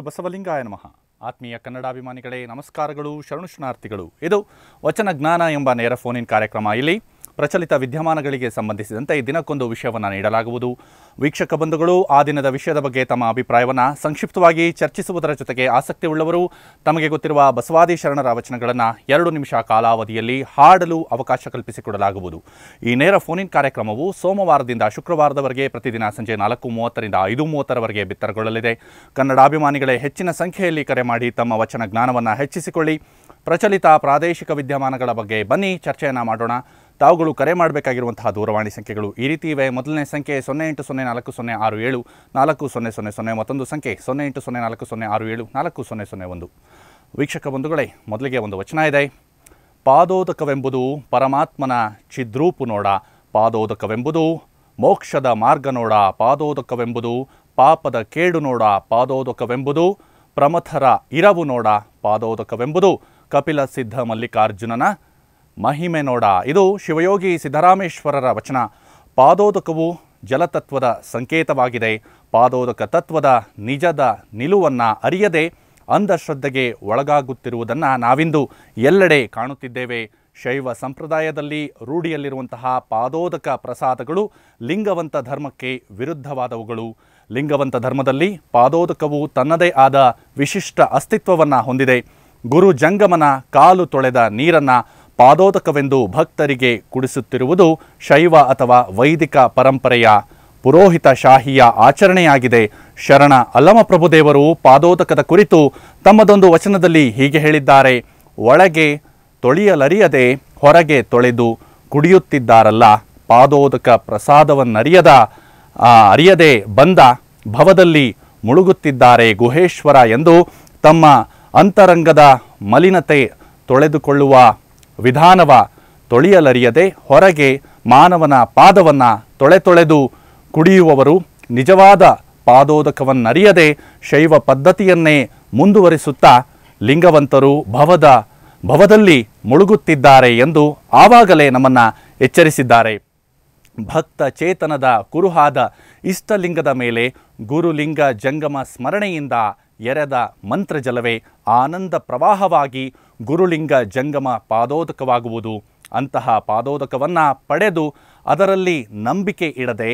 ಗುರು ಬಸವಲಿಂಗಾಯ ನಮಃ ಆತ್ಮೀಯ ಕನ್ನಡಾಭಿಮಾನಿಗಳೇ ನಮಸ್ಕಾರಗಳು ಶರಣುಷ್ಣಾರ್ಥಿಗಳು ಇದು ವಚನ ಜ್ಞಾನ ಎಂಬ ನೇರ ಫೋನ್ ಇನ್ ಕಾರ್ಯಕ್ರಮ ಇಲ್ಲಿ ಪ್ರಚಲಿತ ವಿದ್ಯಮಾನಗಳಿಗೆ ಸಂಬಂಧಿಸಿದಂತೆ ದಿನಕ್ಕೊಂದು ವಿಷಯವನ್ನು ನೀಡಲಾಗುವುದು ವೀಕ್ಷಕ ಬಂಧುಗಳು ಆ ದಿನದ ವಿಷಯದ ಬಗ್ಗೆ ತಮ್ಮ ಅಭಿಪ್ರಾಯವನ್ನು ಸಂಕ್ಷಿಪ್ತವಾಗಿ ಚರ್ಚಿಸುವುದರ ಜೊತೆಗೆ ಆಸಕ್ತಿ ಉಳ್ಳವರು ತಮಗೆ ಗೊತ್ತಿರುವ ಬಸವಾದಿ ಶರಣರ ವಚನಗಳನ್ನು ಎರಡು ನಿಮಿಷ ಕಾಲಾವಧಿಯಲ್ಲಿ ಹಾಡಲು ಅವಕಾಶ ಕಲ್ಪಿಸಿಕೊಡಲಾಗುವುದು ಈ ನೇರ ಫೋನ್ ಇನ್ ಕಾರ್ಯಕ್ರಮವು ಸೋಮವಾರದಿಂದ ಶುಕ್ರವಾರದವರೆಗೆ ಪ್ರತಿದಿನ ಸಂಜೆ ನಾಲ್ಕು ಮೂವತ್ತರಿಂದ ಐದು ಮೂವತ್ತರವರೆಗೆ ಬಿತ್ತರಗೊಳ್ಳಲಿದೆ ಕನ್ನಡಾಭಿಮಾನಿಗಳೇ ಹೆಚ್ಚಿನ ಸಂಖ್ಯೆಯಲ್ಲಿ ಕರೆ ಮಾಡಿ ತಮ್ಮ ವಚನ ಜ್ಞಾನವನ್ನು ಹೆಚ್ಚಿಸಿಕೊಳ್ಳಿ ಪ್ರಚಲಿತ ಪ್ರಾದೇಶಿಕ ವಿದ್ಯಮಾನಗಳ ಬಗ್ಗೆ ಬನ್ನಿ ಚರ್ಚೆಯನ್ನು ಮಾಡೋಣ ತಾವುಗಳು ಕರೆ ಮಾಡಬೇಕಾಗಿರುವಂತಹ ದೂರವಾಣಿ ಸಂಖ್ಯೆಗಳು ಈ ರೀತಿ ಇವೆ ಮೊದಲನೇ ಸಂಖ್ಯೆ ಸೊನ್ನೆ ಎಂಟು ಸೊನ್ನೆ ನಾಲ್ಕು ಸೊನ್ನೆ ಆರು ಏಳು ನಾಲ್ಕು ಸೊನ್ನೆ ಸೊನ್ನೆ ಸೊನ್ನೆ ಮತ್ತೊಂದು ಸಂಖ್ಯೆ ಸೊನ್ನೆ ಎಂಟು ಸೊನ್ನೆ ನಾಲ್ಕು ಸೊನ್ನೆ ಆರು ಏಳು ನಾಲ್ಕು ಸೊನ್ನೆ ಸೊನ್ನೆ ಒಂದು ವೀಕ್ಷಕ ಬಂಧುಗಳೇ ಮೊದಲಿಗೆ ಒಂದು ವಚನ ಇದೆ ಪಾದೋದಕವೆಂಬುದು ಪರಮಾತ್ಮನ ಚಿದ್ರೂಪು ನೋಡ ಪಾದೋದಕವೆಂಬುದು ಮೋಕ್ಷದ ಮಾರ್ಗ ನೋಡ ಪಾದೋದಕವೆಂಬುದು ಪಾಪದ ಕೇಡು ನೋಡ ಪಾದೋದಕವೆಂಬುದು ಪ್ರಮಥರ ಇರವು ನೋಡ ಪಾದೋದಕವೆಂಬುದು ಕಪಿಲ ಸಿದ್ಧ ಮಲ್ಲಿಕಾರ್ಜುನನ ಮಹಿಮೆ ನೋಡ ಇದು ಶಿವಯೋಗಿ ಸಿದ್ದರಾಮೇಶ್ವರರ ವಚನ ಪಾದೋದಕವು ಜಲತತ್ವದ ಸಂಕೇತವಾಗಿದೆ ಪಾದೋದಕ ತತ್ವದ ನಿಜದ ನಿಲುವನ್ನು ಅರಿಯದೆ ಅಂಧಶ್ರದ್ಧೆಗೆ ಒಳಗಾಗುತ್ತಿರುವುದನ್ನು ನಾವಿಂದು ಎಲ್ಲೆಡೆ ಕಾಣುತ್ತಿದ್ದೇವೆ ಶೈವ ಸಂಪ್ರದಾಯದಲ್ಲಿ ರೂಢಿಯಲ್ಲಿರುವಂತಹ ಪಾದೋದಕ ಪ್ರಸಾದಗಳು ಲಿಂಗವಂತ ಧರ್ಮಕ್ಕೆ ವಿರುದ್ಧವಾದವುಗಳು ಲಿಂಗವಂತ ಧರ್ಮದಲ್ಲಿ ಪಾದೋದಕವು ತನ್ನದೇ ಆದ ವಿಶಿಷ್ಟ ಅಸ್ತಿತ್ವವನ್ನು ಹೊಂದಿದೆ ಗುರು ಜಂಗಮನ ಕಾಲು ತೊಳೆದ ನೀರನ್ನು ಪಾದೋದಕವೆಂದು ಭಕ್ತರಿಗೆ ಕುಡಿಸುತ್ತಿರುವುದು ಶೈವ ಅಥವಾ ವೈದಿಕ ಪರಂಪರೆಯ ಪುರೋಹಿತ ಶಾಹಿಯ ಆಚರಣೆಯಾಗಿದೆ ಶರಣ ಅಲ್ಲಮಪ್ರಭುದೇವರು ಪಾದೋದಕದ ಕುರಿತು ತಮ್ಮದೊಂದು ವಚನದಲ್ಲಿ ಹೀಗೆ ಹೇಳಿದ್ದಾರೆ ಒಳಗೆ ತೊಳೆಯಲರಿಯದೆ ಹೊರಗೆ ತೊಳೆದು ಕುಡಿಯುತ್ತಿದ್ದಾರಲ್ಲ ಪಾದೋದಕ ಪ್ರಸಾದವನ್ನರಿಯದ ಆ, ಅರಿಯದೆ ಬಂದ ಭವದಲ್ಲಿ ಮುಳುಗುತ್ತಿದ್ದಾರೆ ಗುಹೇಶ್ವರ ಎಂದು ತಮ್ಮ ಅಂತರಂಗದ ಮಲಿನತೆ ತೊಳೆದುಕೊಳ್ಳುವ ವಿಧಾನವ ತೊಳೆಯಲರಿಯದೆ ಹೊರಗೆ ಮಾನವನ ಪಾದವನ್ನು ತೊಳೆ ತೊಳೆದು ಕುಡಿಯುವವರು ನಿಜವಾದ ಪಾದೋದಕವನ್ನರಿಯದೆ ಶೈವ ಪದ್ಧತಿಯನ್ನೇ ಮುಂದುವರಿಸುತ್ತಾ ಲಿಂಗವಂತರು ಭವದ ಭವದಲ್ಲಿ ಮುಳುಗುತ್ತಿದ್ದಾರೆ ಎಂದು ಆವಾಗಲೇ ನಮ್ಮನ್ನು ಎಚ್ಚರಿಸಿದ್ದಾರೆ ಭಕ್ತ ಚೇತನದ ಕುರುಹಾದ ಇಷ್ಟಲಿಂಗದ ಮೇಲೆ ಗುರುಲಿಂಗ ಜಂಗಮ ಸ್ಮರಣೆಯಿಂದ ಎರೆದ ಮಂತ್ರಜಲವೇ ಆನಂದ ಪ್ರವಾಹವಾಗಿ ಗುರುಲಿಂಗ ಜಂಗಮ ಪಾದೋದಕವಾಗುವುದು ಅಂತಹ ಪಾದೋದಕವನ್ನು ಪಡೆದು ಅದರಲ್ಲಿ ನಂಬಿಕೆ ಇಡದೆ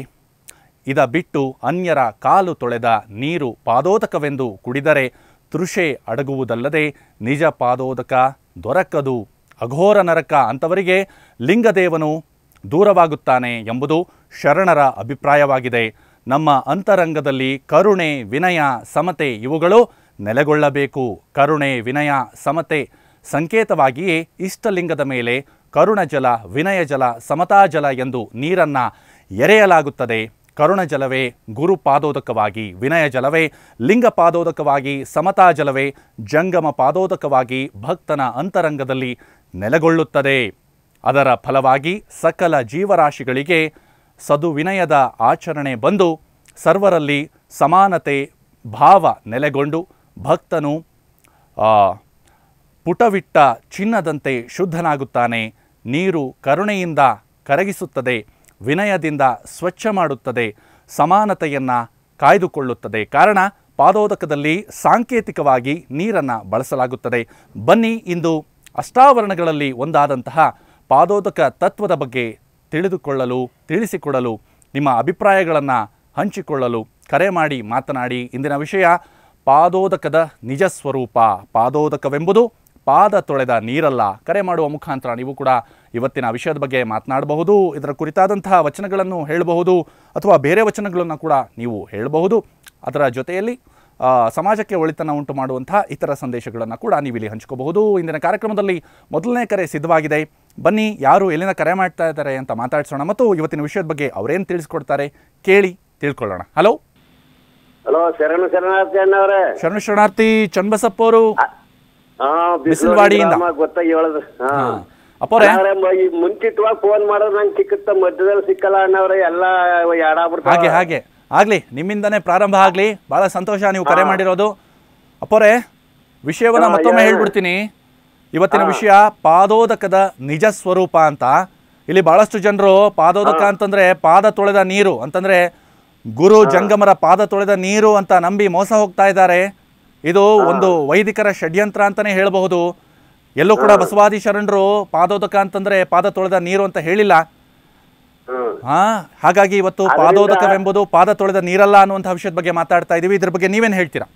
ಇದ ಬಿಟ್ಟು ಅನ್ಯರ ಕಾಲು ತೊಳೆದ ನೀರು ಪಾದೋದಕವೆಂದು ಕುಡಿದರೆ ತೃಷೆ ಅಡಗುವುದಲ್ಲದೆ ನಿಜ ಪಾದೋದಕ ದೊರಕದು ಅಘೋರ ನರಕ ಅಂಥವರಿಗೆ ಲಿಂಗದೇವನು ದೂರವಾಗುತ್ತಾನೆ ಎಂಬುದು ಶರಣರ ಅಭಿಪ್ರಾಯವಾಗಿದೆ ನಮ್ಮ ಅಂತರಂಗದಲ್ಲಿ ಕರುಣೆ ವಿನಯ ಸಮತೆ ಇವುಗಳು ನೆಲೆಗೊಳ್ಳಬೇಕು ಕರುಣೆ ವಿನಯ ಸಮತೆ ಸಂಕೇತವಾಗಿಯೇ ಇಷ್ಟಲಿಂಗದ ಮೇಲೆ ಕರುಣಜಲ ವಿನಯಜಲ ಸಮತಾಜಲ ಎಂದು ನೀರನ್ನು ಎರೆಯಲಾಗುತ್ತದೆ ಕರುಣಜಲವೇ ಗುರು ಪಾದೋದಕವಾಗಿ ವಿನಯ ಜಲವೇ ಲಿಂಗ ಪಾದೋದಕವಾಗಿ ಸಮತಾ ಜಲವೇ ಜಂಗಮ ಪಾದೋದಕವಾಗಿ ಭಕ್ತನ ಅಂತರಂಗದಲ್ಲಿ ನೆಲೆಗೊಳ್ಳುತ್ತದೆ ಅದರ ಫಲವಾಗಿ ಸಕಲ ಜೀವರಾಶಿಗಳಿಗೆ ಸದುವಿನಯದ ಆಚರಣೆ ಬಂದು ಸರ್ವರಲ್ಲಿ ಸಮಾನತೆ ಭಾವ ನೆಲೆಗೊಂಡು ಭಕ್ತನು ಆ, ಪುಟವಿಟ್ಟ ಚಿನ್ನದಂತೆ ಶುದ್ಧನಾಗುತ್ತಾನೆ ನೀರು ಕರುಣೆಯಿಂದ ಕರಗಿಸುತ್ತದೆ ವಿನಯದಿಂದ ಸ್ವಚ್ಛ ಮಾಡುತ್ತದೆ ಸಮಾನತೆಯನ್ನು ಕಾಯ್ದುಕೊಳ್ಳುತ್ತದೆ ಕಾರಣ ಪಾದೋದಕದಲ್ಲಿ ಸಾಂಕೇತಿಕವಾಗಿ ನೀರನ್ನು ಬಳಸಲಾಗುತ್ತದೆ ಬನ್ನಿ ಇಂದು ಅಷ್ಟಾವರಣಗಳಲ್ಲಿ ಒಂದಾದಂತಹ ಪಾದೋದಕ ತತ್ವದ ಬಗ್ಗೆ ತಿಳಿದುಕೊಳ್ಳಲು ತಿಳಿಸಿಕೊಡಲು ನಿಮ್ಮ ಅಭಿಪ್ರಾಯಗಳನ್ನು ಹಂಚಿಕೊಳ್ಳಲು ಕರೆ ಮಾಡಿ ಮಾತನಾಡಿ ಇಂದಿನ ವಿಷಯ ಪಾದೋದಕದ ನಿಜ ಸ್ವರೂಪ ಪಾದೋದಕವೆಂಬುದು ಪಾದ ತೊಳೆದ ನೀರಲ್ಲ ಕರೆ ಮಾಡುವ ಮುಖಾಂತರ ನೀವು ಕೂಡ ಇವತ್ತಿನ ವಿಷಯದ ಬಗ್ಗೆ ಮಾತನಾಡಬಹುದು ಇದರ ಕುರಿತಾದಂತಹ ವಚನಗಳನ್ನು ಹೇಳಬಹುದು ಅಥವಾ ಬೇರೆ ವಚನಗಳನ್ನು ಕೂಡ ನೀವು ಹೇಳಬಹುದು ಅದರ ಜೊತೆಯಲ್ಲಿ ಆ, ಸಮಾಜಕ್ಕೆ ಒಳಿತನ್ನು ಉಂಟು ಮಾಡುವಂತಹ ಇತರ ಸಂದೇಶಗಳನ್ನು ಕೂಡ ನೀವು ಇಲ್ಲಿ ಹಂಚ್ಕೋಬಹುದು ಇಂದಿನ ಕಾರ್ಯಕ್ರಮದಲ್ಲಿ ಮೊದಲನೇ ಕರೆ ಸಿದ್ಧವಾಗಿದೆ ಬನ್ನಿ ಯಾರು ಎಲ್ಲಿಂದ ಕರೆ ಮಾಡ್ತಾ ಇದ್ದಾರೆ ಅಂತ ಮಾತಾಡ್ಸೋಣ ಮತ್ತು ಇವತ್ತಿನ ವಿಷಯದ ಬಗ್ಗೆ ಅವರೇನು ತಿಳಿಸ್ಕೊಡ್ತಾರೆ ಕೇಳಿ ತಿಳ್ಕೊಳ್ಳೋಣ ಹಲೋ ಹಲೋ ಶರಣ ಶರಣಾರ್ಥಿ ಅಣ್ಣವ್ರೆ ಶರಣ ಶರಣಾರ್ಥಿ ಚನ್ನಬಸಪ್ಪ ಅವರು ಹಾ ಬಿಸಿಲ್ವಾಡಿಯಿಂದ. ಗೊತ್ತಾಗಿ ಹೇಳದ್ ಹಾ ಅಪ್ಪೋರೆ ಅಣ್ಣವ್ರೆ, ಮ- ಈ ಮುಂಚಿತವಾಗಿ ಫೋನ್ ಮಾಡೋದು ನಂಗೆ ಸಿಕ್ಕುತ್ತ ಮಧ್ಯದಲ್ಲಿ ಸಿಕ್ಕಲ್ಲ ಅಣ್ಣವ್ರೆ ಎಲ್ಲ ಹಾಗೆ ಯಾಡಾಗ್ಬಿಡ್ತಾವ ಹಾಗೆ ಆಗ್ಲಿ ನಿಮ್ಮಿಂದನೇ ಪ್ರಾರಂಭ ಆಗ್ಲಿ ಬಹಳ ಸಂತೋಷ ನೀವು ಕರೆ ಮಾಡಿರೋದು ಅಪ್ಪೋರೆ ವಿಷಯವನ್ನ ಹಾ, ಮತ್ತೊಮ್ಮೆ ಹೇಳು. ಹೇಳ್ಬಿಡ್ತೀನಿ ಇವತ್ತಿನ ವಿಷಯ ಪಾದೋದಕದ ನಿಜ ಸ್ವರೂಪ ಅಂತ ಇಲ್ಲಿ ಬಹಳಷ್ಟು ಜನರು ಪಾದೋದಕ ಅಂತಂದ್ರೆ ಪಾದ ತೊಳೆದ ನೀರು ಅಂತಂದ್ರೆ ಗುರು ಜಂಗಮರ ಪಾದ ತೊಳೆದ ನೀರು ಅಂತ ನಂಬಿ ಮೋಸ ಹೋಗ್ತಾ ಇದ್ದಾರೆ ಇದು ಒಂದು ವೈದಿಕರ ಷಡ್ಯಂತ್ರ ಅಂತಾನೆ ಹೇಳಬಹುದು ಎಲ್ಲೂ ಕೂಡ ಬಸವಾದಿ ಶರಣರು ಪಾದೋದಕ ಅಂತಂದ್ರೆ ಪಾದ ತೊಳೆದ ನೀರು ಅಂತ ಹೇಳಿಲ್ಲ ಹ್ಮ್ ಹಾ ಹಾಗಾಗಿ ಇವತ್ತು ಪಾದೋದಕವೆಂಬುದು ಪಾದ ತೊಳೆದ ನೀರಲ್ಲ ಅನ್ನುವಂಥ ವಿಷಯದ ಬಗ್ಗೆ ಮಾತಾಡ್ತಾ ಇದೀವಿ ಇದ್ರ ಬಗ್ಗೆ ನೀವೇನ್ ಹೇಳ್ತೀರಾ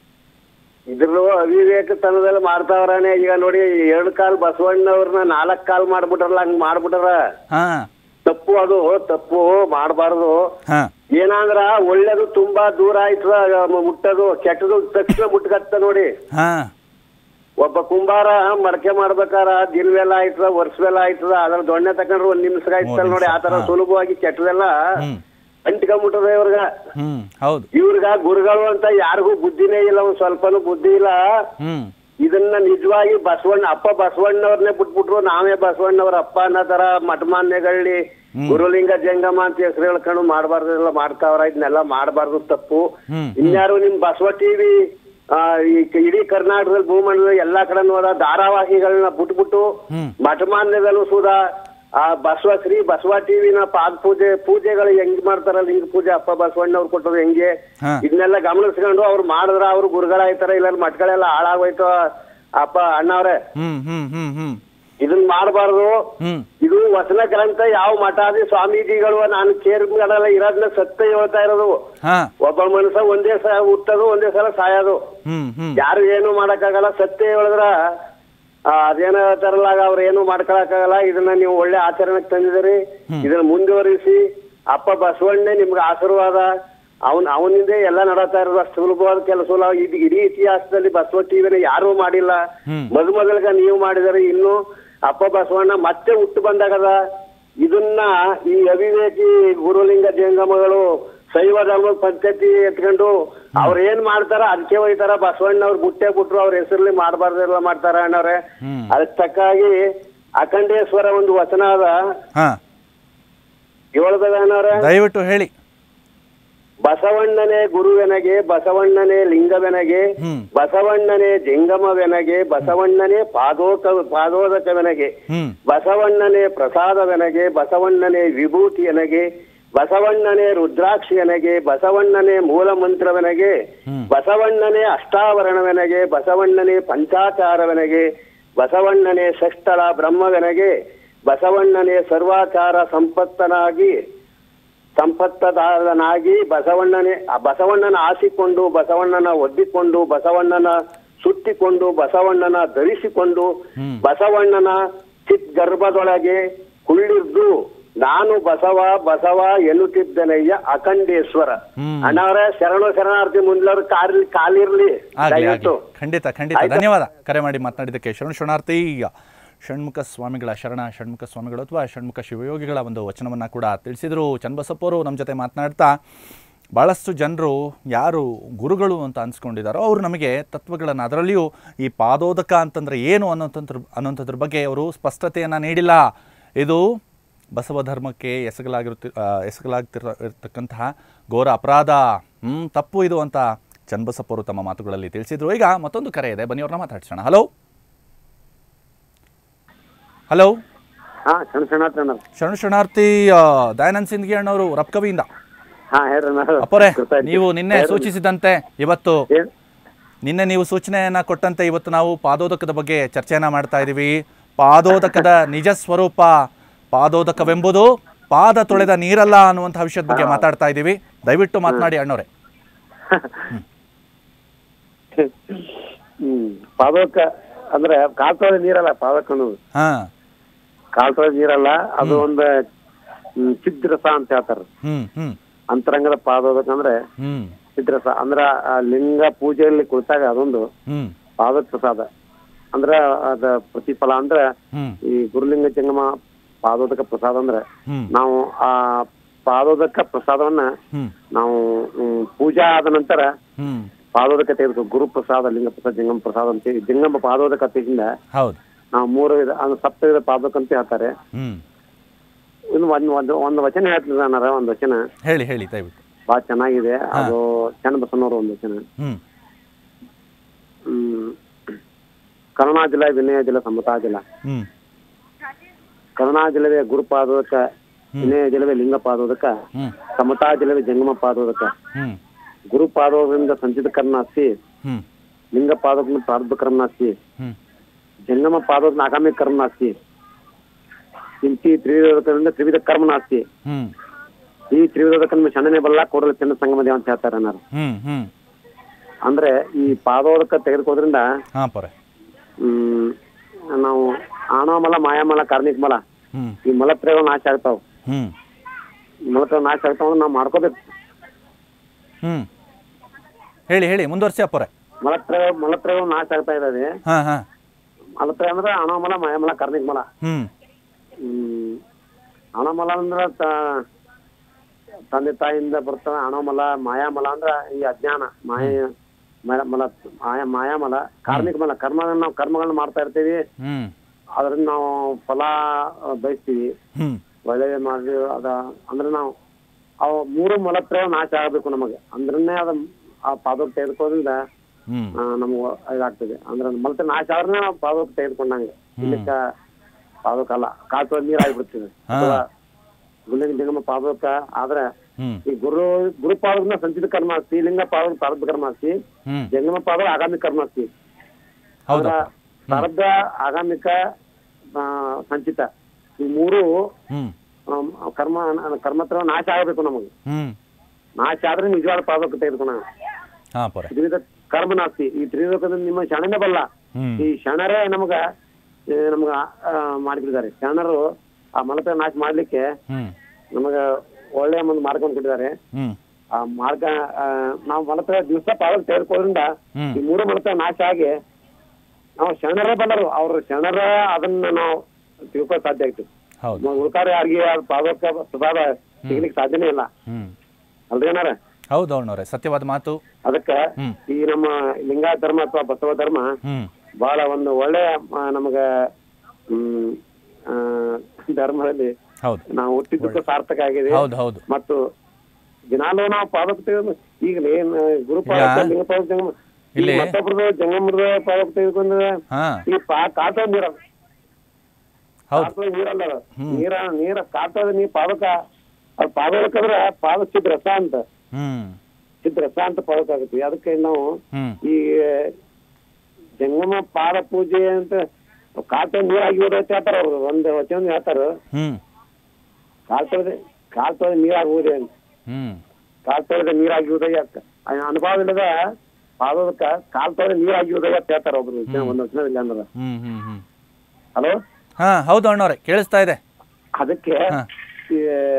ಇದ್ರಲ್ಲೂ ಅವಿವೇಕತನದಲ್ಲಿ ಮಾಡ್ತಾವ್ರಾನೆ ಈಗ ನೋಡಿ ಎರಡ್ ಕಾಲ್ ಬಸವಣ್ಣವ್ರನ್ನ ನಾಲ್ಕ್ ಕಾಲ್ ಮಾಡ್ಬಿಟ್ರಲ್ಲ ಹಂಗ್ ಮಾಡ್ಬಿಟ್ರ ಹಾ ತಪ್ಪು ಅದು ತಪ್ಪು ಮಾಡಬಾರ್ದು ಹಾ ಏನಂದ್ರ ಒಳ್ಳೇದು ತುಂಬಾ ದೂರ ಆಯ್ತದ ಮುಟ್ಟದು ಕೆಟ್ಟದು ತಕ್ಷಣ ಮುಟ್ಕತ್ತ ನೋಡಿ ಹಾ ಒಬ್ಬ ಕುಂಬಾರ ಮಡಕೆ ಮಾಡ್ಬೇಕಾರ ದಿನವೆಲ್ಲ ಆಯ್ತದ ವರ್ಷವೆಲ್ಲ ಆಯ್ತದ ಅದ್ರ ದೊಣ್ಣೆ ತಕೊಂಡ್ರೆ ಒಂದ್ ನಿಮಿಷ ಆಯ್ತಲ್ಲ ನೋಡಿ ಆತರ ಸುಲಭವಾಗಿ ಕೆಟ್ಟದೆಲ್ಲ ಹ್ಮ್ ಅಂಟ್ಕೊಂಡ್ಬಿಟ್ಟದ ಇವ್ರಿಗ ಹ್ಮ್ ಹೌದು ಇವ್ರಿಗ ಗುರುಗಳು ಅಂತ ಯಾರಿಗೂ ಬುದ್ಧಿನೇ ಇಲ್ಲ ಒಂದ್ ಸ್ವಲ್ಪನೂ ಬುದ್ಧಿ ಇಲ್ಲ ಹ್ಮ್ ಇದನ್ನ ನಿಜವಾಗಿ ಬಸವಣ್ಣ ಅಪ್ಪ ಬಸವಣ್ಣವ್ರನ್ನೇ ಬಿಟ್ಬಿಟ್ರು ನಾವೇ ಬಸವಣ್ಣವ್ರ ಅಪ್ಪ ಅನ್ನೋ ತರ ಮಠಮಾನ್ಯಗಳ್ಳಿ ಗುರುಲಿಂಗ ಜಂಗಮ ಅಂತ ಹೆಸರು ಹೇಳ್ಕೊಂಡು ಮಾಡಬಾರ್ದು ಎಲ್ಲ ಮಾಡ್ತಾವ್ರ ಇದನ್ನೆಲ್ಲ ಮಾಡಬಾರ್ದು ತಪ್ಪು ಹ್ಮ್ ಇನ್ಯಾರು ನಿಮ್ ಬಸವ ಟಿವಿ ಇಡೀ ಕರ್ನಾಟಕದಲ್ಲಿ ಭೂಮಂಡಲ ಎಲ್ಲಾ ಕಡೆ ಹೋದ ಧಾರಾವಾಹಿಗಳನ್ನ ಬಿಟ್ಬಿಟ್ಟು ಹ್ಮ್. ಮಠಮಾನ್ಯದಲ್ಲೂ ಸುಧಾ ಆ ಬಸವ ಶ್ರೀ ಬಸವ ಟಿವಿನ ಪಾದ ಪೂಜೆ ಪೂಜೆಗಳು ಹೆಂಗ್ ಮಾಡ್ತಾರ ಲಿಂಗ ಪೂಜೆ ಅಪ್ಪ ಬಸವಣ್ಣವ್ರು ಕೊಟ್ಟರು ಹೆಂಗೆ ಹಾ. ಇದನ್ನೆಲ್ಲ ಗಮನಿಸ್ಕೊಂಡು ಅವ್ರು ಮಾಡಿದ್ರ ಅವ್ರು ಗುರುಗಳಾಯ್ತಾರ ಇಲ್ಲ ಮಠಗಳೆಲ್ಲ ಹಾಳಾಗೋಯ್ತು ಅಪ್ಪ ಅಣ್ಣವ್ರೆ ಹ್ಮ್ ಹ್ಮ್ ಹ್ಮ್ ಹ್ಮ್ ಇದನ್ನ ಮಾಡಬಾರ್ದು ಹ್ಮ್ ಇದು ವಚನ ಗ್ರಂಥ ಯಾವ ಮಠಾದಿ ಸ್ವಾಮೀಜಿಗಳು ನಾನು ಕೇರ್ಗಳೆಲ್ಲ ಇರೋದ್ನ ಸತ್ಯ ಹೇಳ್ತಾ ಇರೋದು ಹಾ ಒಬ್ಬ ಮನುಷ್ಯ ಒಂದೇ ಸಲ ಹುಟ್ಟೋದು ಒಂದೇ ಸಲ ಸಾಯೋದು ಹ್ಮ್ ಹ್ಮ್ ಯಾರು ಏನು ಮಾಡಕ್ಕಾಗಲ್ಲ ಸತ್ಯ ಹೇಳಿದ್ರ ಆ, ಅದೇನೋ ಹೇಳ್ತಾರಲ್ಲ ಅವ್ರು ಏನು ಮಾಡ್ಕೊಳಕ್ಕಾಗಲ್ಲ ಇದನ್ನ ನೀವು ಒಳ್ಳೆ ಆಚರಣೆಗೆ ತಂದಿದ್ದೀರಿ ಇದನ್ನ ಮುಂದುವರಿಸಿ ಅಪ್ಪ ಬಸವಣ್ಣೆ ನಿಮ್ಗೆ ಆಶೀರ್ವಾದ ಅವನ್ ಅವನಿಂದ ಎಲ್ಲ ನಡತಾ ಇರೋದು ಅಷ್ಟು ಸುಲಭವಾದ ಕೆಲಸ ಅಲ್ಲ. ಇದು ಇಡೀ ಇತಿಹಾಸದಲ್ಲಿ ಬಸವ ಟಿವಿನ ಯಾರೂ ಮಾಡಿಲ್ಲ ಹ್ಮ್. ಮೊದಮೊದಲ್ಗ ನೀವು ಮಾಡಿದರೆ ಇನ್ನು ಅಪ್ಪ ಬಸವಣ್ಣ ಮತ್ತೆ ಹುಟ್ಟು ಬಂದಾಗದ ಇದನ್ನ ಈ ಅವಿವೇಕಿ ಗುರುಲಿಂಗ ಜಂಗಮಗಳು ಶೈವ ಧರ್ಮದ ಪದ್ಧತಿ ಎತ್ಕೊಂಡು ಅವ್ರ ಏನ್ ಮಾಡ್ತಾರ ಅದಕ್ಕೆ ಹೋಯ್ತಾರ ಬಸವಣ್ಣ ಅವ್ರು ಬುಟ್ಟೆ ಬಿಟ್ರು ಅವ್ರ ಹೆಸರಲ್ಲಿ ಮಾಡಬಾರ್ದೆಲ್ಲ ಮಾಡ್ತಾರ ಅಣ್ಣವ್ರೆ ಹ್ಮ್. ಅದಕ್ಕೆ ತಕ್ಕಾಗಿ ಅಖಂಡೇಶ್ವರ ಒಂದು ವಚನ ಅದ ಹಾ ಹೇಳ್ಬೇಕ ಅಣ್ಣವ್ರೆ ದಯವಿಟ್ಟು ಹೇಳಿ ಬಸವಣ್ಣನೇ ಗುರುವೆನಗೆ ಬಸವಣ್ಣನೇ ಲಿಂಗವೆನಗೆ ಹ್ಮ್. ಬಸವಣ್ಣನೇ ಜಂಗಮವೆನಗೆ ಬಸವಣ್ಣನೇ ಪಾದೋಕ ಪಾದೋದಕವೆನಗೆ ಹ್ಮ್ ಬಸವಣ್ಣನೇ ಪ್ರಸಾದವೆನಗೆ ಬಸವಣ್ಣನೇ ವಿಭೂತಿಯನಗೆ ಬಸವಣ್ಣನೇ ರುದ್ರಾಕ್ಷಿಯನಗೆ ಬಸವಣ್ಣನೇ ಮೂಲ ಮಂತ್ರವೆನಗೆ ಹ್ಮ್. ಬಸವಣ್ಣನೇ ಅಷ್ಟಾವರಣವೆನಗೆ ಬಸವಣ್ಣನೇ ಪಂಚಾಚಾರವೆನಗೆ ಬಸವಣ್ಣನೇ ಷಷ್ಟಳ ಬ್ರಹ್ಮವೆನಗೆ ಬಸವಣ್ಣನೇ ಸರ್ವಾಚಾರ ಸಂಪತ್ತನಾಗಿ ಸಂಪತ್ತದಾರನಾಗಿ ಬಸವಣ್ಣನೇ ಆ ಬಸವಣ್ಣನ ಆಸಿಕೊಂಡು ಬಸವಣ್ಣನ ಒದ್ದಿಕೊಂಡು ಬಸವಣ್ಣನ ಸುತ್ತಿಕೊಂಡು ಬಸವಣ್ಣನ ಧರಿಸಿಕೊಂಡು ಹ್ಮ್. ಬಸವಣ್ಣನ ಚಿತ್ ಗರ್ಭದೊಳಗೆ ಕುಳ್ಳಿದ್ದು ನಾನು ಬಸವ ಬಸವ ಎನ್ನುತ್ತಿದ್ದನಯ್ಯ ಅಖಂಡೇಶ್ವರ ಹ್ಮ್. ಅಣ್ಣವರೇ ಶರಣು ಶರಣಾರ್ಥಿ ಮುಂದ್ಲವ್ರು ಕಾಲಿ ಕಾಲಿರ್ಲಿ ಆಗ್ಲಿ ಆಗ್ಲಿ ದಯವಿಟ್ಟು ಖಂಡಿತ ಖಂಡಿತ ಆಯ್ತಾ? ಧನ್ಯವಾದ ಕರೆ ಮಾಡಿ ಮಾತನಾಡಿದ್ದಕ್ಕೆ ಶರಣ ಶರಣಾರ್ಥಿ ಈಗ ಷಣ್ಮುಖ ಸ್ವಾಮಿಗಳ ಶರಣ ಷಣ್ಮುಖ ಸ್ವಾಮಿಗಳು ಅಥವಾ ಷಣ್ಮುಖ ಶಿವಯೋಗಿಗಳ ಒಂದು ವಚನವನ್ನು ಕೂಡ ತಿಳಿಸಿದರು ಚನ್ನಬಸಪ್ಪವರು ನಮ್ಮ ಜೊತೆ ಮಾತನಾಡ್ತಾ ಭಾಳಷ್ಟು ಜನರು ಯಾರು ಗುರುಗಳು ಅಂತ ಅನ್ಸ್ಕೊಂಡಿದ್ದಾರೋ ಅವರು ನಮಗೆ ತತ್ವಗಳನ್ನು ಅದರಲ್ಲಿಯೂ ಈ ಪಾದೋದಕ ಅಂತಂದರೆ ಏನು ಅನ್ನೋಂಥದ್ರ ಅನ್ನೋಂಥದ್ರ ಬಗ್ಗೆ ಅವರು ಸ್ಪಷ್ಟತೆಯನ್ನು ನೀಡಿಲ್ಲ ಇದು ಬಸವ ಧರ್ಮಕ್ಕೆ ಎಸಗಲಾಗಿರುತ್ತಿ ಆ, ಎಸಗಲಾಗ್ತಿರ ಇರ್ತಕ್ಕಂತಹ ಘೋರ ಅಪರಾಧ ಹ್ಮ್, ತಪ್ಪು ಇದು ಅಂತ ಚನ್ನಬಸಪ್ಪವರು ತಮ್ಮ ಮಾತುಗಳಲ್ಲಿ ತಿಳಿಸಿದ್ರು ಈಗ ಮತ್ತೊಂದು ಕರೆ ಇದೆ ಬನ್ನಿ ಅವ್ರನ್ನ ಮಾತಾಡ್ಸೋಣ ಹಲೋ ಹಲೋ ಹಾ ಶರಣ ಶರಣಾರ್ಥಿ ಅಣ್ಣ ಶರಣ ಶರಣಾರ್ಥಿ ಆ, ದಯಾನಂದ್ ಸಿಂದ್ಗಿ ಅಣ್ಣವರು ರಪ್ಕವಿಯಿಂದ ಹಾ ಹೇಳ್ರಿ ಅಣ್ಣ ಅಪ್ಪರೇ ಗೊತ್ತಾಯ್ತು. ನೀವು ನಿನ್ನೆ ಹೇಳ್ರಿ. ಸೂಚಿಸಿದಂತೆ ಇವತ್ತು ಏನ್? ನಿನ್ನೆ ನೀವು ಸೂಚನೆಯನ್ನ ಕೊಟ್ಟಂತೆ ಇವತ್ತು ನಾವು ಪಾದೋದಕದ ಬಗ್ಗೆ ಚರ್ಚೆಯನ್ನ ಮಾಡ್ತಾ ಇದ್ದೀವಿ ಪಾದೋದಕದ ನಿಜ ಸ್ವರೂಪ ಪಾದೋದಕವೆಂಬುದು ಪಾದ ತೊಳೆದ ನೀರಲ್ಲ ಅನ್ನುವಂತಹ ವಿಷಯದ ಬಗ್ಗೆ ಮಾತಾಡ್ತಾ ಇದ್ದೀವಿ ದಯವಿಟ್ಟು ಮಾತನಾಡಿ ಅಣ್ಣವ್ರೆ ಹ್ಮ್ ಪಾದಕ ಅಂದ್ರೆ ಕಾಲ್ ತೊಳೆದ ನೀರಲ್ಲ ಪಾದಕ ಅನ್ನೋದು ಹಾ ಕಾಲ್ ತೊಳೆದ ನೀರಲ್ಲ ಅದು ಒಂದು ಹ್ಮ್, ಚಿದ್ರಸ ಅಂತ ಹೇಳ್ತಾರ ಹ್ಮ್ ಹ್ಮ್ ಅಂತರಂಗದ ಪಾದೋದಕ ಅಂದ್ರೆ ಹ್ಮ್ ಚಿದ್ರಸ ಅಂದ್ರ ಆ ಲಿಂಗ ಪೂಜೆಯಲ್ಲಿ ಕುಳಿತಾಗ ಅದೊಂದು ಹ್ಮ್ ಪಾದಕ ಪ್ರಸಾದ ಅಂದ್ರ ಅದ ಪ್ರತಿಫಲ ಅಂದ್ರ ಹ್ಮ್ ಈ ಗುರುಲಿಂಗ ಜಂಗಮ ಪಾದೋದಕ ಪ್ರಸಾದ ಅಂದ್ರೆ ಹ್ಮ್ ನಾವು ಆ ಪಾದೋದಕ ಪ್ರಸಾದವನ್ನ ಹ್ಮ್ ನಾವು ಹ್ಮ್, ಪೂಜಾ ಆದ ನಂತರ ಹ್ಮ್ ಪಾದೋದಕ ತೆಗೆದು ಗುರು ಪ್ರಸಾದ ಲಿಂಗ ಪ್ರಸಾದ ಜಂಗಮ ಪ್ರಸಾದ ಅಂತ ಹೇಳಿ ಜಂಗಮ ಪಾದೋದಕ ತೆಗಿಂದ ಹೌದು ನಾವು ಮೂರು ವಿಧ ಅಂದ್ರೆ ಸಪ್ತವಿಧ ಪಾದೋದಕ ಅಂತ ಹೇಳ್ತಾರೆ ಹ್ಮ್ ಇನ್ನು ಒಂದ್ ಒಂದು ಒಂದು ವಚನ ಹೇಳ್ತಿದ್ದ ಅನ್ನಾರ ಒಂದು ವಚನ ಹೇಳಿ ಹೇಳಿ ದಯವಿಟ್ಟು ಬಹಳ ಚೆನ್ನಾಗಿದೆ ಅದು ಚನ್ನಬಸವನವರ ಒಂದು ವಚನ ಹ್ಮ್ ಹ್ಮ್ ಕರುಣಾಜಲ ವಿನಯ ಜಲ ಸಮತಾ ಜಲ ಹ್ಮ್ ಕರುಣಾ ಜಲವೇ ಗುರು ಪಾದೋದಕ ವಿನಯ ಜಲವೇ ಲಿಂಗ ಪಾದೋದಕ ಹ್ಮ್ ಸಮತಾ ಜಲವೇ ಜಂಗಮ ಪಾದೋದಕ ಹ್ಮ್ ಗುರು ಪಾದೋದದಿಂದ ಸಂಚಿತ ಕರ್ಣ ಅಸ್ತಿ ಹ್ಮ್ ಲಿಂಗ ಪಾದೋಕ್ನ ಪ್ರಾರಬ್ಧ ಕರ್ಮ ನಾಸ್ತಿ ಹ್ಮ್ ಜಂಗಮ ಪಾದೋಕ್ನ ಆಗಾಮಿ ಕರ್ಮ ನಾಸ್ತಿ ಕಿಂಚಿ ತ್ರಿವಿಧ ತ್ರಿವಿಧ ಕರ್ಮ ನಾಸ್ತಿ ಹ್ಮ್ ಈ ತ್ರಿವಿಧ ಕರ್ಮ ಶನನೆ ಬಲ್ಲ ಕೂಡಲ ಚಿನ್ನ ಸಂಗಮ ದೇವ ಅಂತ ಹೇಳ್ತಾರೆ ಏನಾರು ಹ್ಮ್ ಹ್ಮ್ ಅಂದ್ರೆ ಈ ಪಾದೋದಕ ತೆಗೆದುಕೋದ್ರಿಂದ ಹಾಂ ಪೊರೆ ಹ್ಮ್ ನಾವು ಆಣವ ಮಲ ಮಾಯಾಮಲ ಕಾರ್ಮಿಕ ಮಲ ಹ್ಮ್ ಈ ಮಲತ್ರಯಗಳು ನಾಶ ಆಗ್ತಾವ ಹ್ಮ್ ಮಲತ್ರ ನಾಶ ಆಗ್ತಾವ ಅಂದ್ರೆ ನಾವು ಮಾಡ್ಕೋಬೇಕು ಹ್ಮ್ ಹೇಳಿ ಹೇಳಿ ಮುಂದುವರ್ಸಿ ಅಪ್ಪರೆ ಮಲತ್ರಯ ಮಲತ್ರಯಗಳು ನಾಶ ಆಗ್ತಾ ಇದಾವೆ ಹಾಂ ಹಾಂ ಮಲತ್ರಯ ಅಂದ್ರೆ ಆಣವ ಮಲ ಮಾಯಾಮಲ ಕಾರ್ಮಿಕ ಮಲ ಹ್ಮ್ ಹ್ಮ್ ಹಣಮಲ ಅಂದ್ರ ತ- ತಂದೆ ತಾಯಿಯಿಂದ ಬರ್ತಾವ ಹಣಮಲ ಮಾಯಾಮಲ ಅಂದ್ರ ಈ ಅಜ್ಞಾನ ಮಾಯ ಮಲ- ಮಲ ಮಾಯ ಮಾಯಾಮಲ ಕಾರ್ಮಿಕ ಮಲ ಕರ್ಮ ನಾವು ಕರ್ಮಗಳನ್ನ ಮಾಡ್ತಾ ಇರ್ತೀವಿ ಹ್ಮ್ ಅದರಿಂದ ನಾವು ಫಲ ಆ, ಬಯಸ್ತೀವಿ ಹ್ಮ್ ಒಳ್ಳೆಯ ಮಾಡಿ ಅದ ಅಂದ್ರೆ ನಾವು ಅವು ಮೂರು ಮಲತ್ರ ನಾಶ ಆಗಬೇಕು ನಮಗೆ ಅಂದ್ರನ್ನೇ ಅದ ಆ ಪಾದೋಕ ತೆಗೆದುಕೋದ್ರಿಂದ ಹ್ಮ್ ಆ, ನಮ್ಗೆ ಇದಾಗ್ತದೆ ಅಂದ್ರೆ ಮಲತ್ರ ನಾಶ ಆದ್ರೆ ನಾವು ಪಾದೋಕ ತೆಗೆದುಕೊಂಡಂಗೆ ಇಲ್ಲಿಕ್ಕ ಪಾದೋಕ ಅಲ್ಲ ಕಾಚುವ ನೀರ್ ಆಗಿಬಿಡ್ತದೆ ಹಾ. ಅಥವಾ ಗುಲ್ಲಿಂಗ ಲಿಂಗಮ ಪಾದೋಕ ಆದ್ರೆ ಹ್ಮ್ ಈ ಗುರು ಗುರು ಪಾದಕನ ಸಂಚಿತ ಕರ್ಮ ಅಸ್ತಿ ಲಿಂಗ ಪಾದಕ ಪ್ರಾರಬ್ಧ ಕರ್ಮ ಅಸ್ತಿ ಹ್ಮ್ ಜಂಗಮ ಪಾದ ಆಗಾಮಿ ಕರ್ಮ ಅಸ್ತಿ ಹೌದು ಅಂದ್ರ ಪ್ರಾರಬ್ಧ ಆಗಾಮಿಕ ಆ, ಸಂಚಿತ ಈ ಮೂರು ಹ್ಮ್ ಆಮ್, ಕರ್ಮ ಕರ್ಮತ್ರ ನಾಶ ಆಗಬೇಕು ನಮಗೆ ಹ್ಮ್ ನಾಶ ಆದ್ರೆ ನಿಜವಾದ ಪಾದಕ ತೆಗೆದುಕೋಣ ಹಾಂ ಪೊರೆ ತ್ರಿವಿಧ ಕರ್ಮ ನಾಸ್ತಿ ಈ ತ್ರಿವಿಧಕದ ನಿಮ್ಮ ಶರಣನೇ ಬಲ್ಲ ಹ್ಮ್ ಈ ಶರಣರೇ ನಮಗ ಆ, ನಮಗ ಆ, ಮಾಡಿಬಿಟ್ಟಿದ್ದಾರೆ ಶರಣರು ಆ ಮಲತ ನಾಶ ಮಾಡ್ಲಿಕ್ಕೆ ಹ್ಮ್ ನಮಗ ಒಳ್ಳೆಯ ಒಂದು ಮಾರ್ಗವನ್ನು ಕೊಟ್ಟಿದ್ದಾರೆ ಹ್ಮ್ ಆ ಮಾರ್ಗ ಆ, ನಾವು ಮಲತ ದಿವಸ ಪಾದಕ ತೆಗೆದುಕೊಳ್ಳೋದ್ರಿಂದ ಹ್ಮ್ ಈ ಮೂರು ಮಲತ ನಾಶ ಆಗಿ ನಾವು ಶರಣರೇ ಬಲ್ಲರು ಅವ್ರ ಶರಣರ ಅದನ್ನ ನಾವು ತಿಳ್ಕೊ ಸಾಧ್ಯ ಆಗ್ತದೆ ಹೌದು ಉಳ್ಕಾರ ಯಾರಿಗೆ ಪಾದಕ ಪ್ರಸಾದ ಸಿಗ್ಲಿಕ್ಕೆ ಸಾಧ್ಯನೇ ಇಲ್ಲ ಹ್ಮ್ ಅಲ್ದೇನಾರ ಹೌದು ಅಣ್ಣವ್ರೆ ಸತ್ಯವಾದ ಮಾತು ಅದಕ್ಕ ಹ್ಮ್ ಈ ನಮ್ಮ ಲಿಂಗಾಯತ ಧರ್ಮ ಅಥವಾ ಬಸವ ಧರ್ಮ ಹ್ಮ್ ಬಹಳ ಒಂದು ಒಳ್ಳೆಯ ಆ, ನಮಗ ಹ್ಮ್ ಆ, ಧರ್ಮದಲ್ಲಿ ಹೌದು ನಾವು ಹುಟ್ಟಿದ್ದಕ್ಕೂ ಸಾರ್ಥಕ ಆಗಿದೆ ಹೌದು ಹೌದು ಮತ್ತು ದಿನಾಲೂ ನಾವು ಪಾದಕ ತೆಗೆದು ಈಗ ಏನ್ ಗುರು ಪಾದಕ ಈಗ ಲಿಂಗ ಪಾದಕ ಜಂಗಮ ಈ ಇಲ್ಲಿ- ಮತ್ತೊಬ್ರದ್ದು ಜಂಗಮರದ ಪಾದಕ ತೆಗೆದುಕೊಂಡ್ರೆ ಹಾ ಈ ಪಾ ಕಾತದ ನೀರ ಹೌದು ಕಾತದ ನೀರಲ್ಲ ಅದು. ನೀರ ನೀರ ಕಾತದ ನೀ ಪಾದಕ ಅದು ಪಾದಕಂದ್ರ ಪಾದ ಸಿದ್ಧ ರಸ ಅಂತ ಹ್ಮ್ ಸಿದ್ಧ ರಸ ಅಂತ ಪಾದಕ ಆಗುತ್ತೆ ಅದಕ್ಕೆ ನಾವು ಹ್ಮ್ ಈ ಜಂಗಮ ಪಾದ ಪೂಜೆ ಅಂತ ಕಾತ ನೀರ್ ಆಗಿರೋದು ಅಂತ ಹೇಳ್ತಾರ ಅವ್ರು ಒಂದ್ ವಚನ ಹೇಳ್ತಾರ ಹ್ಮ್ ಕಾಲ್ ತೊಳೆದೆ ಕಾಲ್ ತೊಳೆದ ನೀರ್ ಆಗುವುದೇ ಅಂತ ಹ್ಮ್ ಕಾಲ್ ತೊಳೆದ ನೀರ್ ಆಗಿರುವುದೇ ಅಂತ ಆ ಅನುಭವ ಇಲ್ಲದ ಪಾದೋದಕ್ಕ ಕಾಲ್ ತೊಳೆದ ನೀರ್ ಆಗಿರುವುದೇ ಅಂತ ಹೇಳ್ತಾರ ಒಬ್ರು ವಚನ- ಒಂದ್ ವಚನದಲ್ಲಿ ಅನ್ನದ ಹ್ಮ್ ಹ್ಮ್ ಹ್ಮ್ ಹಲೋ ಹಾ ಹೌದು ಅಣ್ಣವ್ರೆ ಕೇಳಿಸ್ತಾ ಇದೆ ಅದಕ್ಕೆ ಹಾ. ಈ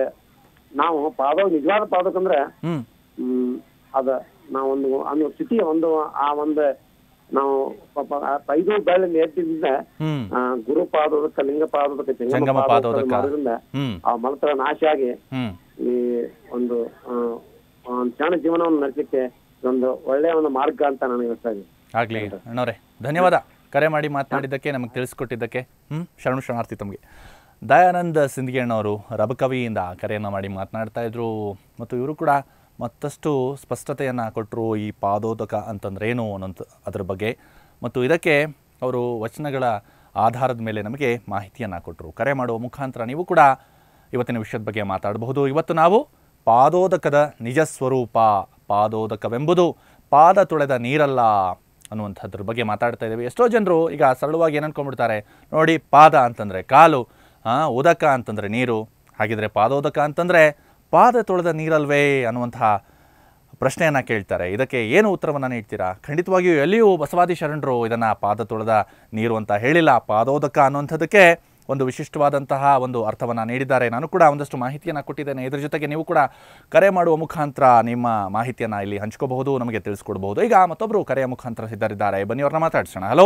ನಾವು ಪಾದ ನಿಜವಾದ ಪಾದಕಂದ್ರ ಹ್ಮ್ ಹ್ಮ್ ಅದ ನಾವೊಂದು ಒಂದು ಸ್ಥಿತಿ ಒಂದು ಆ ಒಂದು ನಾವು ಪಾಪ ಆ ಐದು ಬೆಳ್ಳಿ ಎತ್ತಿದಿಂದ ಹ್ಮ್ ಆ, ಗುರು ಪಾದೋದಕ್ಕ ಲಿಂಗ ಪಾದೋದಕ್ಕ ಜಂಗಮ ಜಂಗಮ ಪಾದೋದಕ. ಪಾದೋದಕ ಮಾಡೋದ್ರಿಂದ ಹ್ಮ್ ಆ ಮಲತ್ರ ನಾಶ ಆಗಿ ಹ್ಮ್ ಈ ಒಂದು ಆ, ಒಂದು ಕ್ಷಣ ಜೀವನವನ್ನು ನಡೆಸಲಿಕ್ಕೆ ಒಂದು ಒಳ್ಳೆಯ ಒಂದು ಮಾರ್ಗ ಅಂತ ನನಗೆ ಅನಿಸ್ತಾ ಇದೆ ಆಗ್ಲಿ ಅಣ್ಣವ್ರೆ ಧನ್ಯವಾದ ಕರೆ ಮಾಡಿ ಮಾತನಾಡಿದ್ದಕ್ಕೆ ನಮಗೆ ತಿಳಿಸ್ಕೊಟ್ಟಿದ್ದಕ್ಕೆ ಹ್ಮ್ ಶರಣು ಶರಣಾರ್ಥಿ ತಮಗೆ ದಯಾನಂದ ಸಿಂದಗಿ ಅಣ್ಣವರು ರಬಕವಿಯಿಂದ ಕರೆಯನ್ನು ಮಾಡಿ ಮಾತನಾಡ್ತಾ ಇದ್ರು ಮತ್ತು ಇವರು ಕೂಡ ಮತ್ತಷ್ಟು ಸ್ಪಷ್ಟತೆಯನ್ನು ಕೊಟ್ಟರು ಈ ಪಾದೋದಕ ಅಂತಂದ್ರೆ ಏನು ಅನ್ನೋಂಥ ಅದ್ರ ಬಗ್ಗೆ ಮತ್ತು ಇದಕ್ಕೆ ಅವರು ವಚನಗಳ ಆಧಾರದ ಮೇಲೆ ನಮಗೆ ಮಾಹಿತಿಯನ್ನು ಕೊಟ್ಟರು ಕರೆ ಮಾಡುವ ಮುಖಾಂತರ ನೀವು ಕೂಡ ಇವತ್ತಿನ ವಿಷಯದ ಬಗ್ಗೆ ಮಾತಾಡಬಹುದು ಇವತ್ತು ನಾವು ಪಾದೋದಕದ ನಿಜ ಸ್ವರೂಪ ಪಾದೋದಕವೆಂಬುದು ಪಾದ ತೊಳೆದ ನೀರಲ್ಲ ಅನ್ನುವಂಥದ್ರ ಬಗ್ಗೆ ಮಾತಾಡ್ತಾ ಇದ್ದೇವೆ ಎಷ್ಟೋ ಜನರು ಈಗ ಸರಳವಾಗಿ ಏನು ಅನ್ಕೊಂಡ್ಬಿಡ್ತಾರೆ ನೋಡಿ ಪಾದ ಅಂತಂದರೆ ಕಾಲು ಆ, ಉದಕ ಅಂತಂದರೆ ನೀರು ಹಾಗಿದ್ರೆ ಪಾದೋದಕ ಅಂತಂದರೆ ಪಾದ ತೊಳೆದ ನೀರಲ್ವೇ ಅನ್ನುವಂತಹ ಪ್ರಶ್ನೆಯನ್ನು ಕೇಳ್ತಾರೆ ಇದಕ್ಕೆ ಏನು ಉತ್ತರವನ್ನು ನೀಡ್ತೀರಾ ಖಂಡಿತವಾಗಿಯೂ ಎಲ್ಲಿಯೂ ಬಸವಾದಿ ಶರಣರು ಇದನ್ನು ಪಾದ ತೊಳೆದ ನೀರು ಅಂತ ಹೇಳಿಲ್ಲ ಪಾದೋದಕ ಅನ್ನುವಂಥದ್ದಕ್ಕೆ ಒಂದು ವಿಶಿಷ್ಟವಾದಂತಹ ಒಂದು ಅರ್ಥವನ್ನು ನೀಡಿದ್ದಾರೆ ನಾನು ಕೂಡ ಒಂದಷ್ಟು ಮಾಹಿತಿಯನ್ನು ಕೊಟ್ಟಿದ್ದೇನೆ ಇದ್ರ ಜೊತೆಗೆ ನೀವು ಕೂಡ ಕರೆ ಮಾಡುವ ಮುಖಾಂತರ ನಿಮ್ಮ ಮಾಹಿತಿಯನ್ನು ಇಲ್ಲಿ ಹಂಚ್ಕೋಬಹುದು ನಮಗೆ ತಿಳಿಸ್ಕೊಡ್ಬಹುದು ಈಗ ಮತ್ತೊಬ್ಬರು ಕರೆಯ ಮುಖಾಂತರ ಸಿದ್ಧರಿದ್ದಾರೆ ಬನ್ನಿ ಅವ್ರನ್ನ ಮಾತಾಡ್ಸೋಣ ಹಲೋ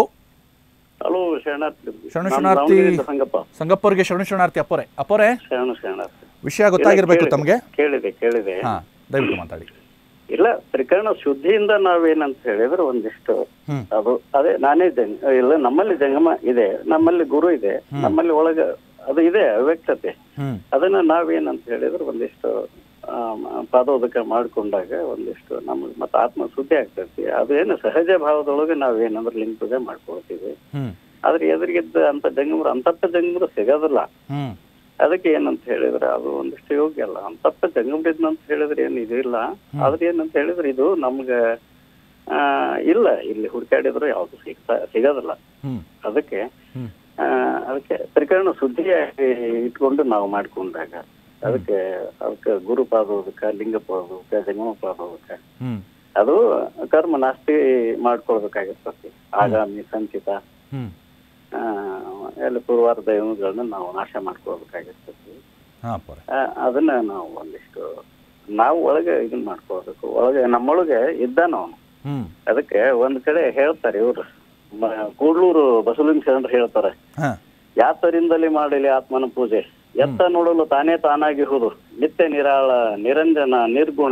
ಹಲೋ ಶರಣಾರ್ಥಿ ಶರಣು ನಾನು ಶರಣಾರ್ಥಿ. ದಾವಣಗೆರೆಯಿಂದ ಸಂಗಪ್ಪ ಸಂಗಪ್ಪವ್ರಿಗೆ ಶರಣು ಶರಣಾರ್ಥಿ ಅಪ್ಪರೆ ಅಪ್ಪರೆ ಶರಣು ಶರಣಾರ್ಥಿ ವಿಷಯ ಗೊತ್ತಾಗಿರ್ಬೇಕು ಕೇಳಿದೆ, ತಮಗೆ ಕೇಳಿದೆ ಕೇಳಿದೆ ಹಾಂ ದಯವಿಟ್ಟು ಮಾತಾಡಿ ಇಲ್ಲ ತ್ರಿಕರಣ ಶುದ್ಧಿಯಿಂದ ನಾವೇನಂತ ಹೇಳಿದ್ರೆ ಒಂದಿಷ್ಟು ಹ್ಮ್. ಅದು ಅದೇ ನಾನೇ ಜಂಗ ಇಲ್ಲ ನಮ್ಮಲ್ಲಿ ಜಂಗಮ ಇದೆ ನಮ್ಮಲ್ಲಿ ಗುರು ಇದೆ ನಮ್ಮಲ್ಲಿ ಒಳಗ ಅದು ಇದೆ ಅವ್ಯಕ್ತತೆ ಹ್ಞೂ ಅದನ್ನ ನಾವೇನಂತ ಹೇಳಿದ್ರೆ ಒಂದಿಷ್ಟು ಆಮ್, ಪಾದೋದಕ ಮಾಡ್ಕೊಂಡಾಗ ಒಂದಿಷ್ಟು ನಮಗೆ ಮತ್ತೆ ಆತ್ಮ ಶುದ್ಧಿ ಆಗ್ತೈತಿ ಅದೇನು ಸಹಜ ಭಾವದೊಳಗೆ ನಾವೇನಂದ್ರೆ ಲಿಂಗ ಪೂಜೆ ಮಾಡ್ಕೊಳ್ತೀವಿ ಹ್ಞೂ ಆದ್ರೆ ಎದುರಿಗಿದ್ದ ಅಂತ ಜಂಗಮರು ಅಂತಪ್ಪ ಜಂಗಮರು ಸಿಗೋದಿಲ್ಲ ಹ್ಞೂ ಅದಕ್ಕೆ ಏನಂತ ಹೇಳಿದ್ರೆ ಅದು ಒಂದಿಷ್ಟು ಯೋಗ್ಯ ಅಲ್ಲ ಅಂತಪ್ಪ ಜಂಗಮರಿದ್ನ ಅಂತ ಹೇಳಿದ್ರೆ ಏನು ಇದು ಇಲ್ಲ ಆದ್ರೆ ಏನಂತ ಹೇಳಿದ್ರೆ ಇದು ನಮ್ಗ ಆ, ಇಲ್ಲ ಇಲ್ಲಿ ಹುಡುಕಾಡಿದ್ರು ಯಾವುದು ಸಿಗ್ತಾ ಸಿಗೋದಿಲ್ಲ ಹ್ಮ್ ಅದಕ್ಕೆ ಹ್ಮ್ ಆ, ಅದಕ್ಕೆ ತ್ರಿಕರಣ ಶುದ್ಧಿಯಾಗಿ ಇಟ್ಕೊಂಡು ನಾವು ಮಾಡ್ಕೊಂಡಾಗ ಅದಕ್ಕೆ ಅದಕ್ಕೆ ಗುರುಪಾದೋದಕ್ಕೆ ಲಿಂಗಪಾದೋದಕ್ಕೆ ಜಂಗಮಪಾದೋದಕ್ಕೆ ಹ್ಮ್ ಅದು ಕರ್ಮ ನಾಸ್ತಿ ಮಾಡ್ಕೊಳ್ಬೇಕಾಗಿರ್ತದೆ ಆಗಾಮಿ ಸಂಚಿತ ಹ್ಮ್ ಆ, ಎಲ್ಲ ಪೂರ್ವಾರ ದೈವಗಳನ್ನ ನಾವು ನಾಶ ಮಾಡ್ಕೊಳ್ಬೇಕಾಗಿರ್ತದೆ ಹಾ ಪೋರೆ ಆ, ಅದನ್ನ ನಾವು ಒಂದಿಷ್ಟು ನಾವು ಒಳಗೆ ಇದನ್ನ ಮಾಡ್ಕೊಳ್ಬೇಕು ಒಳಗೆ ನಮ್ಮೊಳಗೆ ಇದ್ದಾನ ಅವನು ಹ್ಮ್ ಅದಕ್ಕೆ ಒಂದ್ ಕಡೆ ಹೇಳ್ತಾರೆ ಇವ್ರು ಮ- ಕೂಡ್ಲೂರು ಬಸವಲಿಂಗ ಶರಣರು ಹೇಳ್ತಾರೆ ಹಾ ಯಾತರಿಂದಲೇ ಮಾಡಲಿ ಆತ್ಮನ ಪೂಜೆ ಎತ್ತ ನೋಡಲು ತಾನೇ ತಾನಾಗಿರುವುದು ನಿತ್ಯ ನಿರಾಳ ನಿರಂಜನ ನಿರ್ಗುಣ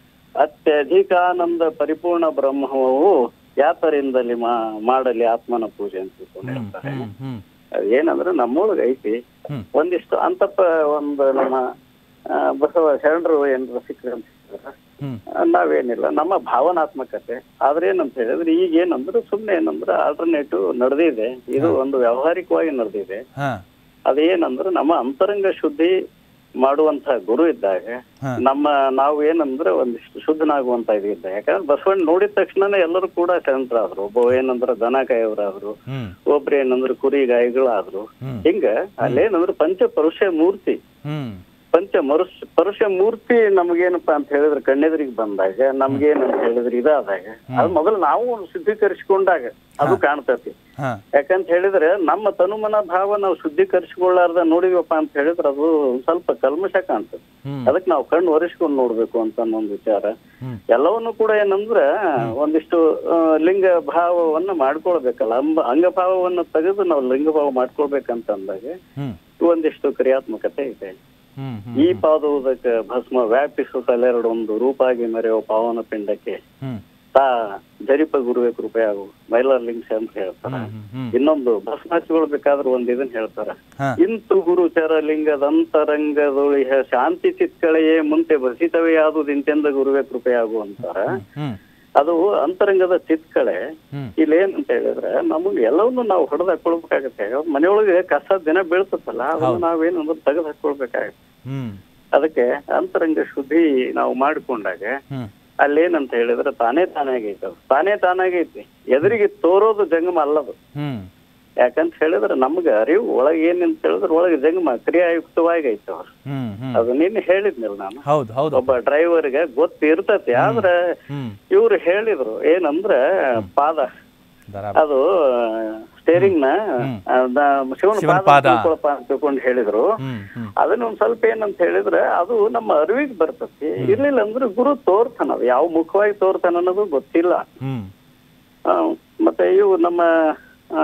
ಅತ್ಯಧಿಕಾನಂದ ಪರಿಪೂರ್ಣ ಬ್ರಹ್ಮವು ಯಾತರಿಂದಲೇ ಮಾ- ಮಾಡಲಿ ಆತ್ಮನ ಪೂಜೆ ಅಂತ ತಿಳ್ಕೊಂಡು ಹೇಳ್ತಾರೆ ಹ್ಮ್ ಹ್ಮ್ ಅದ್ ಏನಂದ್ರೆ ನಮ್ಮೊಳಗೆ ಐತಿ ಹ್ಮ್. ಒಂದಿಷ್ಟು ಅಂತಪ್ಪ ಒಂದು ನಮ್ಮ ಆ, ಬಸವ ಶರಣರು ಏನಾದ್ರು ಸಿಕ್ಕರೆ ಅಂತ ಹೇಳಿದ್ರೆ, ಹ್ಮ್ ಆ, ನಾವೇನಿಲ್ಲ ನಮ್ಮ ಭಾವನಾತ್ಮಕತೆ ಆದ್ರೆ ಏನಂತ ಹೇಳಿದ್ರೆ ಈಗ ಏನಂದ್ರೆ ಸುಮ್ನೆ ಏನಂದ್ರೆ ಆಲ್ಟರ್ನೇಟಿವ್ ನಡೆದಿದೆ ಇದು ಒಂದು ವ್ಯಾವಹಾರಿಕವಾಗಿ ನಡೆದಿದೆ ಹಾ ಅದೇನಂದ್ರೆ ನಮ್ಮ ಅಂತರಂಗ ಶುದ್ಧಿ ಮಾಡುವಂತ ಗುರು ಇದ್ದಾಗ ಹಾ. ನಮ್ಮ ನಾವು ಏನಂದ್ರೆ ಒಂದಿಷ್ಟು ಶುದ್ಧನಾಗುವಂತ ಇದು ಇದ್ದ ಯಾಕಂದ್ರೆ ಬಸವಣ್ಣ ನೋಡಿದ ತಕ್ಷಣನೇ ಎಲ್ಲರೂ ಕೂಡ ಶರಣರಾದ್ರು ಒಬ್ಬ ಏನಂದ್ರೆ ದನ ಕಾಯೋರಾದ್ರು ಹ್ಮ್ ಒಬ್ರು ಏನಂದ್ರೆ ಕುರಿ ಗಾಯಿಗಳಾದ್ರು ಹ್ಮ್. ಹಿಂಗ ಅಲ್ಲೇನಂದ್ರೆ ಪಂಚ ಪರುಷ ಮೂರ್ತಿ ಹ್ಮ್ ಪಂಚ ಮರುಷ ಪರುಷ ಮೂರ್ತಿ ನಮ್ಗೇನಪ್ಪಾ ಅಂತ ಹೇಳಿದ್ರೆ ಕಣ್ಣೆದುರಿಗೆ ಬಂದಾಗ ನಮ್ಗೇನಂತ ಹೇಳಿದ್ರೆ ಇದಾದಾಗ ಅದು ಮೊದಲು ನಾವು ಶುದ್ಧೀಕರಿಸಿಕೊಂಡಾಗ ಅದು ಕಾಣ್ತತಿ ಹಾ ಯಾಕಂತ ಹೇಳಿದ್ರೆ ನಮ್ಮ ತನುಮನ ಭಾವ ನಾವು ಶುದ್ಧೀಕರಿಸಿಕೊಳ್ಳಾರ್ದ ನೋಡಿವಪ್ಪ ಅಂತ ಹೇಳಿದ್ರೆ ಅದು ಒಂದ್ ಸ್ವಲ್ಪ ಕಲ್ಮಶ ಕಾಣ್ತದೆ ಹ್ಮ್ ಅದಕ್ಕೆ ನಾವು ಕಣ್ಣು ಒರೆಸ್ಕೊಂಡು ನೋಡ್ಬೇಕು ಅಂತ ಒಂದು ವಿಚಾರ ಹ್ಮ್ ಎಲ್ಲವನ್ನು ಕೂಡ ಏನಂದ್ರ ಒಂದಿಷ್ಟು ಆ, ಲಿಂಗ ಭಾವವನ್ನ ಮಾಡ್ಕೊಳ್ಬೇಕಲ್ಲ ಅಂಬ ಅಂಗಭಾವವನ್ನ ತೆಗೆದು ನಾವು ಲಿಂಗ ಭಾವ ಮಾಡ್ಕೊಳ್ಬೇಕಂತ ಅಂದಾಗ ಹ್ಮ್ ಒಂದಿಷ್ಟು ಕ್ರಿಯಾತ್ಮಕತೆ ಇದೆ ಹ್ಮ್ ಹ್ಮ್ ಈ ಪಾದೋದಕ ಭಸ್ಮ ವ್ಯಾಪಿಸುತ್ತಲೆರಡೊಂದು ರೂಪಾಗಿ ಮೆರೆಯುವ ಪಾವನ ಪಿಂಡಕ್ಕೆ ಹ್ಮ್ ತಾ ಜರಿಪ ಗುರುವೆ ಕೃಪೆಯಾಗು ಮೈಲಾರ್ ಲಿಂಗ್ಸ್ ಅಂತ ಹೇಳ್ತಾರ ಹ್ಮ್ ಹ್ಮ್ ಇನ್ನೊಂದು ಭಸ್ಮ ಹಚ್ಕೊಳ್ಬೇಕಾದ್ರೆ ಒಂದ್ ಇದನ್ ಹೇಳ್ತಾರ ಹಾ ಇಂತು ಗುರುಚರ ಲಿಂಗದಂತರಂಗದೊಳಿಹ ಶಾಂತಿ ಚಿತ್ಕಳೆಯೇ ಮುಂತೆ ಭಸಿತವೇ ಆದುದಿಂತೆಂದ ಗುರುವೆ ಕೃಪೆಯಾಗು ಅಂತಾರ ಹ್ಮ್ ಅದು ಅಂತರಂಗದ ಚಿತ್ಕಳೆ ಹ್ಮ್ ಇಲ್ಲಿ ಏನಂತ ಹೇಳಿದ್ರೆ ನಮಗೆ ಎಲ್ಲವನ್ನೂ ನಾವು ಹೊಡೆದು ಹಾಕೊಳ್ಬೇಕಾಗತ್ತೆ ಮನೆಯೊಳಗೆ ಕಸ ದಿನ ಬೀಳ್ತತ್ತಲ್ಲ ಅದನ್ನ ನಾವೇನಂದ್ರೆ ತೆಗೆದು ಹಾಕೊಳ್ಬೇಕಾಗತ್ತೆ ಹ್ಮ್ ಅದಕ್ಕೆ ಅಂತರಂಗ ಶುದ್ಧಿ ನಾವು ಮಾಡಿಕೊಂಡಾಗ ಹ್ಮ್ ಅಲ್ಲೇನಂತ ಹೇಳಿದ್ರೆ ತಾನೇ ತಾನಾಗೈತೆ ಅದು ತಾನೇ ತಾನಾಗೈತಿ ಎದುರಿಗೆ ತೋರೋದು ಜಂಗಮ ಅಲ್ಲದು ಹ್ಮ್ ಯಾಕಂತ ಹೇಳಿದ್ರೆ ನಮ್ಗೆ ಅರಿವು ಒಳಗೆ ಏನಂತ ಹೇಳಿದ್ರೆ ಒಳಗೆ ಜಂಗಮ ಕ್ರಿಯಾಯುಕ್ತವಾಗಿ ಐತೆ ಅವ್ರು ಹ್ಮ್ ಹ್ಮ್ ಅದು ನಿನ್ನೆ ಹೇಳಿದ್ನಲ್ಲ ನಾನು ಹೌದು ಹೌದು ಒಬ್ಬ ಡ್ರೈವರ್ಗೆ ಗೊತ್ತಿರ್ತತಿ ಆದ್ರೆ ಹ್ಮ್ ಇವ್ರು ಹೇಳಿದ್ರು ಏನಂದ್ರೆ ಪಾದ ದರ ಅದು ಸ್ಟೇರಿಂಗ್ ನ ಆ, ದ- ಶಿವನ ಶಿವನ ಪಾದ ಪಾದ. ತಿಳ್ಕೊಳಪ್ಪ ಅಂತ ತಿಳ್ಕೊಂಡು ಹೇಳಿದ್ರು ಹ್ಮ್ ಹ್ಮ್ ಅದನ್ನ ಒಂದ್ ಸ್ವಲ್ಪ ಏನಂತ ಹೇಳಿದ್ರೆ ಅದು ನಮ್ಮ ಅರಿವಿಗೆ ಬರ್ತತಿ ಇರ್ಲಿಲ್ಲ ಅಂದ್ರೆ ಗುರು ತೋರ್ತಾನ ಅದು ಯಾವ ಮುಖವಾಗಿ ತೋರ್ತಾನ ಅನ್ನೋದು ಗೊತ್ತಿಲ್ಲ ಹ್ಮ್ ಆ, ಮತ್ತೆ ಇವು ನಮ್ಮ ಆ,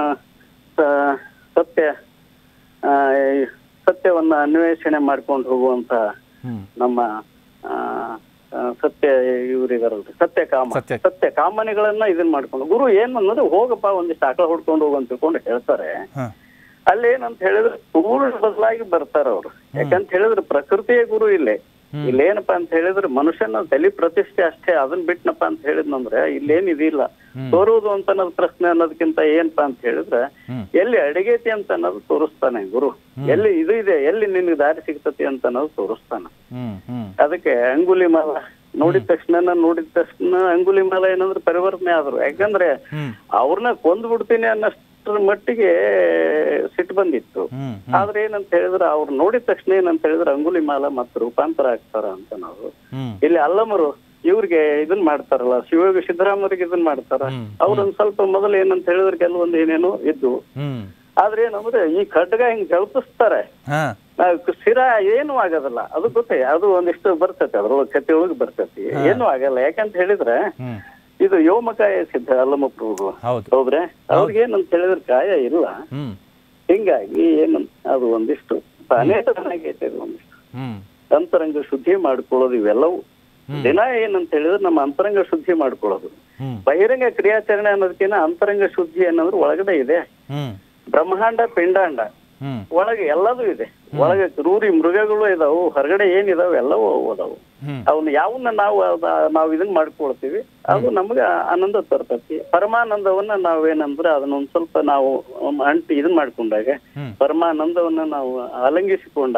ಸ- ಸತ್ಯ ಆ, ಈ ಸತ್ಯವನ್ನ ಅನ್ವೇಷಣೆ ಮಾಡ್ಕೊಂಡು ಹೋಗುವಂತ ಹ್ಮ್ ನಮ್ಮ ಆ, ಆ, ಸತ್ಯ ಇವರಿದಾರಲ್ರಿ ಸತ್ಯ ಕಾಮ ಸತ್ಯ. ಸತ್ಯ ಕಾಮನೆಗಳನ್ನ ಇದನ್ ಮಾಡ್ಕೊಂಡು ಗುರು ಏನ್ ಅನ್ನೋದು ಹೋಗಪ್ಪ ಒಂದಿಷ್ಟು ಆಕಳ ಹೊಡ್ಕೊಂಡು ಹೋಗು ಅಂತ ತಿಳ್ಕೊಂಡು ಹೇಳ್ತಾರೆ ಹಾ ಅಲ್ಲಿ ಏನಂತ ಹೇಳಿದ್ರೆ ಪೂರ್ಣ ಬದಲಾಗಿ ಬರ್ತಾರ ಅವ್ರು ಯಾಕಂತ ಹೇಳಿದ್ರೆ ಪ್ರಕೃತಿಯೇ ಗುರು ಇಲ್ಲೇ ಇಲ್ಲೇನಪ್ಪ ಅಂತ ಹೇಳಿದ್ರೆ ಮನುಷ್ಯನ ತಲೆ ಪ್ರತಿಷ್ಠೆ ಅಷ್ಟೇ ಅದನ್ನ ಬಿಟ್ನಪ್ಪ ಅಂತ ಹೇಳಿದ್ನಂದ್ರೆ ಇಲ್ಲೇನ್ ಇದಿಲ್ಲ ತೋರುವುದು ಅಂತ ಅನ್ನೋದು ಪ್ರಶ್ನೆ ಅನ್ನೋದಕ್ಕಿಂತ ಏನಪ್ಪಾ ಅಂತ ಹೇಳಿದ್ರೆ ಹ್ಮ್. ಎಲ್ಲಿ ಅಡಿಗೈತಿ ಅಂತ ಅನ್ನೋದು ತೋರಿಸ್ತಾನೆ ಗುರು ಎಲ್ಲಿ ಇದು ಇದೆ ಎಲ್ಲಿ ನಿನ್ಗೆ ದಾರಿ ಸಿಗ್ತತಿ ಅಂತ ಅನ್ನೋದು ತೋರಿಸ್ತಾನ ಹ್ಮ್ ಹ್ಮ್ ಅದಕ್ಕೆ ಅಂಗುಲಿ ಮಾಲ ನೋಡಿದ ತಕ್ಷಣ ನೋಡಿದ ತಕ್ಷಣ ಅಂಗುಲಿ ಮಾಲ ಏನಂದ್ರೆ ಪರಿವರ್ತನೆ ಆದ್ರು ಯಾಕಂದ್ರೆ ಹ್ಮ್ ಅವ್ರನ್ನ ಕೊಂದ್ ಬಿಡ್ತೀನಿ ಅನ್ನಷ್ಟರ ಮಟ್ಟಿಗೆ ಸಿಟ್ಟು ಬಂದಿತ್ತು ಹ್ಮ್ ಆದ್ರೆ ಏನಂತ ಹೇಳಿದ್ರೆ ಅವ್ರು ನೋಡಿದ ತಕ್ಷಣ ಏನಂತ ಹೇಳಿದ್ರೆ ಅಂಗುಲಿ ಮಾಲ ಮತ್ತೆ ರೂಪಾಂತರ ಆಗ್ತಾರ ಅಂತ ನಾವು ಹ್ಮ್ ಇಲ್ಲಿ ಅಲ್ಲಮರು ಇವ್ರಿಗೆ ಇದನ್ ಮಾಡ್ತಾರಲ್ಲ ಶಿವಯೋಗಿ ಸಿದ್ದರಾಮಯ್ಯರಿಗೆ ಇದನ್ ಮಾಡ್ತಾರ ಹ್ಮ್. ಅವ್ರೊಂದ್ ಸ್ವಲ್ಪ ಮೊದಲು ಏನಂತ ಹೇಳಿದ್ರೆ ಕೆಲವೊಂದು ಏನೇನೋ ಇದ್ದು ಹ್ಮ್ ಆದ್ರೆ ಏನಂದ್ರೆ ಈ ಖಡ್ಗ ಹಿಂಗ್ ಜಲ್ಪಿಸ್ತಾರೆ ಹಾ ಆ, ಶಿರ ಏನು ಆಗೋದಿಲ್ಲ ಅದು ಗೊತ್ತೇ ಅದು ಒಂದಿಷ್ಟು ಬರ್ತೈತಿ ಅದ್ರೊಳಗೆ ಕತ್ತಿ ಒಳಗೆ ಬರ್ತೈತಿ ಏನು ಆಗಲ್ಲ ಯಾಕಂತ ಹೇಳಿದ್ರೆ ಹ್ಮ್ ಇದು ಯೋಮಕಾಯ ಸಿದ್ಧ ಅಲ್ಲಮ ಪ್ರಭು ಹೌದು ಹೌದ್ರೆ ಅವ್ರಿಗೆ ಏನಂತ ಹೇಳಿದ್ರೆ ಕಾಯ ಇಲ್ಲ ಹ್ಮ್ ಹಿಂಗಾಗಿ ಏನಂತ ಅದು ಒಂದಿಷ್ಟು ತಾನೇ ತಾನಾಗೈತೆ ಅದು ಒಂದಿಷ್ಟು ಹ್ಮ್ ಅಂತರಂಗ ಶುದ್ಧಿ ಮಾಡ್ಕೊಳ್ಳೋದು ಇವೆಲ್ಲವೂ ದಿನ ಏನಂತ ಹೇಳಿದ್ರೆ ನಮ್ಮ ಅಂತರಂಗ ಶುದ್ಧಿ ಮಾಡ್ಕೊಳ್ಳೋದು ಹ್ಮ್ ಬಹಿರಂಗ ಕ್ರಿಯಾಚರಣೆ ಅನ್ನೋದಕ್ಕಿಂತ ಅಂತರಂಗ ಶುದ್ಧಿ ಅನ್ನೋದ್ರ ಒಳಗಡೆ ಇದೆ ಹ್ಮ್ ಬ್ರಹ್ಮಾಂಡ ಪಿಂಡಾಂಡ ಹ್ಮ್ ಒಳಗೆ ಎಲ್ಲದೂ ಇದೆ ಒಳಗೆ ಕ್ರೂರಿ ಮೃಗಗಳು ಇದಾವು ಹೊರಗಡೆ ಏನಿದಾವೆ ಎಲ್ಲವೂ ಅದಾವು ಹ್ಮ್ ಅವನ್ನ ಯಾವನ್ನ ನಾವು ಅದ- ನಾವು ಇದನ್ನ ಮಾಡ್ಕೊಳ್ತೀವಿ ಅದು ನಮ್ಗೆ ಆನಂದ ತರ್ತತಿ ಪರಮಾನಂದವನ್ನ ನಾವೇನಂದ್ರೆ ಅದನ್ನ ಒಂದ್ ಸ್ವಲ್ಪ ನಾವು ಅಂಟಿ ಇದನ್ ಮಾಡ್ಕೊಂಡಾಗ ಹ್ಮ್. ಪರಮಾನಂದವನ್ನ ನಾವು ಅಲಂಗಿಸಿಕೊಂಡಾಗ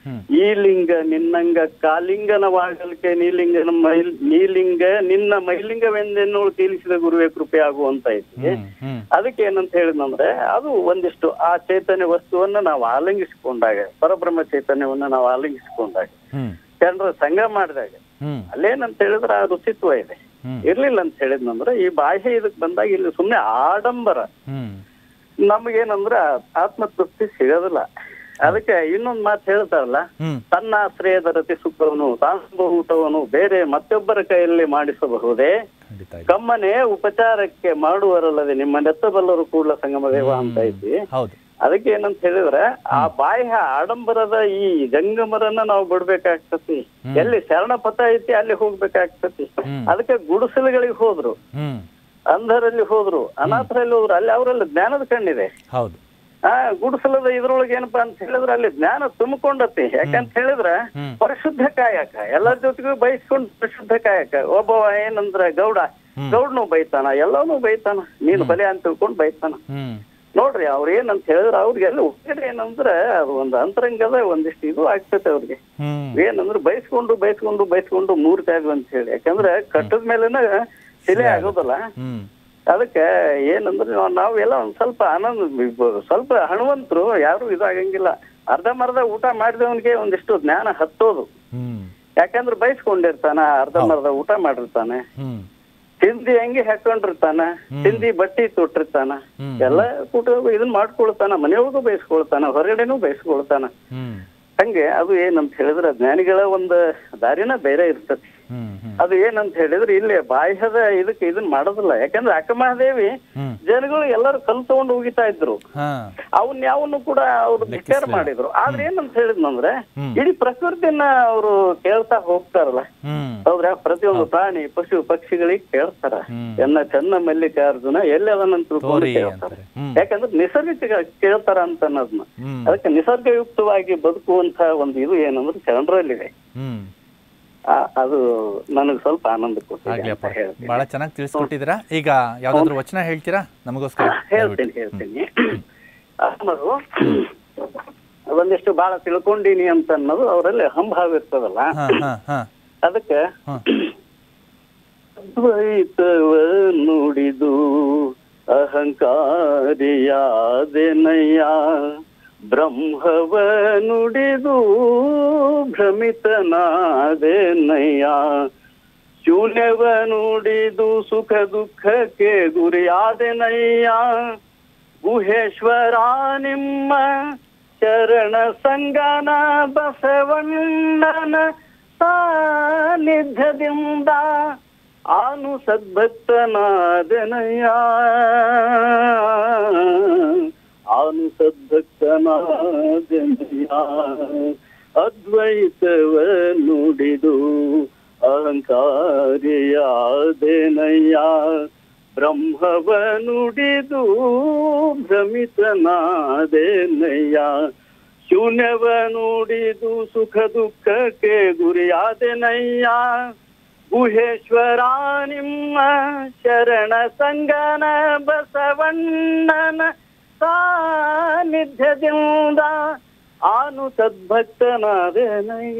ಈ ಲಿಂಗ ನಿನ್ನಂಗ ಕಾಲಿಂಗನವಾಗಲಿಕ್ಕೆ ನೀಲಿಂಗನ ಮೈಲ್ ನೀಲಿಂಗ ನಿನ್ನ ಮೈಲಿಂಗವೆಂದೆನ್ನೋಳು ತಿಳಿಸಿದ ಗುರುವೇ ಕೃಪೆ ಆಗುವಂತ ಐತಿ ಹ್ಮ್ ಹ್ಮ್ ಅದಕ್ಕೆ ಏನಂತ ಹೇಳಿದಂದ್ರೆ ಅದು ಒಂದಿಷ್ಟು ಆ ಚೈತನ್ಯ ವಸ್ತುವನ್ನ ನಾವು ಆಲಿಂಗಿಸಿಕೊಂಡಾಗ ಪರಬ್ರಹ್ಮ ಚೈತನ್ಯವನ್ನ ನಾವು ಆಲಿಂಗಿಸಿಕೊಂಡಾಗ ಹ್ಮ್ ಜನರ ಸಂಘ ಮಾಡಿದಾಗ ಹ್ಮ್ ಅಲ್ಲೇನಂತ ಹೇಳಿದ್ರೆ ಆ ರುಚಿತ್ವ ಇದೆ ಹ್ಮ್. ಇರ್ಲಿಲ್ಲ ಅಂತ ಹೇಳಿದ್ನಂದ್ರೆ ಈ ಬಾಹ್ಯ ಇದಕ್ ಬಂದಾಗ ಇಲ್ಲಿ ಸುಮ್ನೆ ಆಡಂಬರ ಹ್ಮ್ ನಮಗೇನಂದ್ರ ಆತ್ಮತೃಪ್ತಿ ಸಿಗೋದಿಲ್ಲ ಅದಕ್ಕೆ ಇನ್ನೊಂದ್ ಮಾತು ಹೇಳ್ತಾರಲ್ಲ ಹ್ಮ್ ತನ್ನ ಆಶ್ರಯದ ರತಿ ಸುಖವನ್ನು ತಾನುಭೂತವನ್ನು ಬೇರೆ ಮತ್ತೊಬ್ಬರ ಕೈಯಲ್ಲಿ ಮಾಡಿಸಬಹುದೇ ಖಂಡಿತ ಇದೆ. ಕಮ್ಮನೆ ಉಪಚಾರಕ್ಕೆ ಮಾಡುವರಲ್ಲದೆ ನಿಮ್ಮ ನೆತ್ತಬಲ್ಲರು ಕೂಡಲ ಸಂಗಮ ದೇವ ಅಂತ ಐತಿ ಹೌದು ಅದಕ್ಕೆ ಏನಂತ ಹೇಳಿದ್ರೆ ಆ ಬಾಹ್ಯ ಆಡಂಬರದ ಈ ಜಂಗಮರನ್ನ ನಾವು ಬಿಡ್ಬೇಕಾಗ್ತತಿ ಎಲ್ಲಿ ಶರಣ ಪಥ ಐತಿ ಅಲ್ಲಿ ಹೋಗ್ಬೇಕಾಗ್ತತಿ ಹ್ಮ್. ಅದಕ್ಕೆ ಗುಡಿಸಲುಗಳಿಗೆ ಹೋದ್ರು ಹ್ಮ್ ಅಂಧರಲ್ಲಿ ಹೋದ್ರು ಅನಾಥರಲ್ಲಿ ಹೋದ್ರು ಅಲ್ಲಿ ಅವರಲ್ಲಿ ಜ್ಞಾನದ ಕಣ್ಣಿದೆ ಹೌದು ಆ ಗುಡಿಸಲದ ಇದ್ರೊಳಗೆ ಏನಪ್ಪಾ ಅಂತ ಹೇಳಿದ್ರೆ ಅಲ್ಲಿ ಜ್ಞಾನ ತುಂಬಿಕೊಂಡತಿ ಯಾಕಂತ ಹೇಳಿದ್ರೆ ಹ್ಮ್. ಪರಿಶುದ್ಧ ಕಾಯಕ ಎಲ್ಲರ ಜೊತೆಗೂ ಬಯಸ್ಕೊಂಡು ಪರಿಶುದ್ಧ ಕಾಯಕ ಒಬ್ಬ ಏನಂದ್ರ ಗೌಡ ಗೌಡ್ನು ಬೈತಾನ ಎಲ್ಲವನ್ನೂ ಬೈತಾನ ನೀನು ಬಲೆ ಅಂತ ತಿಳ್ಕೊಂಡು ಬೈತಾನ ಹ್ಮ್ ನೋಡ್ರಿ ಅವ್ರ ಏನಂತ ಹೇಳಿದ್ರೆ ಅವ್ರಿಗೆಲ್ಲ ಒಟ್ಟಿಗೆ ಏನಂದ್ರೆ ಅದು ಒಂದು ಅಂತರಂಗದ ಒಂದಿಷ್ಟು ಇದು ಆಗ್ತೈತೆ ಅವ್ರಿಗೆ ಹ್ಮ್ ಏನಂದ್ರೆ ಬೈಸ್ಕೊಂಡು ಬೈಸ್ಕೊಂಡು ಬೈಸ್ಕೊಂಡು ಮೂರ್ತಿ ಆಗುವ ಅಂತ ಹೇಳಿ ಯಾಕಂದ್ರೆ ಕಟ್ಟದ ಮೇಲೆನ ಶಿಲೆ ಆಗೋದಲ್ಲ ಹ್ಮ್ ಅದಕ್ಕೆ ಏನಂದ್ರೆ ನಾವ್- ನಾವೆಲ್ಲ ಒಂದ್ ಸ್ವಲ್ಪ ಆನಂದ ಇರ್ಬೋದು. ಸ್ವಲ್ಪ ಹಣವಂತರು ಯಾರು ಇದಾಗಂಗಿಲ್ಲ ಅರ್ಧಂಬರ್ಧ ಊಟ ಮಾಡಿದವನಿಗೆ ಒಂದಿಷ್ಟು ಜ್ಞಾನ ಹತ್ತೋದು ಹ್ಮ್ ಯಾಕಂದ್ರೆ ಬೈಸ್ಕೊಂಡಿರ್ತಾನ ಅರ್ಧಂಬರ್ಧ ಊಟ ಮಾಡಿರ್ತಾನೆ ಹ್ಮ್ ತಿಂದಿ ಅಂಗಿ ಹಾಕೊಂಡಿರ್ತಾನ ತಿಂದಿ ಬಟ್ಟಿ ತೊಟ್ಟಿರ್ತಾನ ಹ್ಮ್. ಎಲ್ಲ ಕೂಟ ಇದನ್ ಮಾಡ್ಕೊಳ್ತಾನ ಮನೆಯೊಳಗೂ ಬಯಸ್ಕೊಳ್ತಾನ ಹೊರಗಡೆನೂ ಬಯಸ್ಕೊಳ್ತಾನ ಹ್ಮ್ ಹಂಗೆ ಅದು ಏನಂತ ಹೇಳಿದ್ರೆ ಜ್ಞಾನಿಗಳ ಒಂದು ದಾರಿನ ಬೇರೆ ಇರ್ತತಿ ಹ್ಮ್ ಹ್ಮ್ ಅದು ಏನಂತ ಹೇಳಿದ್ರೆ ಇಲ್ಲಿ ಬಾಹ್ಯದ ಇದಕ್ಕೆ ಇದನ್ ಮಾಡೋದಿಲ್ಲ ಯಾಕಂದ್ರೆ ಅಕ್ಕಮಹಾದೇವಿ ಹ್ಮ್ ಜನಗಳು ಎಲ್ಲರೂ ಕಲ್ ತಗೊಂಡು ಹೋಗಿತಾ ಇದ್ರು ಹಾ ಅವನ್ ಯಾವನ್ನು ಕೂಡ ಅವ್ರು ಧಿಕ್ಕಾರ ಮಾಡಿದ್ರು ಆದ್ರೆ ಏನಂತ ಹೇಳಿದ್ನಂದ್ರೆ ಇಡೀ ಪ್ರಕೃತಿನ ಅವರು ಕೇಳ್ತಾ ಹೋಗ್ತಾರಲ್ಲ ಹ್ಮ್ ಹೌದ್ರಾ ಪ್ರತಿಯೊಂದು ಪ್ರಾಣಿ ಪಶು ಪಕ್ಷಿಗಳಿಗೆ ಕೇಳ್ತಾರ ಹ್ಮ್. ಎನ್ನ ಚೆನ್ನ ಮಲ್ಲಿಕಾರ್ಜುನ ಎಲ್ಲಿ ಅದನ್ನ ತಿಳ್ಕೊಂಡು ತೋರಿ ಕೇಳ್ತಾರ ಅಂತಾರೆ ಹ್ಮ್ ಯಾಕಂದ್ರೆ ನಿಸರ್ಗಕ್ಕೆ ಕೇಳ್ತಾರ ಅಂತ ಅನ್ನೋದ್ನ ಹ್ಮ್ ಅದಕ್ಕೆ ನಿಸರ್ಗಯುಕ್ತವಾಗಿ ಬದುಕುವಂತ ಒಂದು ಇದು ಏನಂದ್ರೆ ಚಂದ್ರಲ್ಲಿದೆ ಹ್ಮ್ ಆ- ಅದು ನನಗೆ ಸ್ವಲ್ಪ ಆನಂದ ಕೊಟ್ಟಿದೆ ಆಗ್ಲಿ ಅಂತ ಅಪ್ಪ ಹೇಳ್ತೀನಿ ಬಹಳ ಚೆನ್ನಾಗಿ ತಿಳಿಸ್ಕೊಟ್ಟಿದ್ದೀರಾ ಈಗ ಯಾವ್ದಾದ್ರು ವಚನ ಹೇಳ್ತೀರಾ ನಮಗೋಸ್ಕರ ಹೇಳ್ತೀನಿ ಹೇಳ್ತೀನಿ ಆಮೇಲೆ ಒಂದಿಷ್ಟು ಬಹಳ ತಿಳ್ಕೊಂಡಿನಿ ಅಂತ ಅನ್ನೋದು ಅವರಲ್ಲಿ ಹಂಭಾವ ಇರ್ತದಲ್ಲ ಹಾ ಹಾ ಹಾ ಅದಕ್ಕೆ ಹಾ ದ್ವೈತವ ನುಡಿದು ಅಹಂಕಾರಿಯಾದೆನಯ್ಯ ಬ್ರಹ್ಮವ ನುಡಿದು ಭ್ರಮಿತನಾದೆನಯ್ಯ ಶೂನ್ಯವ ನುಡಿದು ಸುಖ ದುಃಖಕ್ಕೆ ಗುರಿಯಾದೆನಯ್ಯ ಗುಹೇಶ್ವರ ನಿಮ್ಮ ಚರಣ ಸಂಗನ ಬಸವಣ್ಣನ ಸಾನ್ನಿಧ್ಯದಿಂದ ಆನು ಸದ್ಭಕ್ತನಾದನಯ್ಯ ಆನು ಸದ್ಭಕ್ತನಾದನಯ್ಯ ಅದ್ವೈತವ ನುಡಿದು ಅಹಂಕಾರಿಯಾದೆನಯ್ಯ ಬ್ರಹ್ಮವ ನುಡಿದು ಭ್ರಮಿತನಾದೆನಯ್ಯ ಶೂನ್ಯವ ನುಡಿದು ಸುಖ ದುಃಖಕ್ಕೆ ಗುರಿಯಾದೆನಯ್ಯ ಗುಹೇಶ್ವರ ನಿಮ್ಮ ಶರಣ ಸಂಗನ ಬಸವಣ್ಣನ ಸಾನ್ನಿಧ್ಯದಿಂದ ಆನು ಸದ್ಭಕ್ತನಾದೆನಯ್ಯ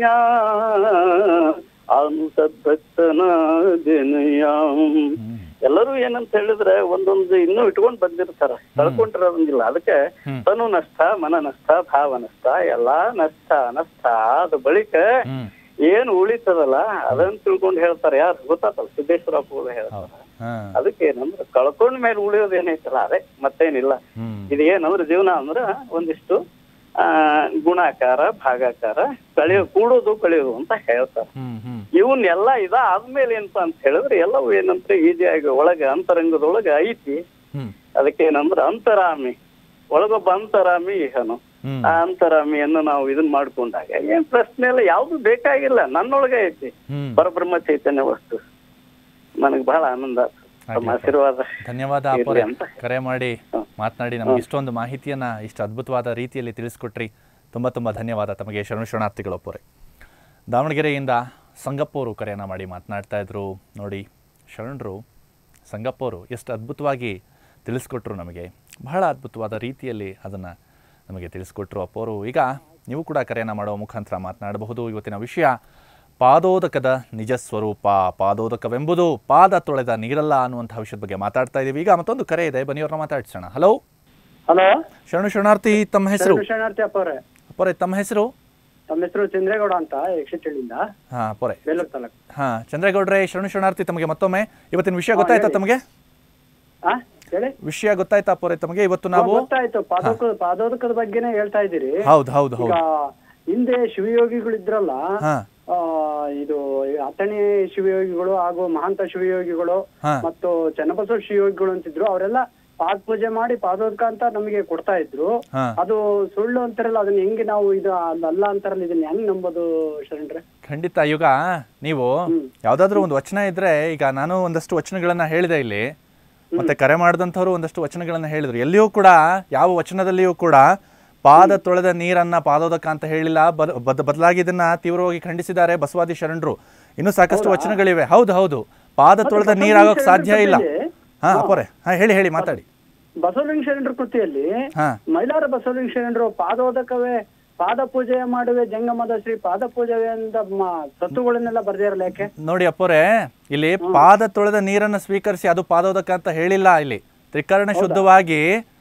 ಆನು ಸದ್ಭಕ್ತನಾದೆನಯ್ಯ ಎಲ್ಲರೂ ಏನಂತ ಹೇಳಿದ್ರೆ ಒಂದೊಂದು ಇನ್ನೂ ಇಟ್ಕೊಂಡ್ ಬಂದಿರ್ತಾರ ಕಳ್ಕೊಂಡಿರೋದಂಗಿಲ್ಲ ಅದಕ್ಕೆ ಹ್ಮ್. ತನು ನಷ್ಟ ಮನ ನಷ್ಟ ಭಾವ ನಷ್ಟ ಎಲ್ಲಾ ನಷ್ಟ ನಷ್ಟ ಆದ ಬಳಿಕ ಹ್ಮ್ ಏನ್ ಉಳಿತದಲ್ಲ ಅದನ್ನ ತಿಳ್ಕೊಂಡು ಹೇಳ್ತಾರೆ ಯಾರು ಗೊತ್ತಾತಲ್ಲ ಸಿದ್ದೇಶ್ವರಪ್ಪ ಕೂಡ ಹೇಳ್ತಾರೆ ಹೌದು ಹಾ ಅದಕ್ಕೆ ಏನಂದ್ರೆ ಕಳ್ಕೊಂಡ ಮೇಲೆ ಉಳಿಯೋದು ಏನೈತಲ್ಲ ಅದೇ ಮತ್ತೇನಿಲ್ಲ ಹ್ಮ್ ಇದು ಏನಂದ್ರೆ ಜೀವನ ಅಂದ್ರ ಒಂದಿಷ್ಟು ಆ ಗುಣಾಕಾರ ಭಾಗಾಕಾರ ಕಳೆಯೋ ಕೂಡೋದು ಕಳೆಯೋದು ಅಂತ ಹೇಳ್ತಾರೆ ಹ್ಮ್ ಹ್ಮ್ ಇವನ್ ಎಲ್ಲ ಇದ ಆದ್ಮೇಲೆ ಏನಪ್ಪಾ ಅಂತ ಹೇಳಿದ್ರೆ ಎಲ್ಲವೂ ಏನಂದ್ರೆ ಈಜಿಯಾಗಿ ಒಳಗ ಅಂತರಂಗದೊಳಗ ಐತಿ ಹ್ಮ್ ಅದಕ್ಕೆ ಏನಂದ್ರ ಅಂತರಾಮಿ ಒಳಗೊಬ್ಬ ಅಂತರಾಮಿ ಇಹನು ಹ್ಮ್ ಆ ಅಂತರಾಮಿಯನ್ನು ನಾವು ಇದನ್ ಮಾಡ್ಕೊಂಡಾಗ ಏನ್ ಪ್ರಶ್ನೆ ಇಲ್ಲ ಯಾವ್ದು ಬೇಕಾಗಿಲ್ಲ ನನ್ನೊಳಗೆ ಐತಿ ಹ್ಮ್ ಪರಬ್ರಹ್ಮ ಚೈತನ್ಯ ವಸ್ತು ನನಗೆ ಬಹಳ ಆನಂದ ಆಯ್ತು. ತಮ್ಮ ಆಶೀರ್ವಾದ ಧನ್ಯವಾದ ಇರ್ಲಿ ಅಪ್ಪರೇ ಅಂತ. ಕರೆ ಮಾಡಿ ಮಾತನಾಡಿ ನಮ್ಗೆ ಇಷ್ಟೊಂದು ಮಾಹಿತಿಯನ್ನ ಇಷ್ಟು ಅದ್ಭುತವಾದ ರೀತಿಯಲ್ಲಿ ತಿಳಿಸ್ಕೊಟ್ರಿ ತುಂಬ ತುಂಬ ಧನ್ಯವಾದ ತಮಗೆ ಶರಣು ಶರಣಾರ್ಥಿಗಳು ಅಪ್ಪರೇ ದಾವಣಗೆರೆಯಿಂದ ಸಂಗಪ್ಪವರು ಕರೆಯನ್ನು ಮಾಡಿ ಮಾತನಾಡ್ತಾ ಇದ್ರು ನೋಡಿ ಶರಣರು ಸಂಗಪ್ಪವರು ಎಷ್ಟು ಅದ್ಭುತವಾಗಿ ತಿಳಿಸ್ಕೊಟ್ರು ನಮಗೆ ಬಹಳ ಅದ್ಭುತವಾದ ರೀತಿಯಲ್ಲಿ ಅದನ್ನು ನಮಗೆ ತಿಳಿಸ್ಕೊಟ್ರು ಅಪ್ಪವರು ಈಗ ನೀವು ಕೂಡ ಕರೆಯನ್ನು ಮಾಡುವ ಮುಖಾಂತರ ಮಾತನಾಡಬಹುದು ಇವತ್ತಿನ ವಿಷಯ ಪಾದೋದಕದ ನಿಜ ಸ್ವರೂಪ ಪಾದೋದಕವೆಂಬುದು ಪಾದ ತೊಳೆದ ನೀರಲ್ಲ ಅನ್ನುವಂಥ ವಿಷಯದ ಬಗ್ಗೆ ಮಾತಾಡ್ತಾ ಇದ್ದೀವಿ ಈಗ ಮತ್ತೊಂದು ಕರೆ ಇದೆ ಬನ್ನಿ ಅವ್ರನ್ನ ಮಾತಾಡ್ಸೋಣ ಹಲೋ ಹಲೋ ಶರಣು ಶರಣಾರ್ಥಿ ತಮ್ಮ ಹೆಸರು ಶರಣಾರ್ಥಿ ಅಪ್ಪ ಅವ್ರೆ ಪೊರೆ ತಮ್ಮ ಹೆಸರು ತಮ್ಮ ಹೆಸರು ಚಂದ್ರೇಗೌಡ ಅಂತ ಯಕ್ಷಿಟ್ಟಿಳಿಂದ ಹಾಂ ಪೊರೆ ಬೇಲೂರು ತಾಲೂಕು ಹಾಂ ಚಂದ್ರೇಗೌಡ್ರೆ ಶರಣು ಶರಣಾರ್ಥಿ ತಮಗೆ ಮತ್ತೊಮ್ಮೆ ಇವತ್ತಿನ ವಿಷಯ ಗೊತ್ತಾಯ್ತಾ ತಮಗೆ ಆ ಹೇಳಿ ವಿಷಯ ಗೊತ್ತಾಯ್ತಾ ಪೊರೆ ತಮಗೆ ಇವತ್ತು ನಾವು ಗೊತ್ತಾಯ್ತು ಪಾದೋಕ ಪಾದೋದಕದ ಬಗ್ಗೆನೇ ಹೇಳ್ತಾ ಇದ್ದೀರಿ ಹೌದು ಹೌದು ಈಗ ಹೌದು ಹಿಂದೆ ಶಿವಯೋಗಿಗಳು ಇದ್ರಲ್ಲ ಹಾ ಆ, ಇದು ಅಥಣಿ ಶಿವಯೋಗಿಗಳು ಹಾಗೂ ಮಹಾಂತ ಶಿವಯೋಗಿಗಳು ಹಾ. ಮತ್ತು ಚನ್ನಬಸವ ಶಿವಯೋಗಿಗಳು ಅಂತಿದ್ರು ಅವರೆಲ್ಲ ಪಾದ ಪೂಜೆ ಮಾಡಿ ಪಾದೋದಕ ಅಂತ ನಮಗೆ ಕೊಡ್ತಾ ಇದ್ರು ಹಾ. ಅದು ಸುಳ್ಳು ಅಂತಾರಲ್ಲ ಅದನ್ನ ಹೆಂಗೆ ನಾವು ಇದು ಅಲ್ಲ ಅಂತಾರಲ್ಲ ಇದನ್ನ ಹೆಂಗ್ ನಂಬೋದು ಶರಣ್ರೆ ಖಂಡಿತ ಈಗ ನೀವು ಯಾವ್ದಾದ್ರು ಒಂದು ವಚನ ಇದ್ರೆ ಈಗ ನಾನು ಒಂದಷ್ಟು ವಚನಗಳನ್ನ ಹೇಳಿದೆ ಇಲ್ಲಿ ಮತ್ತೆ ಕರೆ ಮಾಡಿದಂಥವ್ರು ಒಂದಷ್ಟು ವಚನಗಳನ್ನ ಹೇಳಿದ್ರು ಎಲ್ಲಿಯೂ ಕೂಡ ಯಾವ ವಚನದಲ್ಲಿಯೂ ಕೂಡ ಪಾದ ತೊಳೆದ ನೀರನ್ನ ಪಾದೋದಕ ಅಂತ ಹೇಳಿಲ್ಲ ಬದ ಬದ- ಬದಲಾಗಿ ಇದನ್ನ ತೀವ್ರವಾಗಿ ಖಂಡಿಸಿದ್ದಾರೆ ಬಸವಾದಿ ಶರಣರು ಇನ್ನೂ ಸಾಕಷ್ಟು ವಚನಗಳಿವೆ ಹೌದು ಹೌದು ಪಾದ ತೊಳೆದ ನೀರಾಗೋಕ್ ಸಾಧ್ಯ ಇಲ್ಲ ಹಾ ಅಪ್ಪರೆ ಹಾ ಹೇಳಿ ಹೇಳಿ ಮಾತಾಡಿ ಬಸವಲಿಂಗ ಶರಣರ ಕೃತಿಯಲ್ಲಿ ಹಾ ಮೈಲಾರ ಬಸವಲಿಂಗ ಶರಣರು ಪಾದೋದಕವೇ ಪಾದ ಪೂಜೆ ಮಾಡುವೆ ಜಂಗಮದ ಶ್ರೀ ಪಾದ ಪೂಜೆವೆ ಅಂತ ಮ- ತತ್ವಗಳನ್ನೆಲ್ಲ ಬರ್ದಿರಲ್ಲ ಯಾಕೆ ನೋಡಿ ಅಪ್ಪರೆ ಇಲ್ಲಿ ಪಾದ ತೊಳೆದ ನೀರನ್ನು ಸ್ವೀಕರಿಸಿ ಅದು ಪಾದೋದಕ ಅಂತ ಹೇಳಿಲ್ಲ ಇಲ್ಲಿ ತ್ರಿಕರಣ ಶುದ್ಧವಾಗಿ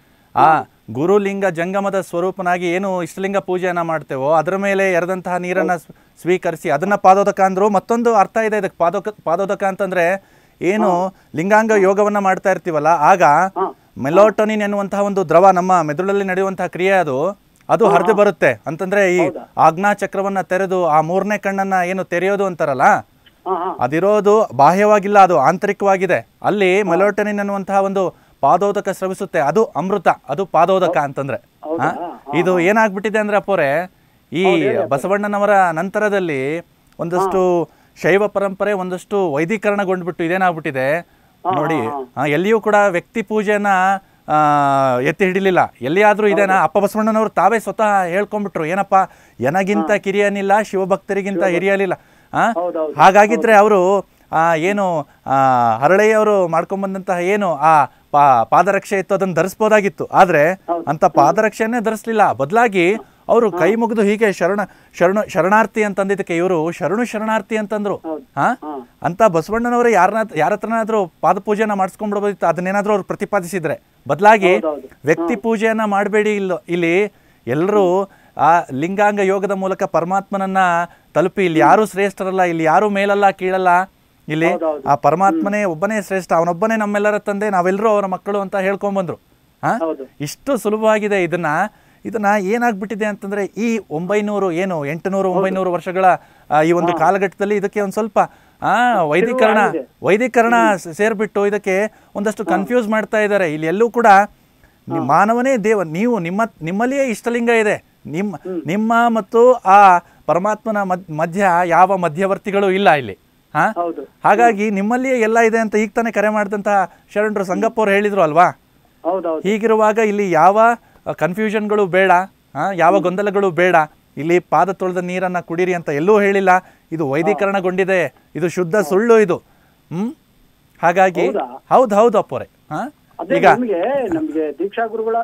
ಆ ಗುರುಲಿಂಗ ಜಂಗಮದ ಸ್ವರೂಪನಾಗಿ ಏನು ಇಷ್ಟಲಿಂಗ ಪೂಜೆಯನ್ನ ಮಾಡ್ತೇವೋ ಅದರ ಮೇಲೆ ಎರೆದಂತಹ ನೀರನ್ನ ಸ್ವ- ಸ್ವೀಕರಿಸಿ ಅದನ್ನ ಪಾದೋದಕ ಅಂದ್ರು ಮತ್ತೊಂದು ಅರ್ಥ ಇದೆ ಇದಕ್ಕೆ ಪಾದೋಕ ಪಾದೋದಕ ಅಂತಂದ್ರೆ ಏನು ಲಿಂಗಾಂಗ ಯೋಗವನ್ನ ಮಾಡ್ತಾ ಇರ್ತೀವಲ್ಲ ಆಗ ಮೆಲೋಟೋನಿನ್ ಎನ್ನುವಂತಹ ಒಂದು ದ್ರವ ನಮ್ಮ ಮೆದುಳಲ್ಲಿ ನಡೆಯುವಂತಹ ಕ್ರಿಯೆ ಅದು ಅದು ಹರಿದು ಬರುತ್ತೆ ಅಂತಂದ್ರೆ ಈ ಆಜ್ಞಾ ಚಕ್ರವನ್ನ ತೆರೆದು ಆ ಮೂರನೇ ಕಣ್ಣನ್ನ ಏನು ತೆರೆಯೋದು ಅಂತಾರಲ್ಲ ಹಾ ಹಾ ಅದಿರೋದು ಬಾಹ್ಯವಾಗಿಲ್ಲ ಅದು ಆಂತರಿಕವಾಗಿದೆ ಅಲ್ಲಿ ಮೆಲೋಟನಿನ್ ಅನ್ನುವಂತಹ ಒಂದು ಪಾದೋದಕ ಸ್ರವಿಸುತ್ತೆ ಅದು ಅಮೃತ ಅದು ಪಾದೋದಕ ಅಂತಂದ್ರೆ ಹೌದಾ? ಆ? ಇದು ಏನಾಗ್ಬಿಟ್ಟಿದೆ ಅಂದ್ರೆ ಅಪ್ಪೋರೆ ಈ ಬಸವಣ್ಣನವರ ನಂತರದಲ್ಲಿ ಒಂದಷ್ಟು ಶೈವ ಪರಂಪರೆ ಒಂದಷ್ಟು ವೈದೀಕರಣಗೊಂಡ್ಬಿಟ್ಟು ಇದೇನಾಗ್ಬಿಟ್ಟಿದೆ ನೋಡಿ ಆ, ಎಲ್ಲಿಯೂ ಕೂಡ ವ್ಯಕ್ತಿ ಪೂಜೆನ ಆ, ಎತ್ತಿ ಹಿಡಿಲಿಲ್ಲ ಎಲ್ಲಿಯಾದ್ರೂ ಇದೇನಾ ಅಪ್ಪ ಬಸವಣ್ಣನವರು ತಾವೇ ಸ್ವತಃ ಹೇಳ್ಕೊಂಡ್ಬಿಟ್ರು ಏನಪ್ಪ ಎನಗಿಂತ ಕಿರಿಯನಿಲ್ಲ ಶಿವಭಕ್ತರಿಗಿಂತ ಹಿರಿಯಲಿಲ್ಲ ಆ ಹೌದೌದು. ಹಾಗಾಗಿದ್ರೆ ಅವರು ಆ ಏನು ಆ ಹರಳೆಯವರು ಮಾಡ್ಕೊಂಡ್ಬಂದಂತಹ ಏನು ಆ ಪಾ ಪಾದರಕ್ಷೆ ಇತ್ತು ಅದನ್ನು ಧರಿಸ್ಬೋದಾಗಿತ್ತು ಆದ್ರೆ ಅಂತ ಪಾದರಕ್ಷೆಯನ್ನೇ ಧರಿಸ್ಲಿಲ್ಲ ಬದಲಾಗಿ ಅವರು ಕೈ ಮುಗಿದು ಹೀಗೆ ಶರಣ ಶರಣ ಶರಣಾರ್ಥಿ ಅಂತಂದಿದ್ದಕ್ಕೆ ಇವರು ಶರಣು ಶರಣಾರ್ಥಿ ಅಂತಂದ್ರು ಹಾ ಅಂತ ಬಸವಣ್ಣನವರು ಯಾರನ್ನ ಯಾರ ಹತ್ರನಾದ್ರೂ ಪಾದ ಪೂಜೆನ ಮಾಡಿಸ್ಕೊಂಡ್ಬಿಡ್ಬೋದಿತ್ತು ಅದನ್ನೇನಾದ್ರೂ ಅವ್ರು ಪ್ರತಿಪಾದಿಸಿದ್ರೆ ಬದಲಾಗಿ ಹೌದೌದು. ವ್ಯಕ್ತಿ ಪೂಜೆಯನ್ನ ಮಾಡಬೇಡಿ ಇಲ್ಲ ಇಲ್ಲಿ ಎಲ್ಲರೂ ಆ ಲಿಂಗಾಂಗ ಯೋಗದ ಮೂಲಕ ಪರಮಾತ್ಮನನ್ನ ತಲುಪಿ ಇಲ್ಲಿ ಯಾರು ಶ್ರೇಷ್ಠರಲ್ಲ ಇಲ್ಲಿ ಯಾರು ಮೇಲಲ್ಲ ಕೀಳಲ್ಲ ಇಲ್ಲಿ ಹೌದೌದು. ಆ ಪರಮಾತ್ಮನೇ ಒಬ್ಬನೇ ಶ್ರೇಷ್ಠ ಅವನೊಬ್ಬನೇ ನಮ್ಮೆಲ್ಲರ ತಂದೆ ನಾವೆಲ್ಲರೂ ಅವರ ಮಕ್ಕಳು ಅಂತ ಹೇಳ್ಕೊಂಬಂದ್ರು ಆ ಹೌದು. ಇಷ್ಟು ಸುಲಭವಾಗಿದೆ ಇದನ್ನ ಇದನ್ನ ಏನಾಗ್ಬಿಟ್ಟಿದೆ ಅಂತಂದ್ರೆ ಈ ಒಂಬೈನೂರು ಏನು ಎಂಟುನೂರು ಒಂಬೈನೂರು ವರ್ಷಗಳ ಆ, ಈ ಒಂದು ಕಾಲಘಟ್ಟದಲ್ಲಿ ಇದಕ್ಕೆ ಒಂದು ಸ್ವಲ್ಪ ಆ ವೈದೀಕರಣ ವೈದೀಕರಣ ಸ- ಸೇರ್ಬಿಟ್ಟು ಇದಕ್ಕೆ ಒಂದಷ್ಟು ಕನ್ಫ್ಯೂಸ್ ಮಾಡ್ತಾ ಇದ್ದಾರೆ ಇಲ್ಲಿ ಎಲ್ಲೂ ಕೂಡ ನಿ- ಮಾನವನೇ ದೇವ ನೀವು ನಿಮ್ಮ ನಿಮ್ಮಲ್ಲಿಯೇ ಇಷ್ಟಲಿಂಗ ಇದೆ ನಿಮ್ಮ ನಿಮ್ಮ ಮತ್ತು ಆ ಪರಮಾತ್ಮನ ಮದ್- ಮಧ್ಯ ಯಾವ ಮಧ್ಯವರ್ತಿಗಳು ಇಲ್ಲ ಇಲ್ಲಿ ಹಾ ಹೌದು ಹಾಗಾಗಿ ನಿಮ್ಮಲ್ಲಿಯೇ ಎಲ್ಲ ಇದೆ ಅಂತ ಈಗ ತಾನೇ ಕರೆ ಮಾಡಿದಂತಹ ಶರಣರು ಸಂಗಪ್ಪ ಅವ್ರು ಹೇಳಿದ್ರು ಅಲ್ವಾ ಹೌದೌದು ಹೀಗಿರುವಾಗ ಇಲ್ಲಿ ಯಾವ ಕನ್ಫ್ಯೂಷನ್ಗಳು ಬೇಡ ಆ, ಯಾವ ಗೊಂದಲಗಳು ಬೇಡ ಇಲ್ಲಿ ಪಾದ ತೊಳೆದ ನೀರನ್ನ ಕುಡೀರಿ ಅಂತ ಎಲ್ಲೂ ಹೇಳಿಲ್ಲ ಇದು ವೈದೀಕರಣಗೊಂಡಿದೆ ಇದು ಶುದ್ಧ ಸುಳ್ಳು ಇದು ಹ್ಮ್ ಹಾಗಾಗಿ ಹೌದಾ? ಹೌದು ಹೌದು ಅಪ್ಪೋರೆ ಹಾ ಅದೇ ಈಗ ನಮ್ಗೆ ನಮ್ಗೆ ದೀಕ್ಷಾ ಗುರುಗಳ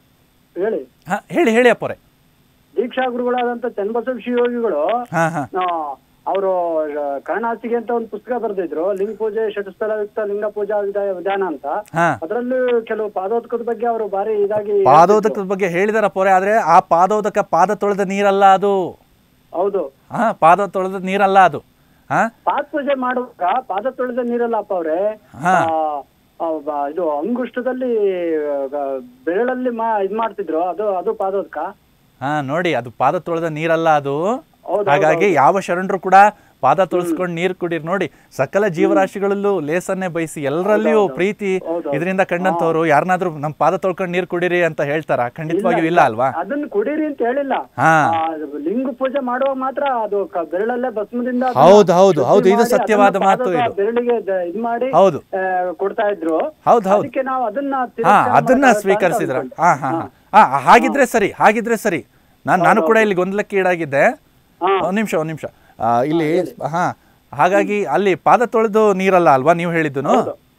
ಹೇಳಿ ಹಾ ಹೇಳಿ ಹೇಳಿ ಅಪ್ಪೋರೆ ದೀಕ್ಷಾ ಗುರುಗಳಾದಂತ ಚನ್ನಬಸವ ಶಿವಯೋಗಿಗಳು ಹಾ ಹಾ ಅವರು ಕರ್ಣಾಸಿಗೆ ಅಂತ ಒಂದು ಪುಸ್ತಕ ಬರೆದಿದ್ರು ಲಿಂಗ ಪೂಜೆ ಷಟಸ್ಥಲಯುಕ್ತ ಲಿಂಗ ಪೂಜಾ ವಿಧಾಯ ವಿಧಾನ ಅಂತ ಹಾ ಅದರಲ್ಲೂ ಕೆಲವು ಪಾದೋದಕದ ಬಗ್ಗೆ ಅವರು ಬಾರಿ ಇದಾಗಿ ಪಾದೋದಕದ ಬಗ್ಗೆ ಹೇಳಿದಾರ ಪೊರೆ ಆದ್ರೆ ಆ ಪಾದೋದಕ ಪಾದ ತೊಳೆದ ನೀರಲ್ಲ ಅದು ಹೌದು ಹಾ ಪಾದ ತೊಳೆದ ನೀರಲ್ಲ ಅದು ಹಾ ಪಾದ ಪೂಜೆ ಮಾಡುವಾಗ ಪಾದ ತೊಳೆದ ನೀರಲ್ಲಪ್ಪ ಅವ್ರೆ ಹಾ. ಆ, ಆ, ಬ- ಇದು ಅಂಗುಷ್ಟದಲ್ಲಿ ಆ, ಬೆರಳಲ್ಲಿ ಮಾ ಇದ್ ಮಾಡ್ತಿದ್ರು ಅದು ಅದು ಪಾದೋದಕ ಹಾ ನೋಡಿ ಅದು ಪಾದ ತೊಳೆದ ನೀರಲ್ಲ ಅದು ಹೌದು, ಹಾಗಾಗಿ ಯಾವ ಶರಣರು ಕೂಡ ಪಾದ ತೊಳೆಸ್ಕೊಂಡು ನೀರು ಕುಡೀರಿ ನೋಡಿ ಸಕಲ ಜೀವರಾಶಿಗಳಲ್ಲೂ ಲೇಸನ್ನೇ ಬಯಸಿ ಎಲ್ಲರಲ್ಲಿಯೂ ಪ್ರೀತಿ ಇದರಿಂದ ಕಂಡಂತವ್ರು ಯಾರನ್ನಾದ್ರೂ ನಮ್ಮ ಪಾದ ತೊಳ್ಕೊಂಡು ನೀರು ಕುಡೀರಿ ಅಂತ ಹೇಳ್ತಾರ ಖಂಡಿತವಾಗಿಯೂ ಇಲ್ಲ ಅಲ್ವಾ ಅದನ್ನ ಕುಡೀರಿ ಅಂತ ಹೇಳಿಲ್ಲ ಹಾ ಆ, ಲಿಂಗ ಪೂಜೆ ಮಾಡುವಾಗ ಮಾತ್ರ ಅದು ಕ- ಬೆರಳಲ್ಲೇ ಭಸ್ಮದಿಂದ ಅದನ್ನ ಹೌದು, ಹೌದು, ಶುದ್ಧಿ ಹೌದು, ಇದು ಮಾಡಿ ಸತ್ಯವಾದ ಅದನ್ನ ಮಾತು ಪಾದದ ಇದು. ಬೆರಳಿಗೆ ದ- ಇದ್ ಮಾಡಿ ಹೌದು ಆ, ಕೊಡ್ತಾ ಇದ್ರು ಹೌದು ಹೌದು ಅದಕ್ಕೆ ನಾವು ಅದನ್ನ ಹಾ ತಿರಸ್ಕಾರ ಅದನ್ನ ಮಾಡೋದು ಅಂತ ಸ್ವೀಕರಿಸಿದ್ರ ಅನ್ಕೊಂಡೆ. ಹಾ ಹಾ ಹಾ ಹಾ ಹಾಗಿದ್ರೆ ಸರಿ ಹಾಗಿದ್ರೆ ಸರಿ ನಾನು ನಾನು ಕೂಡ ಇಲ್ಲಿ ಗೊಂದಲಕ್ಕೆ ಈಡಾಗಿದ್ದೆ ಹಾ. ಒಂದ್ ನಿಮಿಷ ಒಂದ್ ನಿಮಿಷ ಆ, ಇಲ್ಲಿ ಹಾ ಹಾಗಾಗಿ ಅಲ್ಲಿ ಪಾದ ತೊಳೆದು ನೀರಲ್ಲ ಅಲ್ವಾ ನೀವು ಹೇಳಿದ್ದು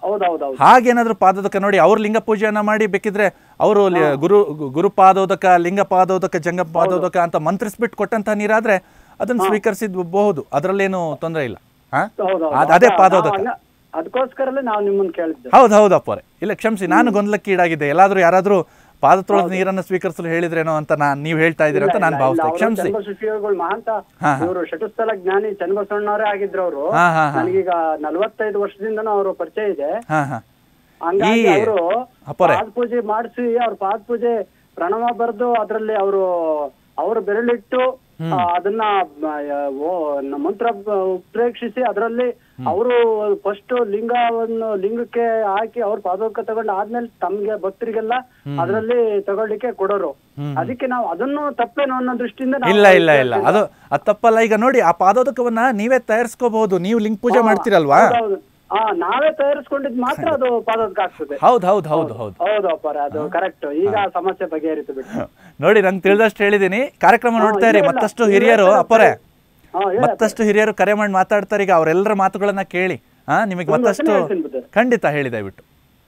ಹೌದೌದೌದು ಹಾಗೇನಾದ್ರೂ ಪಾದೋದಕ ನೋಡಿ ಅವ್ರ ಲಿಂಗ ಪೂಜೆಯನ್ನ ಮಾಡಿ ಬೇಕಿದ್ರೆ ಅವರು ಗುರು ಗುರು ಪಾದೋದಕ ಲಿಂಗ ಪಾದೋದಕ ಜಂಗ ಪಾದೋದಕ ಅಂತ ಮಂತ್ರಿಸ್ಬಿಟ್ಟು ಕೊಟ್ಟಂತ ನೀರಾದ್ರೆ ಅದನ್ನ ಸ್ವೀಕರಿಸಿದ್ಬಹುದು ಅದರಲ್ಲೇನು ತೊಂದರೆ ಇಲ್ಲ ಹಾ? ಹೌದೌದು ಅದ್- ಅದೇ ಅದ- ಪಾದೋದಕ ನಾವು ಹಂಗ- ಅದಕ್ಕೋಸ್ಕರಲೇ ನಾವು ನಿಮ್ಮನ್ನ ಕೇಳಿದ್ದೆ ಹೌದು ಹೌದು ಅಪ್ಪರೆ ಇಲ್ಲ ಕ್ಷಮಿಸಿ ನಾನು ಗೊಂದಲಕ್ಕೀಡಾಗಿದ್ದೆ ಎಲ್ಲಾದ್ರೂ ಯಾರಾದ್ರೂ ಪಾದ ತೊಳೆದ ನೀರನ್ನು ಸ್ವೀಕರಿಸಲು ಹೇಳಿದ್ರೇನೋ ಅಂತ ನಾನ್ ನೀವು ಹೇಳ್ತಾ ಇದ್ದೀರಾ ಅಂತ ನಾನು ಭಾವಿಸ್ತೆ ಕ್ಷಮಿಸಿ ಶ್ರೀಗಳು ಮಹಾಂತ ಹಾ, ಹಾ. ಇವರು ಶಟಸ್ಥಲ ಜ್ಞಾನಿ ಚನ್ನಬಸವಣ್ಣವರೇ ಆಗಿದ್ರು ಅವರು ಹಾ ಹಾ ಹಾ ನನಗೀಗ ನಲವತ್ತೈದು ವರ್ಷದಿಂದನೂ ಅವರು ಪರಿಚಯ ಇದೆ ಹಾ ಹಾ ಹಂಗಾಗಿ ಈ- ಅವರು ಅಪ್ಪರೆ. ಪಾದ ಪೂಜೆ ಮಾಡಿಸಿ ಅವ್ರ ಪಾದ ಪೂಜೆ ಪ್ರಣವ ಬರೆದು ಅದ್ರಲ್ಲಿ ಅವರು ಅವ್ರ ಬೆರಳಿಟ್ಟು ಆ, ಅದನ್ನ ಮ, ಓ, ನ- ಮಂತ್ರ ಬ- ಉತ್ಪ್ರೇಕ್ಷಿಸಿ ಅದರಲ್ಲಿ ಅವರು ಫಸ್ಟ್ ಲಿಂಗವನ್ನು ಲಿಂಗಕ್ಕೆ ಹಾಕಿ ಅವ್ರ ಪಾದೋಕ ತಗೊಂಡು ಆದ್ಮೇಲೆ ತಮ್ಗೆ ಭಕ್ತರಿಗೆಲ್ಲ ಅದರಲ್ಲಿ ತಗೊಳ್ಳಿಕ್ಕೆ ಕೊಡೋರು ಅದಕ್ಕೆ ನಾವು ಅದನ್ನು ತಪ್ಪೇನೋ ಅನ್ನೋ ದೃಷ್ಟಿಯಿಂದ ನಾವು ಇಲ್ಲ ಇಲ್ಲ ಇಲ್ಲ ಅದು ಅದು ತಪ್ಪಲ್ಲ ಈಗ ನೋಡಿ ಆ ಪಾದೋದಕವನ್ನ ನೀವೇ ತಯಾರಿಸ್ಕೋಬಹುದು ನೀವು ಲಿಂಗ ಪೂಜೆ ಮಾಡ್ತೀರಲ್ವಾ ಹೌದೌದು. ಆ ನಾವೇ ತಯಾರಿಸ್ಕೊಂಡಿದ್ ಮಾತ್ರ ಅದು ಪಾದೋದಕ ಆಗ್ತದೆ ಹೌದು ಹೌದು ಹೌದು ಹೌದು ಹೌದು ಅಪ್ಪಾರ ಅದು ಕರೆಕ್ಟ್ ಈಗ ಆ ಸಮಸ್ಯೆ ಬಗೆಹರಿತು ಬಿಟ್ಟು ನೋಡಿ ನಂಗೆ ತಿಳಿದಷ್ಟು ಹೇಳಿದೀನಿ ಕಾರ್ಯಕ್ರಮ ನೋಡ್ತಾ ಇರಿ ಇಲ್ಲ, ಇಲ್ಲ. ಮತ್ತಷ್ಟು ನೀವು ಹಿರಿಯರು ಹೇಳ್ತಾ ಅಪ್ಪರೇ ಹಾ ಹೇಳಿ ಮತ್ತಷ್ಟು ಹಿರಿಯರು ಕರೆ ಮಾಡಿ ಮಾತಾಡ್ತಾರೆ ಈಗ ಅವರೆಲ್ಲರ ಮಾತುಗಳನ್ನ ಕೇಳಿ ಹಾ ನಿಮಗೆ ಒಂದು ಮತ್ತಷ್ಟು ವಚನ ಹೇಳ್ತೀನಿ ಬಿಡ್ತಾರೆ. ಖಂಡಿತ ಹೇಳಿ ದಯವಿಟ್ಟು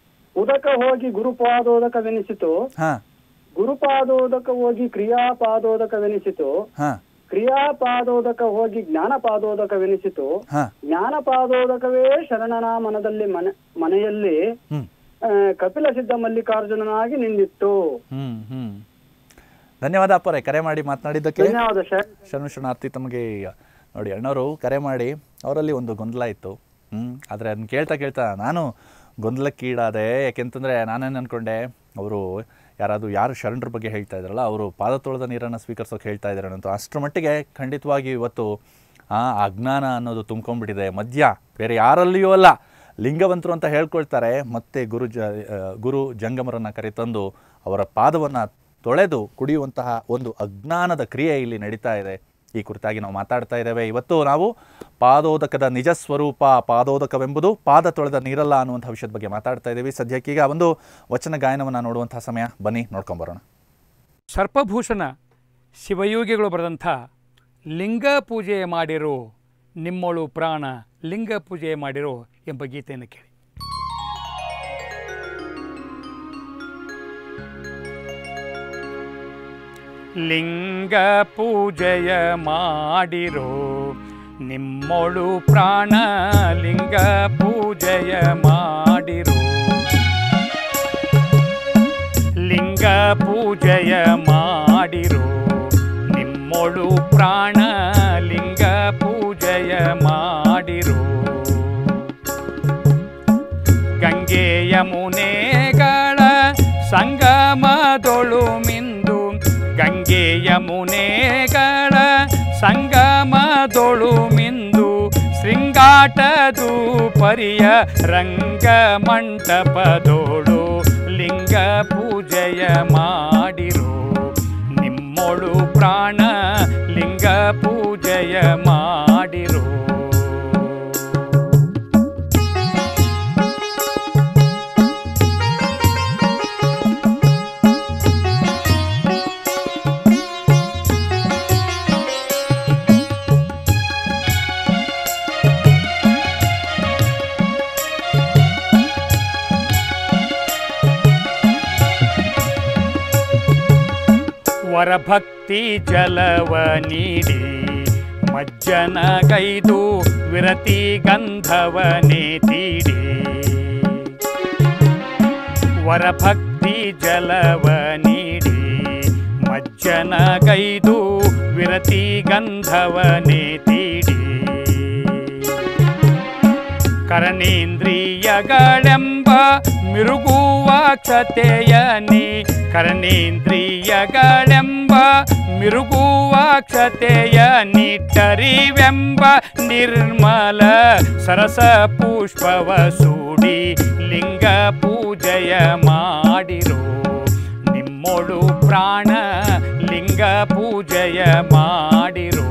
ಉದಕ ಹೋಗಿ ಗುರುಪಾದೋದಕವೆನಿಸಿತು ಹಾ ಗುರುಪಾದೋದಕ ಹೋಗಿ ಕ್ರಿಯಾಪಾದೋದಕವೆನಿಸಿತು ಹಾ ಕ್ರಿಯಾಪಾದೋದಕ ಹೋಗಿ ಜ್ಞಾನಪಾದೋದಕವೆನಿಸಿತು ಹಾ ಜ್ಞಾನಪಾದೋದಕವೇ ಶರಣನ ಮನದಲ್ಲಿ ಮನೆ ಮನೆಯಲ್ಲಿ ಹ್ಮ್ ಆ, ಕಪಿಲ ಸಿದ್ಧ ಮಲ್ಲಿಕಾರ್ಜುನನಾಗಿ ನಿಂದಿತ್ತು ಹ್ಮ್ ಹ್ಮ್ ಧನ್ಯವಾದ ಅಪ್ಪರೇ ಕರೆ ಮಾಡಿ ಮಾತನಾಡಿದ್ದಕ್ಕೆ ಧನ್ಯವಾದ ಶರಣ್ ಶರಣು ಶರಣಾರ್ಥಿ ತಮಗೆ ನೋಡಿ ಅಣ್ಣವರು ಕರೆ ಮಾಡಿ ಅವರಲ್ಲಿ ಒಂದು ಗೊಂದಲ ಇತ್ತು ಹ್ಞೂ ಆದರೆ ಅದನ್ನ ಕೇಳ್ತಾ ಕೇಳ್ತಾ ನಾನು ಗೊಂದಲಕ್ಕೀಡಾದೆ ಯಾಕೆಂತಂದರೆ ನಾನೇನು ಅಂದ್ಕೊಂಡೆ ಅವರು ಯಾರಾದರೂ ಯಾರು ಶರಣರ ಬಗ್ಗೆ ಹೇಳ್ತಾ ಇದ್ರಲ್ಲ ಅವರು ಪಾದ ತೊಳೆದ ನೀರನ್ನು ಸ್ವೀಕರಿಸೋಕೆ ಹೇಳ್ತಾ ಇದ್ದಾರೆ ಅಂತ ಅಷ್ಟರ ಮಟ್ಟಿಗೆ ಖಂಡಿತವಾಗಿ ಇವತ್ತು ಆ ಅಜ್ಞಾನ ಅನ್ನೋದು ತುಂಬ್ಕೊಂಡ್ಬಿಟ್ಟಿದೆ ಮದ್ಯ ಬೇರೆ ಯಾರಲ್ಲಿಯೂ ಅಲ್ಲ ಲಿಂಗವಂತರು ಅಂತ ಹೇಳ್ಕೊಳ್ತಾರೆ ಮತ್ತೆ ಗುರು ಜ ಆ, ಗುರು ಜಂಗಮರನ್ನು ಕರೆತಂದು ಅವರ ಪಾದವನ್ನು ತೊಳೆದು ಕುಡಿಯುವಂತಹ ಒಂದು ಅಜ್ಞಾನದ ಕ್ರಿಯೆ ಇಲ್ಲಿ ನಡೀತಾ ಇದೆ ಈ ಕುರಿತಾಗಿ ನಾವು ಮಾತಾಡ್ತಾ ಇದ್ದೇವೆ ಇವತ್ತು ನಾವು ಪಾದೋದಕದ ನಿಜ ಸ್ವರೂಪ ಪಾದೋದಕವೆಂಬುದು ಪಾದ ತೊಳೆದ ನೀರಲ್ಲ ಅನ್ನುವಂಥ ವಿಷಯದ ಬಗ್ಗೆ ಮಾತಾಡ್ತಾ ಇದ್ದೀವಿ ಸದ್ಯಕ್ಕೀಗ ಒಂದು ವಚನ ಗಾಯನವನ್ನು ನೋಡುವಂತಹ ಸಮಯ ಬನ್ನಿ ನೋಡ್ಕೊಂಬರೋಣ ಸರ್ಪಭೂಷಣ ಶಿವಯೋಗಿಗಳು ಬರೆದಂಥ ಲಿಂಗ ಪೂಜೆ ಮಾಡಿರೋ ನಿಮ್ಮೊಳು ಪ್ರಾಣ ಲಿಂಗ ಪೂಜೆ ಮಾಡಿರೋ ಎಂಬ ಗೀತೆಯನ್ನು ಕೇಳಿ ಲಿಂಗ ಪೂಜೆಯ ಮಾಡಿರೋ ನಿಮ್ಮೊಳು ಪ್ರಾಣ ಲಿಂಗ ಪೂಜೆಯ ಮಾಡಿರೋ ಲಿಂಗ ಪೂಜೆಯ ಮಾಡಿರೋ ನಿಮ್ಮೊಳು ಪ್ರಾಣ ಲಿಂಗ ಪೂಜೆಯ ಮಾಡಿರೋ ಗಂಗೆ ಯಮುನೆಗಳ ಸಂಗಮದೊಳು ಮಿಂದು ಗಂಗೆ ಯಮುನೆಗಳ ಸಂಗಮದೊಳು ಮಿಂದು ಶೃಂಗಾಟದು ಪರಿಯ ರಂಗ ಮಂಟಪದೋಳು ಲಿಂಗ ಪೂಜೆಯ ಮಾಡಿರೋ ನಿಮ್ಮೊಳು ಪ್ರಾಣ ಲಿಂಗ ಪೂಜೆಯ ಮಾಡಿರೋ ವರಭಕ್ತಿ ಜಲವ ನೀಡಿ ಮಜ್ಜನಗೈದು ವಿರತಿ ಗಂಧವನೇ ತೀಡಿ ವರಭಕ್ತಿ ಜಲವ ನೀಡಿ ಮಜ್ಜನಗೈದು ವಿರತಿ ಗಂಧವನೇ ತೀಡಿ ಕರ್ಣೇಂದ್ರಿಯಗಳೆಂಬ ಮಿರುಗುವಾಕ್ಷತೆಯನಿ ಕರ್ಣೇಂದ್ರಿಯಗಳೆಂಬ ಮಿರುಗುವಾಕ್ಷತೆಯ ನಿಟ್ಟರಿವೆಂಬ ನಿರ್ಮಲ ಸರಸ ಪುಷ್ಪವ ಸೂಡಿ ಲಿಂಗ ಪೂಜೆಯ ಮಾಡಿರೋ ನಿಮ್ಮೊಳು ಪ್ರಾಣ ಲಿಂಗ ಪೂಜೆಯ ಮಾಡಿರೋ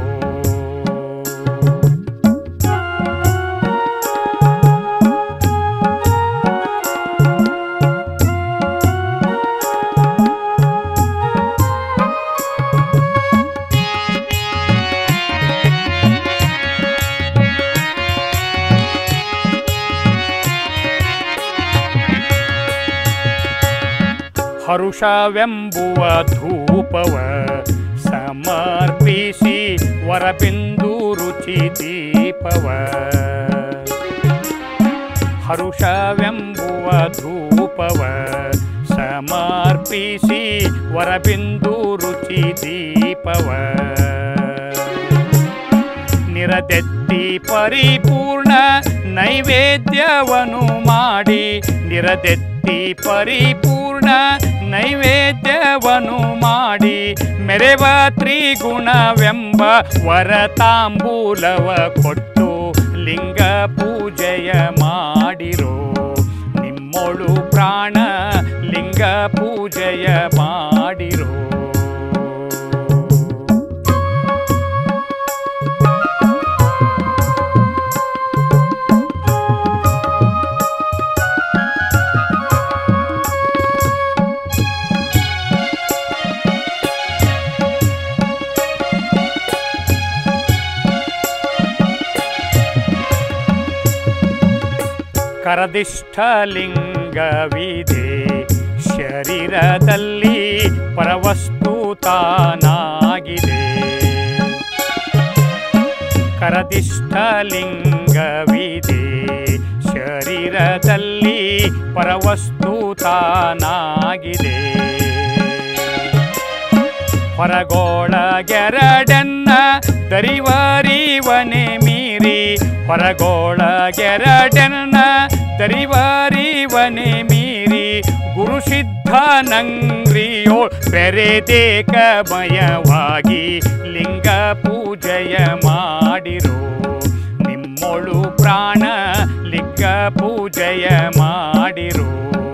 ಹರುಷವೆಂಬುವ ಧೂಪವ ಸಮರ್ಪಿಸಿ ವರಬಿಂದು ರುಚಿ ದೀಪವ ಹರುಷವೆಂಬುವ ಧೂಪವ ಸಮರ್ಪಿಸಿ ವರಬಿಂದು ರುಚಿ ದೀಪವ ನಿರದೆತ್ತಿ ಪರಿಪೂರ್ಣ ನೈವೇದ್ಯವನ್ನು ಮಾಡಿ ನಿರದೆತ್ತಿ ಪರಿಪೂರ್ಣ ನೈವೇದ್ಯವನ್ನು ಮಾಡಿ ಮೆರೆವ ತ್ರಿಗುಣವೆಂಬ ವರತಾಂಬೂಲವ ಕೊಟ್ಟು ಲಿಂಗ ಪೂಜೆಯ ಮಾಡಿರೋ ನಿಮ್ಮೊಳು ಪ್ರಾಣ ಲಿಂಗ ಪೂಜೆಯ ಮಾಡಿರೋ ಕರದಿಷ್ಠಲಿಂಗವಿದೆ ಶರೀರದಲ್ಲಿ ಪರವಸ್ತು ತಾನಾಗಿದೆ ಕರದಿಷ್ಠಲಿಂಗವಿದೆ ಶರೀರದಲ್ಲಿ ಪರವಸ್ತು ತಾನಾಗಿದೆ ಹೊರಗೋಳಗೆರಡನ್ನ ದರಿವರಿವನೆ ಮೀರಿ ಹೊರಗೋಳಗೆರಡನ್ನ ದರಿವರಿವನೆ ಮೀರಿ ಗುರು ಸಿದ್ಧಾನಂಗ್ರಿಯೋ ಬೆರೆದೇಕಮಯವಾಗಿ ಲಿಂಗ ಪೂಜೆಯ ಮಾಡಿರೋ ನಿಮ್ಮೊಳು ಪ್ರಾಣ ಲಿಂಗ ಪೂಜೆಯ ಮಾಡಿರೋ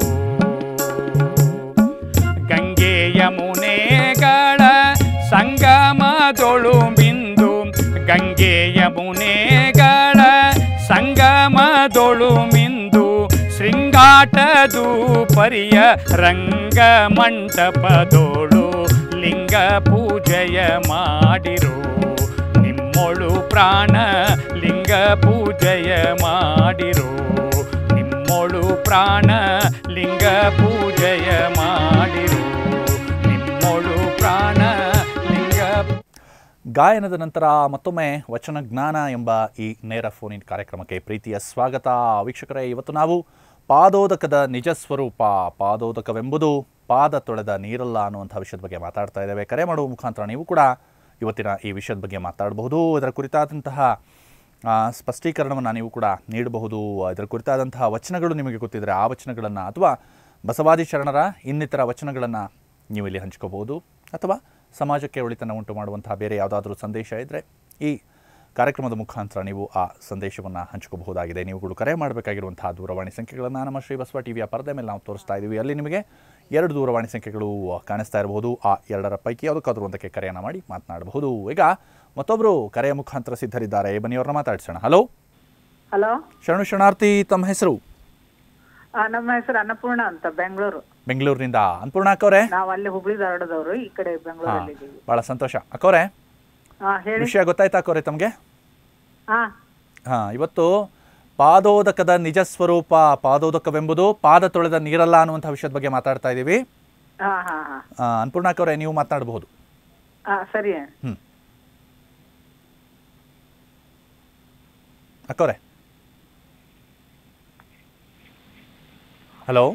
ಗಂಗೆ ಯಮುನೆಗಳ ಸಂಗಮದೊಳು ಮಿಂದು ಗಂಗೆ ಯಮುನೆಗಳ ಸಂಗಮದೊಳು ಮಿಂದು ಶೃಂಗಾಟದು ಪರಿಯ ರಂಗ ಮಂಟಪದೋಳು ಲಿಂಗ ಪೂಜೆಯ ಮಾಡಿರೋ ನಿಮ್ಮೊಳು ಪ್ರಾಣ ಲಿಂಗ ಪೂಜೆಯ ಮಾಡಿರೋ ನಿಮ್ಮೊಳು ಪ್ರಾಣ ಲಿಂಗ ಪೂಜೆಯ ಮಾಡಿರು ನಿಮ್ಮೊಳು ಪ್ರಾಣ ಲಿಂಗ ಗಾಯನದ ನಂತರ ಮತ್ತೊಮ್ಮೆ ವಚನ ಜ್ಞಾನ ಎಂಬ ಈ ನೇರ ಫೋನಿನ್ ಕಾರ್ಯಕ್ರಮಕ್ಕೆ ಪ್ರೀತಿಯ ಸ್ವಾಗತ ವೀಕ್ಷಕರೇ ಇವತ್ತು ನಾವು ಪಾದೋದಕದ ನಿಜ ಸ್ವರೂಪ ಪಾದೋದಕವೆಂಬುದು ಪಾದ ತೊಳೆದ ನೀರಲ್ಲ ಅನ್ನುವಂಥ ವಿಷಯದ ಬಗ್ಗೆ ಮಾತಾಡ್ತಾ ಇದ್ದೇವೆ ಕರೆ ಮಾಡುವ ಮುಖಾಂತರ ನೀವು ಕೂಡ ಇವತ್ತಿನ ಈ ವಿಷಯದ ಬಗ್ಗೆ ಮಾತಾಡಬಹುದು ಇದರ ಕುರಿತಾದಂತಹ ಆ, ಸ್ಪಷ್ಟೀಕರಣವನ್ನು ನೀವು ಕೂಡ ನೀಡಬಹುದು ಇದರ ಕುರಿತಾದಂತಹ ವಚನಗಳು ನಿಮಗೆ ಗೊತ್ತಿದ್ದರೆ ಆ ವಚನಗಳನ್ನು ಅಥವಾ ಬಸವಾದಿ ಶರಣರ ಇನ್ನಿತರ ವಚನಗಳನ್ನು ನೀವು ಇಲ್ಲಿ ಹಂಚ್ಕೋಬಹುದು ಅಥವಾ ಸಮಾಜಕ್ಕೆ ಒಳಿತನ್ನು ಉಂಟು ಮಾಡುವಂತಹ ಬೇರೆ ಯಾವುದಾದ್ರೂ ಸಂದೇಶ ಇದ್ದರೆ ಈ ಕಾರ್ಯಕ್ರಮದ ಮುಖಾಂತರ ನೀವು ಆ ಸಂದೇಶವನ್ನು ಹಂಚ್ಕೋಬಹುದಾಗಿದೆ ನೀವುಗಳು ಕರೆ ಮಾಡಬೇಕಾಗಿರುವಂತಹ ದೂರವಾಣಿ ಸಂಖ್ಯೆಗಳನ್ನು ನಮ್ಮ ಶ್ರೀ ಬಸವ ಟಿವಿಯ ಪರದೆ ಮೇಲೆ ನಾವು ತೋರಿಸ್ತಾ ಇದ್ದೀವಿ ಅಲ್ಲಿ ನಿಮಗೆ ಎರಡು ದೂರವಾಣಿ ಸಂಖ್ಯೆಗಳು ಕಾಣಿಸ್ತಾ ಇರಬಹುದು ಆ ಎರಡರ ಪೈಕಿ ಯಾವುದಕ್ಕಾದ್ರೂ ಒಂದಕ್ಕೆ ಕರೆಯನ್ನು ಮಾಡಿ ಮಾತನಾಡಬಹುದು ಈಗ ಮತ್ತೊಬ್ಬರು ಕರೆಯ ಮುಖಾಂತರ ಸಿದ್ಧರಿದ್ದಾರೆ ಬನ್ನಿ ಅವ್ರನ್ನ ಮಾತಾಡ್ಸೋಣ ಹಲೋ ಹಲೋ ಶರಣು ಶರಣಾರ್ಥಿ ತಮ್ಮ ಹೆಸರು ಆ, ನಮ್ಮ ಹೆಸರು ಅನ್ನಪೂರ್ಣ ಅಂತ ಬೆಂಗಳೂರು ಬೆಂಗಳೂರಿನಿಂದ ಅನ್ನಪೂರ್ಣ ಅಕ್ಕವ್ರೆ ನಾವು ಅಲ್ಲಿ ಹುಬ್ಳಿ ಧಾರವಾಡದವರು ಈ ಕಡೆ ಬೆಂಗಳೂರಲ್ಲಿ ಇದ್ದೀವಿ ಭಾಳ ಸಂತೋಷ ಅಕ್ಕವ್ರೆ ಹಾ ಹೇಳಿ ವಿಷಯ ಗೊತ್ತಾಯ್ತಾ ಅಕ್ಕವ್ರೆ ತಮಗೆ ಹಾ ಹಾಂ ಇವತ್ತು ಪಾದೋದಕದ ನಿಜ ಸ್ವರೂಪ ಪಾದೋದಕವೆಂಬುದು ಪಾದ ತೊಳೆದ ನೀರಲ್ಲ ಅನ್ನುವಂಥ ವಿಷಯದ ಬಗ್ಗೆ ಮಾತಾಡ್ತಾ ಇದ್ದೀವಿ ಹಾ ಹಾ ಹಾ ಆ, ಅನ್ನಪೂರ್ಣ ಅಕ್ಕವ್ರೆ ನೀವು ಮಾತನಾಡಬಹುದು ಹಾ ಸರಿ ಹ್ಞೂ ಅಕ್ಕವ್ರೆ ಹಲೋ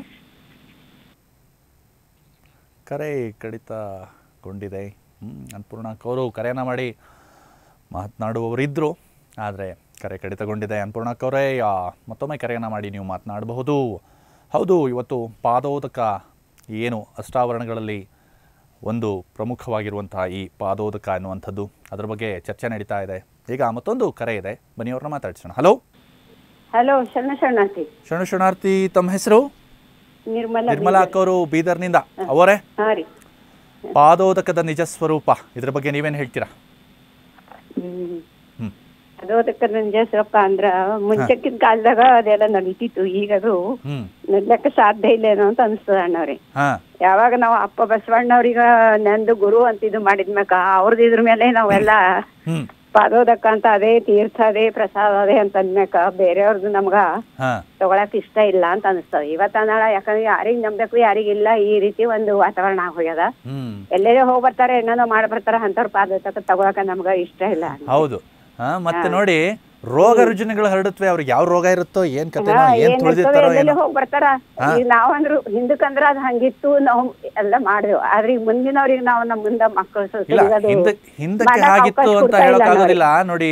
ಕರೆ ಕಡಿತಗೊಂಡಿದೆ ಹ್ಞೂ ಅನ್ನಪೂರ್ಣ ಅಕ್ಕವರು ಕರೆಯನ್ನು ಮಾಡಿ ಮಾತನಾಡುವವರಿದ್ದರು ಆದರೆ ಕರೆ ಕಡಿತಗೊಂಡಿದೆ ಅನ್ನಪೂರ್ಣ ಅಕ್ಕವರೇ ಆ, ಮತ್ತೊಮ್ಮೆ ಕರೆಯನ್ನು ಮಾಡಿ ನೀವು ಮಾತನಾಡಬಹುದು ಹೌದು ಇವತ್ತು ಪಾದೋದಕ ಏನು ಅಷ್ಟಾವರಣಗಳಲ್ಲಿ ಒಂದು ಪ್ರಮುಖವಾಗಿರುವಂತಹ ಈ ಪಾದೋದಕ ಅನ್ನುವಂಥದ್ದು ಅದರ ಬಗ್ಗೆ ಚರ್ಚೆ ನಡೀತಾ ಇದೆ ಈಗ ಮತ್ತೊಂದು ಕರೆ ಇದೆ ಬನ್ನಿ ಅವ್ರನ್ನ ಮಾತಾಡ್ಸೋಣ ಹಲೋ ಹಲೋ ಶರಣ ಶರಣಾರ್ಥಿ ಶರಣ ಶರಣಾರ್ಥಿ ತಮ್ಮ ಹೆಸರು ನಿರ್ಮಲಾ ನಿರ್ಮಲಾ ಅಕ್ಕವರು ಬೀದರ್ನಿಂದ ಅವರೇ ಹಾ ರೀ ಪಾದೋದಕದ ನಿಜ ಸ್ವರೂಪ ಇದ್ರ ಬಗ್ಗೆ ನೀವೇನು ಹೇಳ್ತೀರಾ ಹ್ಮ್ ಹ್ಮ್ ಅದು ಅದಕ್ಕೆ ನಂಗೆ ಸ್ವಲ್ಪ ಅಂದ್ರ ಮುಂಚೆಕಿನ ಕಾಲದಾಗ ಅದೆಲ್ಲ ನಡೀತಿತ್ತು ಈಗ ಅದು ಹ್ಮ್ ನಡ್ಲಕ್ಕ ಸಾಧ್ಯ ಇಲ್ಲೇನೋ ಅಂತ ಅನ್ಸ್ತದ ಅಣ್ಣವ್ರಿ ಹಾ ಯಾವಾಗ ನಾವು ಅಪ್ಪ ಬಸವಣ್ಣವ್ರಿಗ ನಂದು ಗುರು ಅಂತ ಇದು ಮಾಡಿದ್ಮ್ಯಾಕ ಅವ್ರದ್ದು ಇದ್ರ ಮೇಲೆ ನಾವೆಲ್ಲ ಹ್ಮ್ ಪಾದೋದಕ ಅಂತ ಅದೇ ತೀರ್ಥ ಅದೇ ಪ್ರಸಾದ ಅದೇ ಅಂತ ಅಂದ್ಮ್ಯಾಕ ಬೇರೆಯವ್ರದ್ದು ನಮ್ಗ ಹಾ ತಗೊಳಕ್ ಇಷ್ಟ ಇಲ್ಲ ಅಂತ ಅನಿಸ್ತದ ಇವತ್ತ ನಾಳ ಯಾಕಂದ್ರೆ ಯಾರಿಗ್ ನಂಬೇಕು ಯಾರಿಗಿಲ್ಲ ಈ ರೀತಿ ಒಂದು ವಾತಾವರಣ ಹೋಗ್ಯದ ಹ್ಮ್ ಎಲ್ಲೆಲ್ಲೇ ಹೋಗಿ ಬರ್ತಾರೆ ಏನೋ ಮಾಡಿ ಬರ್ತಾರ ಅಂತವ್ರ ಪಾದೋದಕ ತಗೊಳಕ ನಮ್ಗ ಇಷ್ಟ ಇಲ್ಲ ಹೌದು ಹಾ ಮತ್ತೆ ನೋಡಿ ರೋಗ ರುಜಿನಗಳು ಹರಡುತ್ತವೆ ಅವ್ರಿಗೆ ಯಾವ ರೋಗ ಇರುತ್ತೋ ಏನ್ ಕತೆನೋ ಹಾ, ಏನ್ ಏನ್ ಇರ್ತದೆ ತುಳಿದಿರ್ತಾರೋ ಎಲ್ಲೆಲ್ಲಿ ಏನೋ ಹೋಗಿ ಬರ್ತಾರ ಈಗ ನಾವಂದ್ರು ಹಿಂದಕ್ಕಂದ್ರ ಅದ್ ಹಂಗಿತ್ತು ನಾವ್ ಎಲ್ಲ ಮಾಡಿದ್ವು ಆದ್ರೆ ಈಗ ಮುಂದಿನವ್ರಿಗೆ ನಾವು ನಮ್ಮ ಮುಂದ ಮಕ್ಕಳು ಇಲ್ಲ ಹಿಂದ ಹಿಂದಕ್ಕೆ ಆಗಿತ್ತು ಅಂತ ಹೇಳೋಕ್ಕಾಗೋದಿಲ್ಲ ನೋಡಿ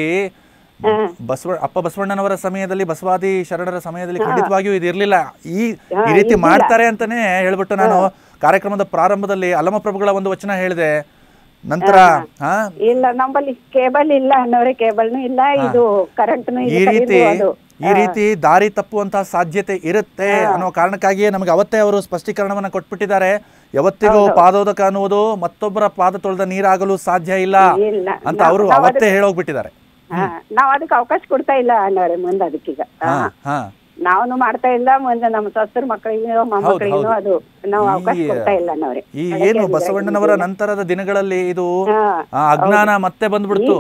ಬಸವ ಅಪ್ಪ ಬಸವಣ್ಣನವರ ಸಮಯದಲ್ಲಿ ಬಸವಾದಿ ಶರಣರ ಸಮಯದಲ್ಲಿ ಖಂಡಿತವಾಗಿಯೂ ಇದು ಇರ್ಲಿಲ್ಲ ಈ ಈ ರೀತಿ ಮಾಡ್ತಾರೆ ಅಂತಾನೆ ಹೇಳ್ಬಿಟ್ಟು ನಾನು ಕಾರ್ಯಕ್ರಮದ ಪ್ರಾರಂಭದಲ್ಲಿ ಅಲ್ಲಮಪ್ರಭುಗಳ ಒಂದು ವಚನ ಹೇಳಿದೆ ನಂತರ ಹಾ ಇಲ್ಲ ನಮ್ಮಲ್ಲಿ ಕೇಬಲ್ ಇಲ್ಲ ಅನ್ನೋರೆ ಕೇಬಲ್ನು ಇಲ್ಲ ಇದು ಕರೆಂಟ್ನು ಈ ಇಲ್ಲ ರೀತಿ ಅದು ಈ ರೀತಿ ದಾರಿ ತಪ್ಪುವಂತಹ ಸಾಧ್ಯತೆ ಇರುತ್ತೆ ಅನ್ನೋ ಕಾರಣಕ್ಕಾಗಿಯೇ ನಮಗೆ ಅವತ್ತೇ ಅವರು ಸ್ಪಷ್ಟೀಕರಣವನ್ನ ಕೊಟ್ಬಿಟ್ಟಿದ್ದಾರೆ ಯಾವತ್ತಿಗೂ ಪಾದೋದಕ ಅನ್ನುವುದು ಮತ್ತೊಬ್ಬರ ಪಾದ ತೊಳೆದ ನೀರಾಗಲು ಸಾಧ್ಯ ಇಲ್ಲ ಇಲ್ಲ. ಅಂತ ಅವರು ಅವತ್ತೇ ಹೇಳೋಗ್ಬಿಟ್ಟಿದ್ದಾರೆ ಹಾ, ನಾವ್ ಅದಕ್ಕೆ ಅವಕಾಶ ಕೊಡ್ತಾ ಇಲ್ಲ ಅನ್ನೋರೆ ಮುಂದೆ ಅದಕ್ಕೀಗ ಹಾ ಹಾ ನಾವು ಮಾಡ್ತಾ ಇಲ್ಲ ಮುಂದೆ ನಮ್ಮ ಸಸ್ತರ ಮಕ್ಕಳಿಗೆ ಮೊಮ್ಮಕ್ಕಳಿಗೂ ಹೌದು. ಅದು ನಾವು ಅವಕಾಶ ಈ- ಕೊಡ್ತಾ ಇಲ್ಲ ಅನ್ನೋರೆ ಈ ಏನು ಬಸವಣ್ಣನವರ ನಂತರದ ದಿನಗಳಲ್ಲಿ ಇದು ಹಾ, ಆ, ಅಜ್ಞಾನ ಮತ್ತೆ ಬಂದ್ಬಿಡ್ತು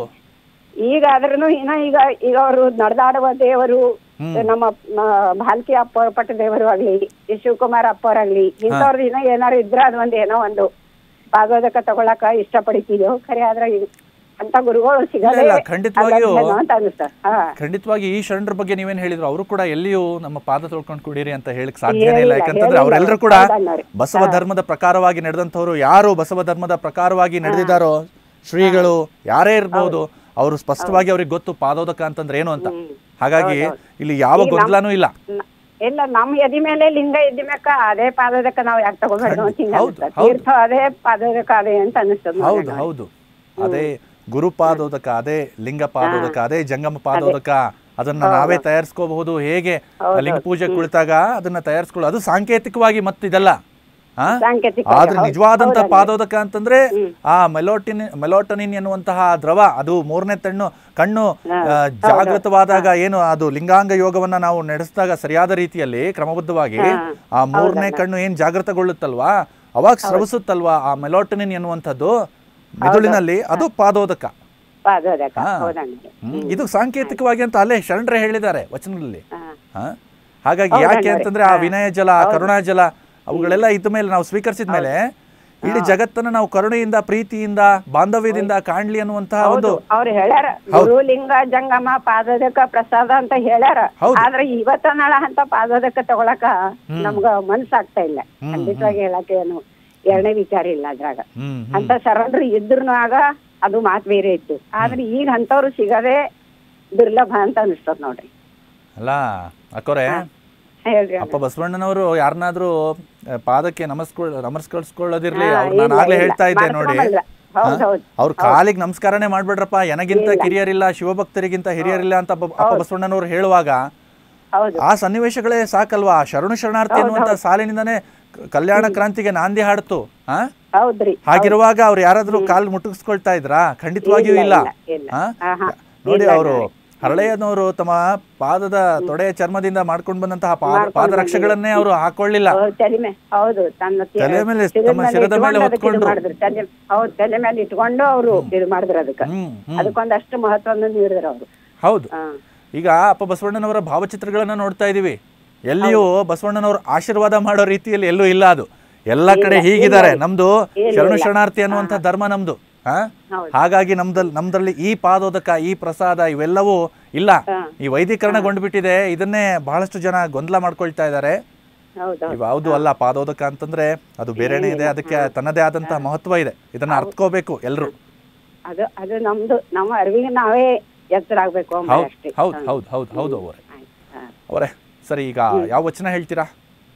ಈಗ ಆದ್ರೂ ಇನ್ನ ಈಗ ಈಗ ಅವರು ನಡೆದಾಡುವ ದೇವರು ನಮ್ಮ ಮ, ಭಾಲ್ಕಿ ಅಪ್ಪ ಪಟ್ಟ ದೇವರು ಆಗ್ಲಿ ಈ ಶಿವಕುಮಾರ್ ಅಪ್ಪವರಾಗ್ಲಿ ಇಂಥವ್ರದ್ದು ಇನ್ನ ಏನಾರು ಇದ್ರ ಅದು ಒಂದ್ ಏನೋ ಒಂದು ಭಾಗವತಕ ತಗೊಳಕ ಇಷ್ಟ ಪಡಿತಿದ್ಯೋ ಖರೆ ಆದ್ರೆ ಈಗ ಅಂತ ಗುರುಗಳು ಸಿಗದೆ ಇಲ್ಲ, ಖಂಡಿತವಾಗಿಯೂ- ಅಲ್ಲದೇನೋ ಅಂತ ಅನಿಸ್ತ ಹಾ ಖಂಡಿತವಾಗಿ ಈ ಶರಣರ ಬಗ್ಗೆ ನೀವೇನ್ ಹೇಳಿದ್ರು ಅವರು ಕೂಡ ಎಲ್ಲಿಯೂ ನಮ್ಮ ಪಾದ ತೊಳ್ಕೊಂಡು ಕುಡೀರಿ ಅಂತ ಹೇಳಕ್ ಸಾಧ್ಯನೇ ಇಲ್ಲ ಹೇಳಿಲ್ಲ, ಯಾಕಂತಂದ್ರೆ ಹೇಳಿಲ್ಲ. ಅವರೆಲ್ಲರೂ ಕೂಡ ಹೌದನ್ನೋರೆ. ಬಸವ ಧರ್ಮದ ಪ್ರಕಾರವಾಗಿ ನಡೆದಂಥವ್ರು ಯಾರು ಬಸವ ಧರ್ಮದ ಪ್ರಕಾರವಾಗಿ ನಡೆದಿದ್ದಾರೋ ಶ್ರೀಗಳು ಯಾರೇ ಇರ್ಬೋದು ಅವರು ಸ್ಪಷ್ಟವಾಗಿ ಅವ್ರಿಗೆ ಗೊತ್ತು ಪಾದೋದಕ ಅಂತಂದ್ರೆ ಏನು ಅಂತ ಹಾಗಾಗಿ ಇಲ್ಲಿ ಯಾವ ಗೊಂದಲನೂ ಇಲ್ಲ ನ- ಇಲ್ಲ ನಮ್ ಎದಿ ಮೇಲೆ ಲಿಂಗ ಎದ್ದಿ ಮ್ಯಾಕ ಅದೇ ಪಾದದಕ್ಕ ನಾವ್ ಯಾಕೆ ತಗೋಬಾರ್ದು ಅಂತ ಹಿಂಗ ಹೌದು, ಅನಿಸ್ತದ ಹೌದು. ತೀರ್ಥ ಅದೇ ಪಾದದಕ್ಕ ಅದೇ ಅಂತ ಅನಿಸ್ತದ ಹೌದು ಹೌದು ಅದೇ ಗುರು ಪಾದೋದಕ ಅದೇ ಲಿಂಗ ಪಾದೋದಕ ಅದೇ ಜಂಗಮ ಪಾದೋದಕ ಅದನ್ನ ನಾವೇ ತಯಾರಿಸ್ಕೋಬಹುದು ಹೇಗೆ ಲಿಂಗ ಪೂಜೆ ಕುಳಿತಾಗ ಅದನ್ನ ತಯಾರಿಸ್ಕೊಳ್ಳೋ ಅದು ಸಾಂಕೇತಿಕವಾಗಿ ಮತ್ತಿದಲ್ಲ ಆ? ಸಾಂಕೇತಿಕ ಆದ್ರೆ ನಿಜವಾದಂತ ಪಾದೋದಕ ಅಂತಂದ್ರೆ ಆ ಮೆಲೋಟಿನ್ ಮೆಲೋಟನಿನ್ ಎನ್ನುವಂತಹ ದ್ರವ ಅದು ಮೂರನೇ ತಣ್ಣು ಕಣ್ಣು ಆ, ಜಾಗೃತವಾದಾಗ ಏನು ಅದು ಲಿಂಗಾಂಗ ಯೋಗವನ್ನ ನಾವು ನಡೆಸಿದಾಗ ಸರಿಯಾದ ರೀತಿಯಲ್ಲಿ ಕ್ರಮಬದ್ಧವಾಗಿ ಆ ಮೂರನೇ ಕಣ್ಣು ಏನ್ ಜಾಗೃತಗೊಳ್ಳುತ್ತಲ್ವಾ ಅವಾಗ ಸ್ರವಿಸುತ್ತಲ್ವಾ ಆ ಮೆಲೋಟನಿನ್ ಎನ್ನುವಂಥದ್ದು ಮೆದುಳಿನಲ್ಲಿ ಅದು ಪಾದೋದಕ ಪಾದೋದಕ ಹಾ. ಹೌದಣ್ಣ ಹ್ಮ್. ಇದು ಸಾಂಕೇತಿಕವಾಗಿ ಅಂತ ಅಲ್ಲೇ ಶರಣರೇ ಹೇಳಿದ್ದಾರೆ ವಚನದಲ್ಲಿ ಹಾ. ಹಾ? ಹಾಗಾಗಿ ಯಾಕೆ ಅಂತಂದ್ರೆ ಆ ವಿನಯ ಜಲ ಕರುಣಾ ಜಲ ಅವುಗಳೆಲ್ಲ ಇದ್ದ ಮೇಲೆ ನಾವು ಸ್ವೀಕರಿಸಿದ ಮೇಲೆ ಇಡೀ ಜಗತ್ತನ್ನ ನಾವು ಕರುಣೆಯಿಂದ ಪ್ರೀತಿಯಿಂದ ಬಾಂಧವ್ಯದಿಂದ ಕಾಣ್ಲಿ ಅನ್ನುವಂತಹ ಒಂದು ಅವ್ರು ಹೇಳ್ಯಾರ ಗುರು ಲಿಂಗ ಜಂಗಮ ಪಾದೋದಕ ಪ್ರಸಾದ ಅಂತ ಹೇಳ್ಯಾರ ಹೌದು. ಆದ್ರೆ ಇವತ್ತ ನಾಳ ಅಂತ ಪಾದೋದಕ ತಗೊಳಕ ನಮ್ಗ ಮನ್ಸಾಗ್ತಾ ಇಲ್ಲ ಖಂಡಿತವಾಗಿ ಹೇಳಕ್ಕೆ ಏನು ಎರಡನೇ ವಿಚಾರ ಇಲ್ಲ ಅದ್ರಾಗ ಹ್ಮ್ ಅಂತ ಶರಣರು ಇದ್ರು ಆಗ ಅದು ಮಾತ್ ಬೇರೆ ಇತ್ತು ಆದ್ರೆ ಈಗ ಅಂತವ್ರು ಸಿಗದೆ ದುರ್ಲಭ ಅಂತ ಅನಿಸ್ತದ ನೋಡ್ರಿ ಅಲ್ಲ ಅಕ್ಕೋರೆ ಹೇಳ್ರಿ ಅಪ್ಪ ಬಸವಣ್ಣನವರು ಯಾರನ್ನಾದ್ರೂ ಆ, ಪಾದಕ್ಕೆ ನಮಸ್ಕೊಳ್ ನಮಸ್ಕರಿಸ್ಕೊಳ್ಳೋದಿರ್ಲಿ ಹಾ, ಅವ್ರು ನಾನು ಇಲ್ಲ, ಆಗ್ಲೇ ಇಲ್ಲ. ಹೇಳ್ತಾ ಇದ್ದೆ ನೋಡಿ ಮಾಡ್ಕೊಂಬಲ್ಲ. ಹೌದ್ ಹೌದ್. ಅವ್ರ ಕಾಲಿಗೆ ನಮಸ್ಕಾರನೇ ಮಾಡ್ಬೇಡ್ರಪ್ಪ ನನಗಿಂತ ಕಿರಿಯರಿಲ್ಲ ಶಿವಭಕ್ತರಿಗಿಂತ ಹಿರಿಯರಿಲ್ಲ ಅಂತ ಅಪ್ಪ ಅಪ್ಪ ಬಸವಣ್ಣನವರು ಹೇಳುವಾಗ ಹೌದು ಆ ಸನ್ನಿವೇಶಗಳೇ ಸಾಕಲ್ವಾ ಶರಣು ಶರಣಾರ್ಥಿ ಅನ್ನುವಂತ ಸಾಲಿನಿಂದಾನೇ ಕ- ಕಲ್ಯಾಣ ಕ್ರಾಂತಿಗೆ ನಾಂದಿ ಹಾಡ್ತು ಆ ಹೌದ್ರಿ ಹಾಗಿರುವಾಗ ಅವ್ರು ಯಾರಾದ್ರೂ ಕಾಲ್ ಮುಟ್ಟುಗಿಸ್ಕೊಳ್ತಾ ಇದ್ರಾ ಖಂಡಿತವಾಗಿಯೂ ಇಲ್ಲ ಇಲ್ಲ, ಇಲ್ಲ. ಆ? ಆಹಾ. ನೋಡಿ ಇಲ್ಲ ಅವರು ನೋಡಿ. ಹರಳೆಯನವರು ತಮ್ಮ ಪಾದದ ತೊಡೆಯ ಚರ್ಮದಿಂದ ಮಾಡ್ಕೊಂಡು ಬಂದಂತಹ ಪಾದ ಪಾದರಕ್ಷೆಗಳನ್ನೇ ಅವರು ಹಾಕೊಳ್ಳಿಲ್ಲ ಹೌದ್, ತಲೆ ಮೇಲೆ ಹೌದು ತನ್ನ ತಿ- ತಲೆ ಮೇಲೆ ಶಿರದ ತಮ್ಮ ಶಿರದ ಮೇಲೆ ಇಟ್ಕೊಂಡು ಅದಕ್ಕೆ ಇದು ಹೊತ್ಕೊಂಡು. ಮಾಡಿದ್ರು ತಲೆ ಹೌದು ತಲೆ ಮೇಲೆ ಇಟ್ಕೊಂಡು ಅವರು ಇದು ಮಾಡಿದ್ರು ಅದಕ್ಕೆ ಹ್ಮ್ ಹ್ಮ್ ಅದಕ್ಕೊಂದಷ್ಟು ಮಹತ್ವವನ್ನು ನೀಡಿದ್ರು ಅವರು ಹೌದು ಹಾ ಈಗ ಅಪ್ಪ ಬಸವಣ್ಣನವರ ಭಾವಚಿತ್ರಗಳನ್ನ ನೋಡ್ತಾ ಇದೀವಿ ಎಲ್ಲಿಯೂ ಬಸವಣ್ಣನವರ ಆಶೀರ್ವಾದ ಮಾಡೋ ರೀತಿಯಲ್ಲಿ ಎಲ್ಲೂ ಇಲ್ಲ ಅದು ಎಲ್ಲ ಕಡೆ ಹೀಗಿದ್ದಾರೆ ನಮ್ದು ಶರಣು ಶರಣಾರ್ಥಿ ಅನ್ನುವಂಥ ಧರ್ಮ ನಮ್ದು ಹಾ ಹೌದು. ಹಾಗಾಗಿ ನಮ್ದಲ್ಲಿ ನಮ್ದ್ರಲ್ಲಿ ಈ ಪಾದೋದಕ ಈ ಪ್ರಸಾದ ಇವೆಲ್ಲವೂ ಇಲ್ಲ ಹಾ. ಈ ವೈದೀಕರಣಗೊಂಡ್ಬಿಟ್ಟಿದೆ ಇದನ್ನೇ ಬಹಳಷ್ಟು ಜನ ಗೊಂದಲ ಮಾಡ್ಕೊಳ್ತಾ ಇದ್ದಾರೆ ಹೌದು ಇವ್ಯಾವುದು ಅಲ್ಲ ಪಾದೋದಕ ಅಂತಂದ್ರೆ ಅದು ಬೇರೆನೇ ಇದೆ ಅದಕ್ಕೆ ತನ್ನದೇ ಆದಂತಹ ಮಹತ್ವ ಇದೆ ಇದನ್ನ ಅರ್ಥಕೋಬೇಕು ಎಲ್ರು ಅದು ಅದು ನಮ್ದು ನಮ್ಮ ಅರಿವಿಗೆ ನಾವೇ ಎತ್ತರ ಆಗ್ಬೇಕು ಅಂಬ ಹೌದು ಅಷ್ಟೇ ಹೌದು ಹೌದು ಹೌದು ಹೌದು ಅವರೇ ಆಯ್ತು. ಹಾ. ಅವರೇ ಸರಿ ಈಗ ಯಾವ ವಚನ ಹೇಳ್ತೀರಾ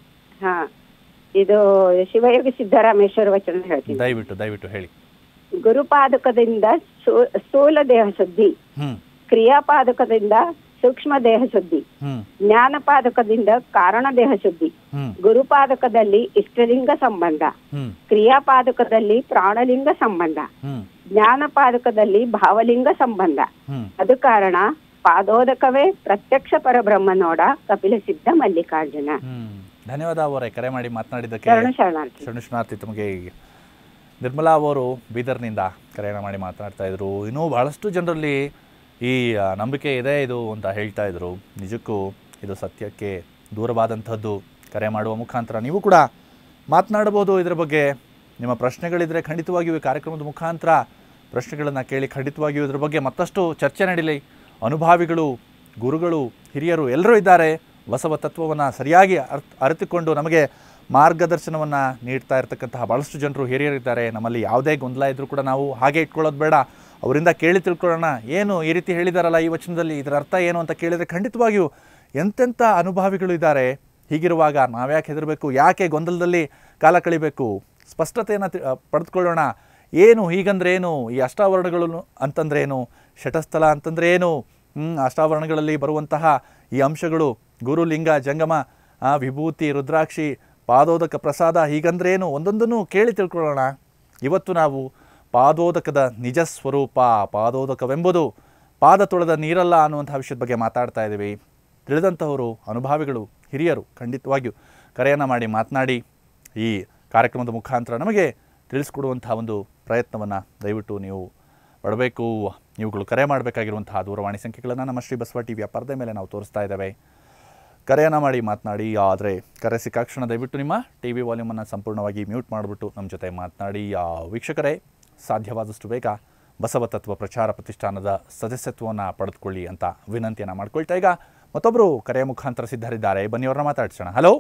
ಹಾ ಇದು ಶಿವಯೋಗಿ ಸಿದ್ದರಾಮೇಶ್ವರ ವಚನ ಹೇಳ್ತೀನಿ ದಯವಿಟ್ಟು ದಯವಿಟ್ಟು ಹೇಳಿ ಗುರುಪಾದಕದಿಂದ ಸೂ- ಸ್ಥೂಲ ದೇಹ ಶುದ್ಧಿ ಹ್ಮ್ ಕ್ರಿಯಾಪಾದಕದಿಂದ ಸೂಕ್ಷ್ಮ ದೇಹ ಶುದ್ಧಿ ಹ್ಮ್ ಜ್ಞಾನಪಾದಕದಿಂದ ಕಾರಣ ದೇಹ ಶುದ್ಧಿ ಹ್ಮ್ ಗುರುಪಾದಕದಲ್ಲಿ ಇಷ್ಟಲಿಂಗ ಸಂಬಂಧ ಹ್ಮ್ ಕ್ರಿಯಾಪಾದಕದಲ್ಲಿ ಪ್ರಾಣಲಿಂಗ ಸಂಬಂಧ ಹ್ಮ್ ಜ್ಞಾನಪಾದಕದಲ್ಲಿ ಭಾವಲಿಂಗ ಸಂಬಂಧ ಹ್ಮ್ ಅದು ಕಾರಣ ಪಾದೋದಕವೇ ಪ್ರತ್ಯಕ್ಷ ಪರಬ್ರಹ್ಮ ನೋಡ ಕಪಿಲ ಸಿದ್ಧ ಮಲ್ಲಿಕಾರ್ಜುನ ಹ್ಮ್ ಧನ್ಯವಾದ ಅವರೇ ಕರೆ ಮಾಡಿ ಮಾತನಾಡಿದ್ದಕ್ಕೆ ಶರಣ ಶರಣಾರ್ಥಿ ಶರಣು ಶರಣಾರ್ಥಿ ತಮಗೆ ನಿರ್ಮಲಾ ಅವರು ಬೀದರ್ನಿಂದ ಕರೆಯನ್ನು ಮಾಡಿ ಮಾತನಾಡ್ತಾ ಇದ್ರು ಇನ್ನೂ ಬಹಳಷ್ಟು ಜನರಲ್ಲಿ ಈ ಆ, ನಂಬಿಕೆ ಇದೆ ಇದು ಅಂತ ಹೇಳ್ತಾ ಇದ್ರು ನಿಜಕ್ಕೂ ಇದು ಸತ್ಯಕ್ಕೆ ದೂರವಾದಂಥದ್ದು ಕರೆ ಮಾಡುವ ಮುಖಾಂತರ ನೀವು ಕೂಡ ಮಾತನಾಡಬಹುದು ಇದರ ಬಗ್ಗೆ ನಿಮ್ಮ ಪ್ರಶ್ನೆಗಳಿದ್ರೆ ಖಂಡಿತವಾಗಿಯೂ ಈ ಕಾರ್ಯಕ್ರಮದ ಮುಖಾಂತರ ಪ್ರಶ್ನೆಗಳನ್ನು ಕೇಳಿ ಖಂಡಿತವಾಗಿಯೂ ಇದ್ರ ಬಗ್ಗೆ ಮತ್ತಷ್ಟು ಚರ್ಚೆ ನಡೀಲಿ ಅನುಭಾವಿಗಳು ಗುರುಗಳು ಹಿರಿಯರು ಎಲ್ಲರೂ ಇದ್ದಾರೆ ಬಸವ ತತ್ವವನ್ನು ಸರಿಯಾಗಿ ಅರ್ಥ ಅರಿತುಕೊಂಡು ನಮಗೆ ಮಾರ್ಗದರ್ಶನವನ್ನು ನೀಡ್ತಾ ಇರತಕ್ಕಂತಹ ಭಾಳಷ್ಟು ಜನರು ಹಿರಿಯರಿದ್ದಾರೆ ನಮ್ಮಲ್ಲಿ ಯಾವುದೇ ಗೊಂದಲ ಇದ್ದರೂ ಕೂಡ ನಾವು ಹಾಗೆ ಇಟ್ಕೊಳ್ಳೋದು ಬೇಡ ಅವರಿಂದ ಕೇಳಿ ತಿಳ್ಕೊಳ್ಳೋಣ ಏನು ಈ ರೀತಿ ಹೇಳಿದಾರಲ್ಲ ಈ ವಚನದಲ್ಲಿ ಇದರ ಅರ್ಥ ಏನು ಅಂತ ಕೇಳಿದರೆ ಖಂಡಿತವಾಗಿಯೂ ಎಂತೆಂಥ ಅನುಭಾವಿಗಳು ಇದ್ದಾರೆ ಹೀಗಿರುವಾಗ ನಾವ್ಯಾಕೆ ಹೆದರಬೇಕು ಯಾಕೆ ಗೊಂದಲದಲ್ಲಿ ಕಾಲ ಕಳಿಬೇಕು ಸ್ಪಷ್ಟತೆಯನ್ನು ತಿ- ಅ, ಪಡೆದುಕೊಳ್ಳೋಣ ಏನು ಹೀಗಂದ್ರೆ ಏನು ಈ ಅಷ್ಟಾವರಣಗಳು ಅಂತಂದ್ರೆ ಏನು ಶಟಸ್ಥಲ ಅಂತಂದ್ರೆ ಏನು ಹ್ಮ್, ಅಷ್ಟಾವರಣಗಳಲ್ಲಿ ಬರುವಂತಹ ಈ ಅಂಶಗಳು ಗುರು ಲಿಂಗ ಜಂಗಮ ಆ, ವಿಭೂತಿ ರುದ್ರಾಕ್ಷಿ ಪಾದೋದಕ ಪ್ರಸಾದ ಹೀಗಂದ್ರೆ ಏನು ಒಂದೊಂದನ್ನು ಕೇಳಿ ತಿಳ್ಕೊಳ್ಳೋಣ ಇವತ್ತು ನಾವು ಪಾದೋದಕದ ನಿಜ ಸ್ವರೂಪ ಪಾದೋದಕವೆಂಬುದು ಪಾದ ತೊಳೆದ ನೀರಲ್ಲ ಅನ್ನುವಂಥ ವಿಷಯದ ಬಗ್ಗೆ ಮಾತಾಡ್ತಾ ಇದ್ದೀವಿ ತಿಳಿದಂಥವರು ಅನುಭಾವಿಗಳು ಹಿರಿಯರು ಖಂಡಿತವಾಗಿಯೂ ಕರೆಯನ್ನು ಮಾಡಿ ಮಾತನಾಡಿ ಈ ಕಾರ್ಯಕ್ರಮದ ಮುಖಾಂತರ ನಮಗೆ ತಿಳಿಸ್ಕೊಡುವಂಥ ಒಂದು ಪ್ರಯತ್ನವನ್ನು ದಯವಿಟ್ಟು ನೀವು ಪಡಬೇಕು ನೀವುಗಳು ಕರೆ ಮಾಡಬೇಕಾಗಿರುವಂತಹ ದೂರವಾಣಿ ಸಂಖ್ಯೆಗಳನ್ನು ನಮ್ಮ ಶ್ರೀ ಬಸವ ಟಿ ವಿಯ ಪರದೆ ಮೇಲೆ ನಾವು ತೋರಿಸ್ತಾ ಇದ್ದೇವೆ ಕರೆಯನ್ನು ಮಾಡಿ ಮಾತನಾಡಿ ಆದರೆ ಕರೆ ಸಿಕ್ಕಾಕ್ಷಣ ದಯವಿಟ್ಟು ನಿಮ್ಮ ಟಿ ವಿ ವಾಲ್ಯೂಮನ್ನು ಸಂಪೂರ್ಣವಾಗಿ ಮ್ಯೂಟ್ ಮಾಡಿಬಿಟ್ಟು ನಮ್ಮ ಜೊತೆ ಮಾತನಾಡಿ ಆ, ವೀಕ್ಷಕರೇ ಸಾಧ್ಯವಾದಷ್ಟು ಬೇಗ ಬಸವ ತತ್ವ ಪ್ರಚಾರ ಪ್ರತಿಷ್ಠಾನದ ಸದಸ್ಯತ್ವವನ್ನು ಪಡೆದುಕೊಳ್ಳಿ ಅಂತ ವಿನಂತಿಯನ್ನು ಮಾಡ್ಕೊಳ್ತಾ ಈಗ ಮತ್ತೊಬ್ಬರು ಕರೆಯ ಮುಖಾಂತರ ಸಿದ್ಧರಿದ್ದಾರೆ ಬನ್ನಿ ಅವ್ರನ್ನ ಮಾತಾಡ್ಸೋಣ ಹಲೋ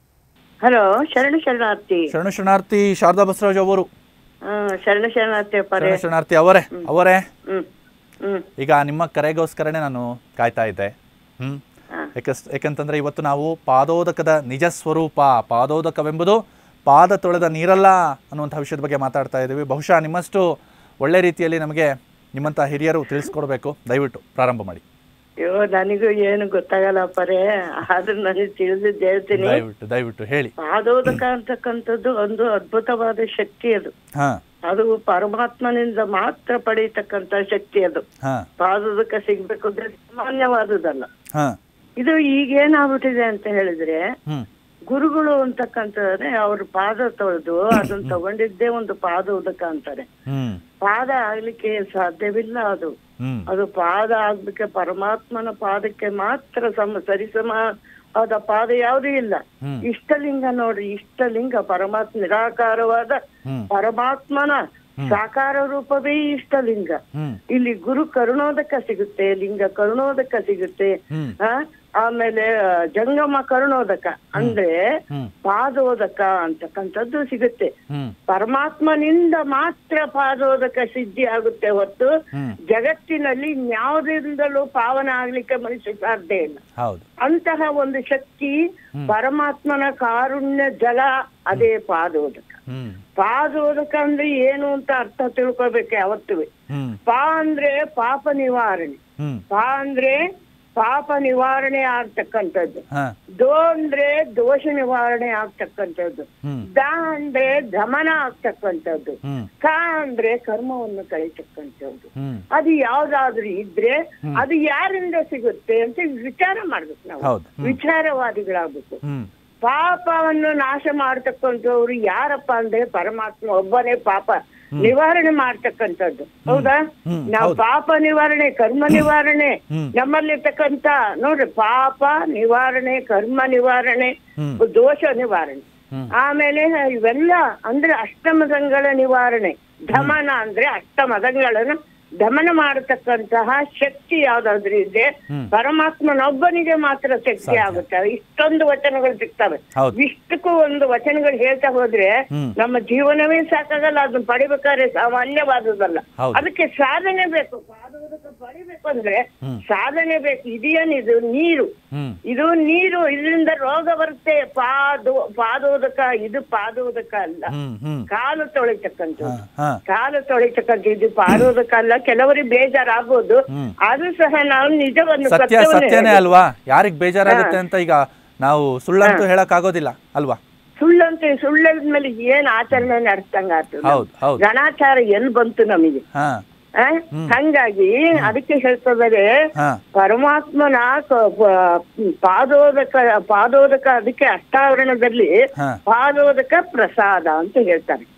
ಹಲೋ ಶರಣ ಶರಣಾರ್ಥಿ ಶರಣ ಶರಣಾರ್ಥಿ ಶಾರದಾ ಬಸವರಾಜ್ ಅವರು ಆ, ಶರಣ ಶರಣಾರ್ಥಿ ಅಪ್ಪರೇ ಶರಣ ಶರಣಾರ್ಥಿ ಅವರೇ ಅವರೇ ಹ್ಮ್ ಹ್ಮ್ ಈಗ ನಿಮ್ಮ ಕರೆಗೋಸ್ಕರನೇ ನಾನು ಕಾಯ್ತಾ ಇದ್ದೆ ಹ್ಮ್ ಯಾಕಸ್ ಯಾಕಂತಂದ್ರೆ ಇವತ್ತು ನಾವು ಪಾದೋದಕದ ನಿಜ ಸ್ವರೂಪ ಪಾದೋದಕವೆಂಬುದು ಪಾದ ತೊಳೆದ ನೀರಲ್ಲ ಅನ್ನುವಂಥ ವಿಷಯದ ಬಗ್ಗೆ ಮಾತಾಡ್ತಾ ಇದ್ದೀವಿ ಬಹುಶಃ ನಿಮ್ಮಷ್ಟು ಒಳ್ಳೆ ರೀತಿಯಲ್ಲಿ ನಮಗೆ ನಿಮ್ಮಂಥ ಹಿರಿಯರು ತಿಳಿಸ್ಕೊಡ್ಬೇಕು ದಯವಿಟ್ಟು ಪ್ರಾರಂಭ ಮಾಡಿ ಅಯ್ಯೋ ನನಗೂ ಏನು ಗೊತ್ತಾಗಲ್ಲ ಅಪ್ಪರೇ ಆದ್ರೂ ನನಗೆ ತಿಳಿದಿದ್ದು ಹೇಳ್ತೀನಿ ದಯವಿಟ್ಟು ದಯವಿಟ್ಟು ಹೇಳಿ ಪಾದೋದಕ ಅಂತಕ್ಕಂಥದ್ದು ಒಂದು ಅದ್ಭುತವಾದ ಶಕ್ತಿ ಅದು ಹಾ ಅದು ಪರಮಾತ್ಮನಿಂದ ಮಾತ್ರ ಪಡೆಯತಕ್ಕಂತ ಶಕ್ತಿ ಅದು ಹಾ ಪಾದೋದಕ ಸಿಗ್ಬೇಕು ಅಂದ್ರೆ ಸಾಮಾನ್ಯವಾದುದಲ್ಲ ಹಾ ಇದು ಈಗ ಏನಾಗ್ಬಿಟ್ಟಿದೆ ಅಂತ ಹೇಳಿದ್ರೆ ಹ್ಮ್ ಗುರುಗಳು ಅಂತಕ್ಕಂಥದ್ದೇ ಅವ್ರ ಪಾದ ತೊಳೆದು ಅದನ್ನ ತಗೊಂಡಿದ್ದೇ ಒಂದು ಪಾದೋದಕ ಅಂತಾರೆ ಹ್ಮ್ ಪಾದ ಆಗ್ಲಿಕ್ಕೆ ಸಾಧ್ಯವಿಲ್ಲ ಅದು ಹ್ಮ್ ಅದು ಪಾದ ಆಗ್ಲಿಕ್ಕೆ ಪರಮಾತ್ಮನ ಪಾದಕ್ಕೆ ಮಾತ್ರ ಸಮ ಸರಿಸಮ ಆದ ಪಾದ ಯಾವುದೂ ಇಲ್ಲ ಹ್ಮ್. ಇಷ್ಟಲಿಂಗ ನೋಡ್ರಿ ಇಷ್ಟಲಿಂಗ ಪರಮಾತ್ಮ ನಿರಾಕಾರವಾದ ಹ್ಮ್. ಪರಮಾತ್ಮನ ಸಾಕಾರ ರೂಪವೇ ಇಷ್ಟಲಿಂಗ ಹ್ಮ್ ಇಲ್ಲಿ ಗುರು ಕರುಣೋದಕ ಸಿಗುತ್ತೆ ಲಿಂಗ ಕರುಣೋದಕ ಸಿಗುತ್ತೆ ಹ್ಮ್. ಆ, ಆಮೇಲೆ ಆ, ಜಂಗಮ ಕರುಣೋದಕ ಅಂದ್ರೆ ಹ್ಮ್. ಪಾದೋದಕ ಅಂತಕ್ಕಂಥದ್ದು ಸಿಗುತ್ತೆ ಹ್ಮ್ ಪರಮಾತ್ಮನಿಂದ ಮಾತ್ರ ಪಾದೋದಕ ಸಿದ್ಧಿ ಆಗುತ್ತೆ ಹೊತ್ತು ಹ್ಮ್. ಜಗತ್ತಿನಲ್ಲಿ ಇನ್ಯಾವುದರಿಂದಲೂ ಪಾವನ ಆಗ್ಲಿಕ್ಕೆ ಮನುಷ್ಯ ಸಾಧ್ಯ ಇಲ್ಲ ಹೌದು ಅಂತಹ ಒಂದು ಶಕ್ತಿ ಪರಮಾತ್ಮನ ಕಾರುಣ್ಯ ಜಲ ಅದೇ ಪಾದೋದಕ ಹ್ಮ್ ಪಾದೋದಕ ಅಂದ್ರೆ ಏನು ಅಂತ ಅರ್ಥ ತಿಳ್ಕೊಬೇಕು ಯಾವತ್ತೂ ಹ್ಮ್ ಪಾ ಅಂದ್ರೆ ಪಾಪ ನಿವಾರಣೆ ಹ್ಮ್ ಪಾ ಅಂದ್ರೆ ಪಾಪ ನಿವಾರಣೆ ಆಗ್ತಕ್ಕಂಥದ್ದು ಹಾ ದೋ ಅಂದ್ರೆ ದೋಷ ನಿವಾರಣೆ ಆಗ್ತಕ್ಕಂಥದ್ದು ಹ್ಮ್ ದ ಅಂದ್ರೆ ದಮನ ಆಗ್ತಕ್ಕಂಥದ್ದು ಹ್ಮ್ ಕ ಅಂದ್ರೆ ಕರ್ಮವನ್ನು ಕಳಿತಕ್ಕಂಥದ್ದು ಹ್ಮ್ ಅದು ಯಾವ್ದಾದ್ರೂ ಇದ್ರೆ ಅದು ಯಾರಿಂದ ಸಿಗುತ್ತೆ ಅಂತ ವಿಚಾರ ಮಾಡ್ಬೇಕು ನಾವು ಹೌದು. ಹ್ಮ್. ವಿಚಾರವಾದಿಗಳಾಗ್ಬೇಕು ಹ್ಮ್ ಪಾಪವನ್ನು ನಾಶ ಮಾಡ್ತಕ್ಕಂಥವ್ರು ಯಾರಪ್ಪ ಅಂದ್ರೆ ಪರಮಾತ್ಮ ಒಬ್ಬನೇ ಪಾಪ ನಿವಾರಣೆ ಮಾಡ್ತಕ್ಕಂಥದ್ದು ಹೌದಾ ಹ್ಮ್, ನಾವು ಹೌದು. ಪಾಪ ನಿವಾರಣೆ ಕರ್ಮ ನಿವಾರಣೆ ಹ್ಮ್. ನಮ್ಮಲ್ಲಿರ್ತಕ್ಕಂಥ ನೋಡ್ರಿ ಪಾಪ ನಿವಾರಣೆ ಕರ್ಮ ನಿವಾರಣೆ ಹ್ಮ್. ದೋಷ ನಿವಾರಣೆ ಹ್ಮ್. ಆಮೇಲೆ ಇವೆಲ್ಲ ಅಂದ್ರೆ ಅಷ್ಟಮದಂಗಳ ನಿವಾರಣೆ ದಮನ ಅಂದ್ರೆ ಅಷ್ಟಮದಂಗಳನ್ನ ದಮನ ಮಾಡತಕ್ಕಂತಹ ಶಕ್ತಿ ಯಾವ್ದಾದ್ರು ಇದೆ ಪರಮಾತ್ಮನೊಬ್ಬನಿಗೆ ಮಾತ್ರ ಶಕ್ತಿ ಆಗುತ್ತೆ ಇಷ್ಟೊಂದು ವಚನಗಳು ಸಿಗ್ತವೆ ಹೌದು. ಇಷ್ಟಕ್ಕೂ ಒಂದು ವಚನಗಳು ಹೇಳ್ತಾ ಹೋದ್ರೆ ಹ್ಮ್. ನಮ್ಮ ಜೀವನವೇ ಸಾಕಾಗಲ್ಲ ಅದನ್ನ ಪಡಿಬೇಕಾದ್ರೆ ಸಾಮಾನ್ಯವಾದುದಲ್ಲ ಹೌದು. ಅದಕ್ಕೆ ಸಾಧನೆ ಬೇಕು ಪಾದೋದಕ ಪಡಿಬೇಕು ಅಂದ್ರೆ ಸಾಧನೆ ಬೇಕು ಇದೇನಿದು ನೀರು ಹ್ಮ್ ಇದು ನೀರು ಇದರಿಂದ ರೋಗ ಬರುತ್ತೆ ಪಾದು ಪಾದೋದಕ ಇದು ಪಾದೋದಕ ಅಲ್ಲ ಹ್ಮ್ ಹ್ಮ್ ಕಾಲು ತೊಳಿತಕ್ಕಂಥದ್ದು ಹಾ ಕಾಲು ತೊಳಿತಕ್ಕಂಥ ಇದು ಪಾದೋದಕ ಅಲ್ಲ ಕೆಲವರಿಗೆ ಬೇಜಾರಾಗ್ಬೋದು ಹ್ಮ್. ಆದ್ರೂ ಸಹ ನಾವು ನಿಜವನ್ನು ಸತ್ಯ ಸತ್ಯವನ್ನೇ ಸತ್ಯನೇ ಹೇಳಬೇಕು. ಅಲ್ವಾ ಯಾರಿಗ್ ಬೇಜಾರಾಗುತ್ತೆ ಅಂತ ಈಗ ನಾವು ಸುಳ್ಳಂತೂ ಹೇಳಕ್ ಆಗೋದಿಲ್ಲ ಅಲ್ವಾ ಸುಳ್ಳಂತೆ ಸುಳ್ಳದ ಮೇಲೆ ಏನ್ ಆಚರಣೆ ನಡೆಸ್ತಂಗ ಆತು ಹೌದು, ಹೌದು. ಗಣಾಚಾರ ಎಲ್ಲಿ ಬಂತು ನಮಗೆ ಹಾ ಆ? ಹಂಗಾಗಿ ಅದಕ್ಕೆ ಹೇಳ್ತಿದ್ದಾರೆ ಹಾ ಪರಮಾತ್ಮನ ಕ- ಪ- ಪಾದೋದಕ ಪಾದೋದಕ ಅದಕ್ಕೆ ಅಷ್ಟಾವರಣದಲ್ಲಿ ಹಾ. ಪಾದೋದಕ ಪ್ರಸಾದ ಅಂತ ಹೇಳ್ತಾರೆ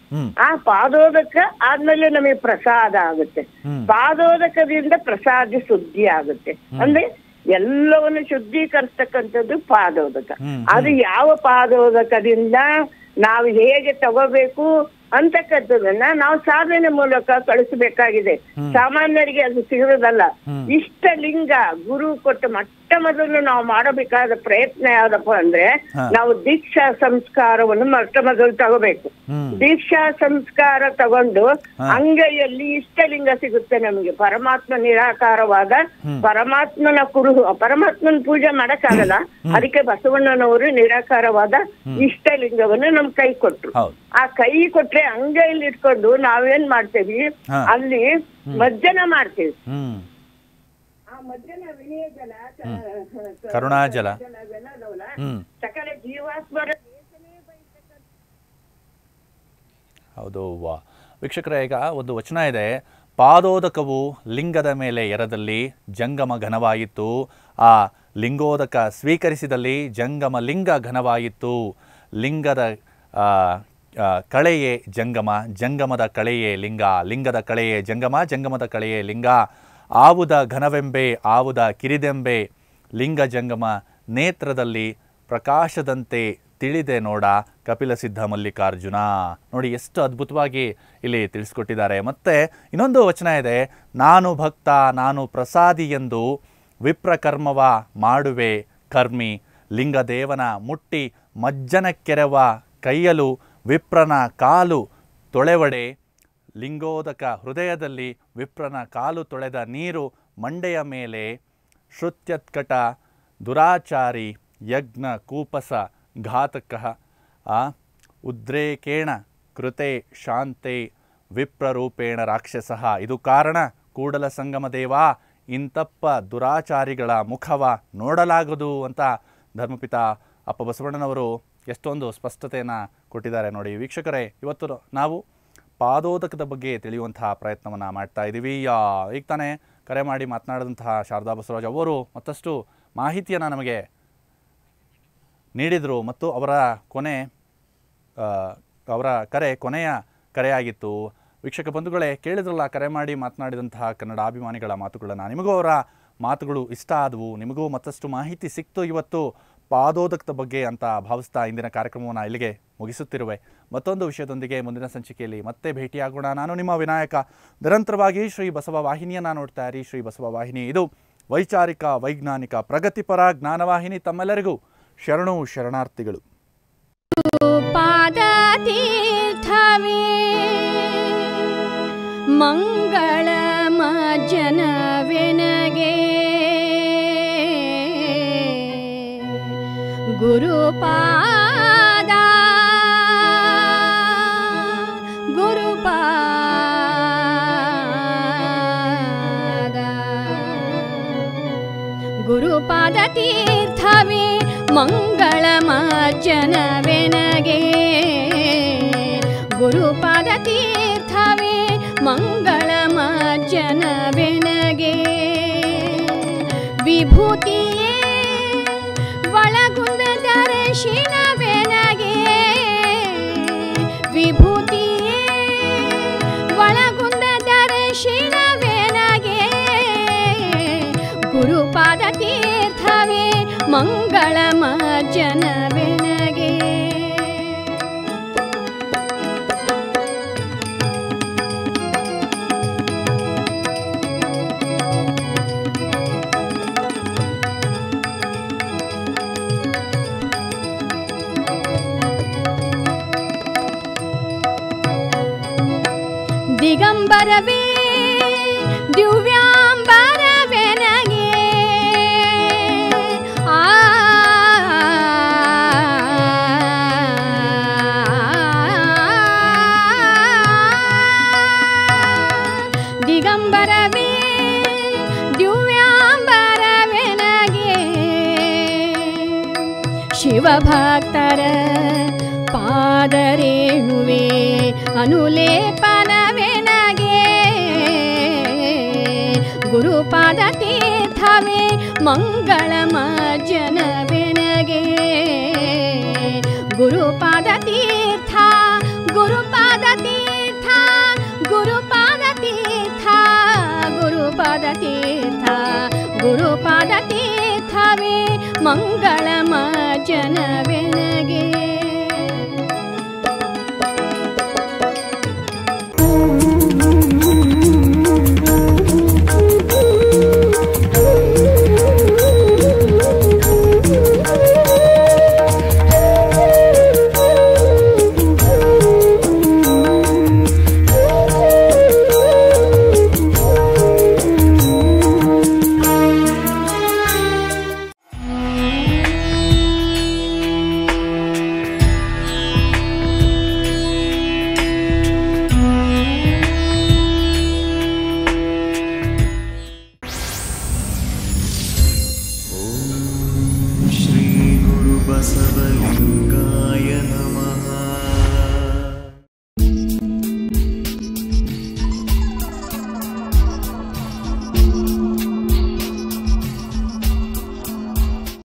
ಆ ಪಾದೋದಕ ಆದ್ಮೇಲೆ ನಮಗೆ ಪ್ರಸಾದ ಆಗುತ್ತೆ ಪಾದೋದಕದಿಂದ ಪ್ರಸಾದ ಶುದ್ಧಿ ಆಗುತ್ತೆ ಅಂದ್ರೆ ಎಲ್ಲವನ್ನು ಶುದ್ಧೀಕರಿಸ್ತಕ್ಕಂಥದ್ದು ಪಾದೋದಕ ಅದು ಯಾವ ಪಾದೋದಕದಿಂದ ನಾವು ಹೇಗೆ ತಗೋಬೇಕು ಅಂತಕ್ಕಂಥದನ್ನ ನಾವು ಸಾಧನೆ ಮೂಲಕ ಕಳಿಸಬೇಕಾಗಿದೆ ಸಾಮಾನ್ಯರಿಗೆ ಅದು ಸಿಗೋದಲ್ಲ ಇಷ್ಟ ಲಿಂಗ ಗುರು ಕೊಟ್ಟ ಮೊಟ್ಟ ಮೊದಲು ನಾವು ಮಾಡಬೇಕಾದ ಪ್ರಯತ್ನ ಯಾವ್ದಪ್ಪ ಅಂದ್ರೆ ನಾವು ದೀಕ್ಷಾ ಸಂಸ್ಕಾರವನ್ನು ಮೊಟ್ಟ ಮೊದಲು ತಗೋಬೇಕು ದೀಕ್ಷಾ ಸಂಸ್ಕಾರ ತಗೊಂಡು ಅಂಗೈಯಲ್ಲಿ ಇಷ್ಟಲಿಂಗ ಸಿಗುತ್ತೆ ನಮಗೆ ಪರಮಾತ್ಮ ನಿರಾಕಾರವಾದ ಪರಮಾತ್ಮನ ಕುರುಹು ಪರಮಾತ್ಮನ ಪೂಜೆ ಮಾಡಕ್ಕಾಗಲ್ಲ ಅದಕ್ಕೆ ಬಸವಣ್ಣನವರು ನಿರಾಕಾರವಾದ ಇಷ್ಟಲಿಂಗವನ್ನು ನಮ್ ಕೈ ಕೊಟ್ರು ಹೌದು ಆ ಕೈ ಕೊಟ್ರೆ ಅಂಗೈಲಿ ಇಟ್ಕೊಂಡು ನಾವೇನ್ ಮಾಡ್ತೇವಿ ಹಾ. ಅಲ್ಲಿ ಮಜ್ಜನ ಮಾಡ್ತೇವಿ ಹ್ಮ್ ಆ ಮಜ್ಜನ ವಿನಯ ಜಲ ಕ- ಕರುಣಾಜಲ ಜಲ ಅವೆಲ್ಲ ಅದಾವಲ್ಲ, ಹ್ಮ್ ಸಕಲ ಜೀವಾತ್ಮರ ಹೌದು ವಾ ವೀಕ್ಷಕರೇ ಈಗ ಒಂದು ವಚನ ಇದೆ ಪಾದೋದಕವು ಲಿಂಗದ ಮೇಲೆ ಎರದಲ್ಲಿ ಜಂಗಮ ಘನವಾಯಿತು ಆ ಲಿಂಗೋದಕ ಸ್ವೀಕರಿಸಿದಲ್ಲಿ ಜಂಗಮ ಲಿಂಗ ಘನವಾಯಿತು ಲಿಂಗದ ಆ, ಆ, ಕಳೆಯೇ ಜಂಗಮ ಜಂಗಮದ ಕಳೆಯೇ ಲಿಂಗ ಲಿಂಗದ ಕಳೆಯೇ ಜಂಗಮ ಜಂಗಮದ ಕಳೆಯೇ ಲಿಂಗ ಆವುದ ಘನವೆಂಬೆ ಆವುದ ಕಿರಿದೆಂಬೆ ಲಿಂಗ ಜಂಗಮ ನೇತ್ರದಲ್ಲಿ ಪ್ರಕಾಶದಂತೆ ತಿಳಿದೆ ನೋಡ ಕಪಿಲ ಸಿದ್ಧ ಮಲ್ಲಿಕಾರ್ಜುನ ನೋಡಿ ಎಷ್ಟು ಅದ್ಭುತವಾಗಿ ಇಲ್ಲಿ ತಿಳಿಸ್ಕೊಟ್ಟಿದ್ದಾರೆ ಮತ್ತೆ ಇನ್ನೊಂದು ವಚನ ಇದೆ ನಾನು ಭಕ್ತ ನಾನು ಪ್ರಸಾದಿ ಎಂದು ವಿಪ್ರಕರ್ಮವ ಮಾಡುವೆ ಕರ್ಮಿ ಲಿಂಗದೇವನ ಮುಟ್ಟಿ ಮಜ್ಜನ ಕೆರವ ಕೈಯಲು ವಿಪ್ರನ ಕಾಲು ತೊಳೆವಡೆ ಲಿಂಗೋದಕ ಹೃದಯದಲ್ಲಿ ವಿಪ್ರನ ಕಾಲು ತೊಳೆದ ನೀರು ಮಂಡೆಯ ಮೇಲೆ ಶ್ರುತ್ಯತ್ಕಟ ದುರಾಚಾರಿ ಯಜ್ಞ ಕೂಪಸ ಘಾತಕ ಆ ಉದ್ರೇಕೇಣ ಕೃತೆ ಶಾಂತೆ ವಿಪ್ರರೂಪೇಣ ರಾಕ್ಷಸ ಇದು ಕಾರಣ ಕೂಡಲ ಸಂಗಮ ದೇವ ಇಂತಪ್ಪ ದುರಾಚಾರಿಗಳ ಮುಖವ ನೋಡಲಾಗದು ಅಂತ ಧರ್ಮಪಿತ ಅಪ್ಪ ಬಸವಣ್ಣನವರು ಎಷ್ಟೊಂದು ಸ್ಪಷ್ಟತೆಯನ್ನು ಕೊಟ್ಟಿದ್ದಾರೆ ನೋಡಿ ವೀಕ್ಷಕರೇ ಇವತ್ತು ನಾವು ಪಾದೋದಕದ ಬಗ್ಗೆ ತಿಳಿಯುವಂತಹ ಪ್ರಯತ್ನವನ್ನು ಮಾಡ್ತಾ ಇದ್ದೀವಿ ಯಾ ಈಗ ತಾನೇ ಕರೆ ಮಾಡಿ ಮಾತನಾಡಿದಂತಹ ಶಾರದಾ ಬಸವರಾಜ್ ಅವರು ಮತ್ತಷ್ಟು ಮಾಹಿತಿಯನ್ನು ನಮಗೆ ನೀಡಿದರು ಮತ್ತು ಅವರ ಕೊನೆ ಆ, ಅವರ ಕರೆ ಕೊನೆಯ ಕರೆಯಾಗಿತ್ತು ವೀಕ್ಷಕ ಬಂಧುಗಳೇ ಕೇಳಿದ್ರಲ್ಲ ಕರೆ ಮಾಡಿ ಮಾತನಾಡಿದಂತಹ ಕನ್ನಡ ಅಭಿಮಾನಿಗಳ ಮಾತುಗಳನ್ನು ನಿಮಗೂ ಅವರ ಮಾತುಗಳು ಇಷ್ಟ ಆದವು ನಿಮಗೂ ಮತ್ತಷ್ಟು ಮಾಹಿತಿ ಸಿಕ್ತು ಇವತ್ತು ಪಾದೋದಕದ ಬಗ್ಗೆ ಅಂತ ಭಾವಿಸ್ತಾ ಇಂದಿನ ಕಾರ್ಯಕ್ರಮವನ್ನು ಇಲ್ಲಿಗೆ ಮುಗಿಸುತ್ತಿರುವೆ ಮತ್ತೊಂದು ವಿಷಯದೊಂದಿಗೆ ಮುಂದಿನ ಸಂಚಿಕೆಯಲ್ಲಿ ಮತ್ತೆ ಭೇಟಿಯಾಗೋಣ ನಾನು ನಿಮ್ಮ ವಿನಾಯಕ ನಿರಂತರವಾಗಿ ಶ್ರೀ ಬಸವ ವಾಹಿನಿಯನ್ನು ನೋಡ್ತಾ ಇರಿ ಶ್ರೀ ಬಸವ ವಾಹಿನಿ ಇದು ವೈಚಾರಿಕ ವೈಜ್ಞಾನಿಕ ಪ್ರಗತಿಪರ ಜ್ಞಾನವಾಹಿನಿ ತಮ್ಮೆಲ್ಲರಿಗೂ ಶರಣು ಶರಣಾರ್ಥಿಗಳು ಪಾದತೀರ್ಥವೇ ಮಂಗಳಮ ಜನವೆನಗೆ ಗುರುಪಾದ ಗುರುಪಾದ ಗುರುಪಾದ ತೀರ್ಥವೇ ಮಂಗಳಮ ಜನವೆನಗೆ ಗುರುಪಾದ ತೀರ್ಥವೇ ಮಂಗಳಮ ಜನವೆನಗೆ ವಿಭೂತಿಯೇ ಒಳಗುಂದ ದರ್ಶನವೆನಗೆ ವಿಭೂತಿಯೇ ಒಳಗುಂದ ದರ್ಶನವೆನಗೆ ಗುರುಪಾದ ತೀರ್ಥವೇ ಮಂಗಳಮ ಜನವೆನಗೆ ದಿಗಂಬರವೇ ದಿವ್ಯಾಂಬರವೆನಗೆ ಆ ದಿಗಂಬರವೇ ದಿವ್ಯಾಂಬರವೆನಗೆ ಶಿವಭಕ್ತರ ಪಾದರೇಣುವೆ ಅನುಲೇಪನವೆನಗೆ ಗುರುಪಾದ ತೀರ್ಥವೇ ಮಂಗಳಮ ಜನವೆನಗೆ ಗುರುಪಾದ ತೀರ್ಥ ಗುರುಪಾದ ತೀರ್ಥ ಗುರುಪಾದ ತೀರ್ಥ ಗುರುಪಾದ ತೀರ್ಥವೇ ಮಂಗಳಮ ಜನವೆನಗೆ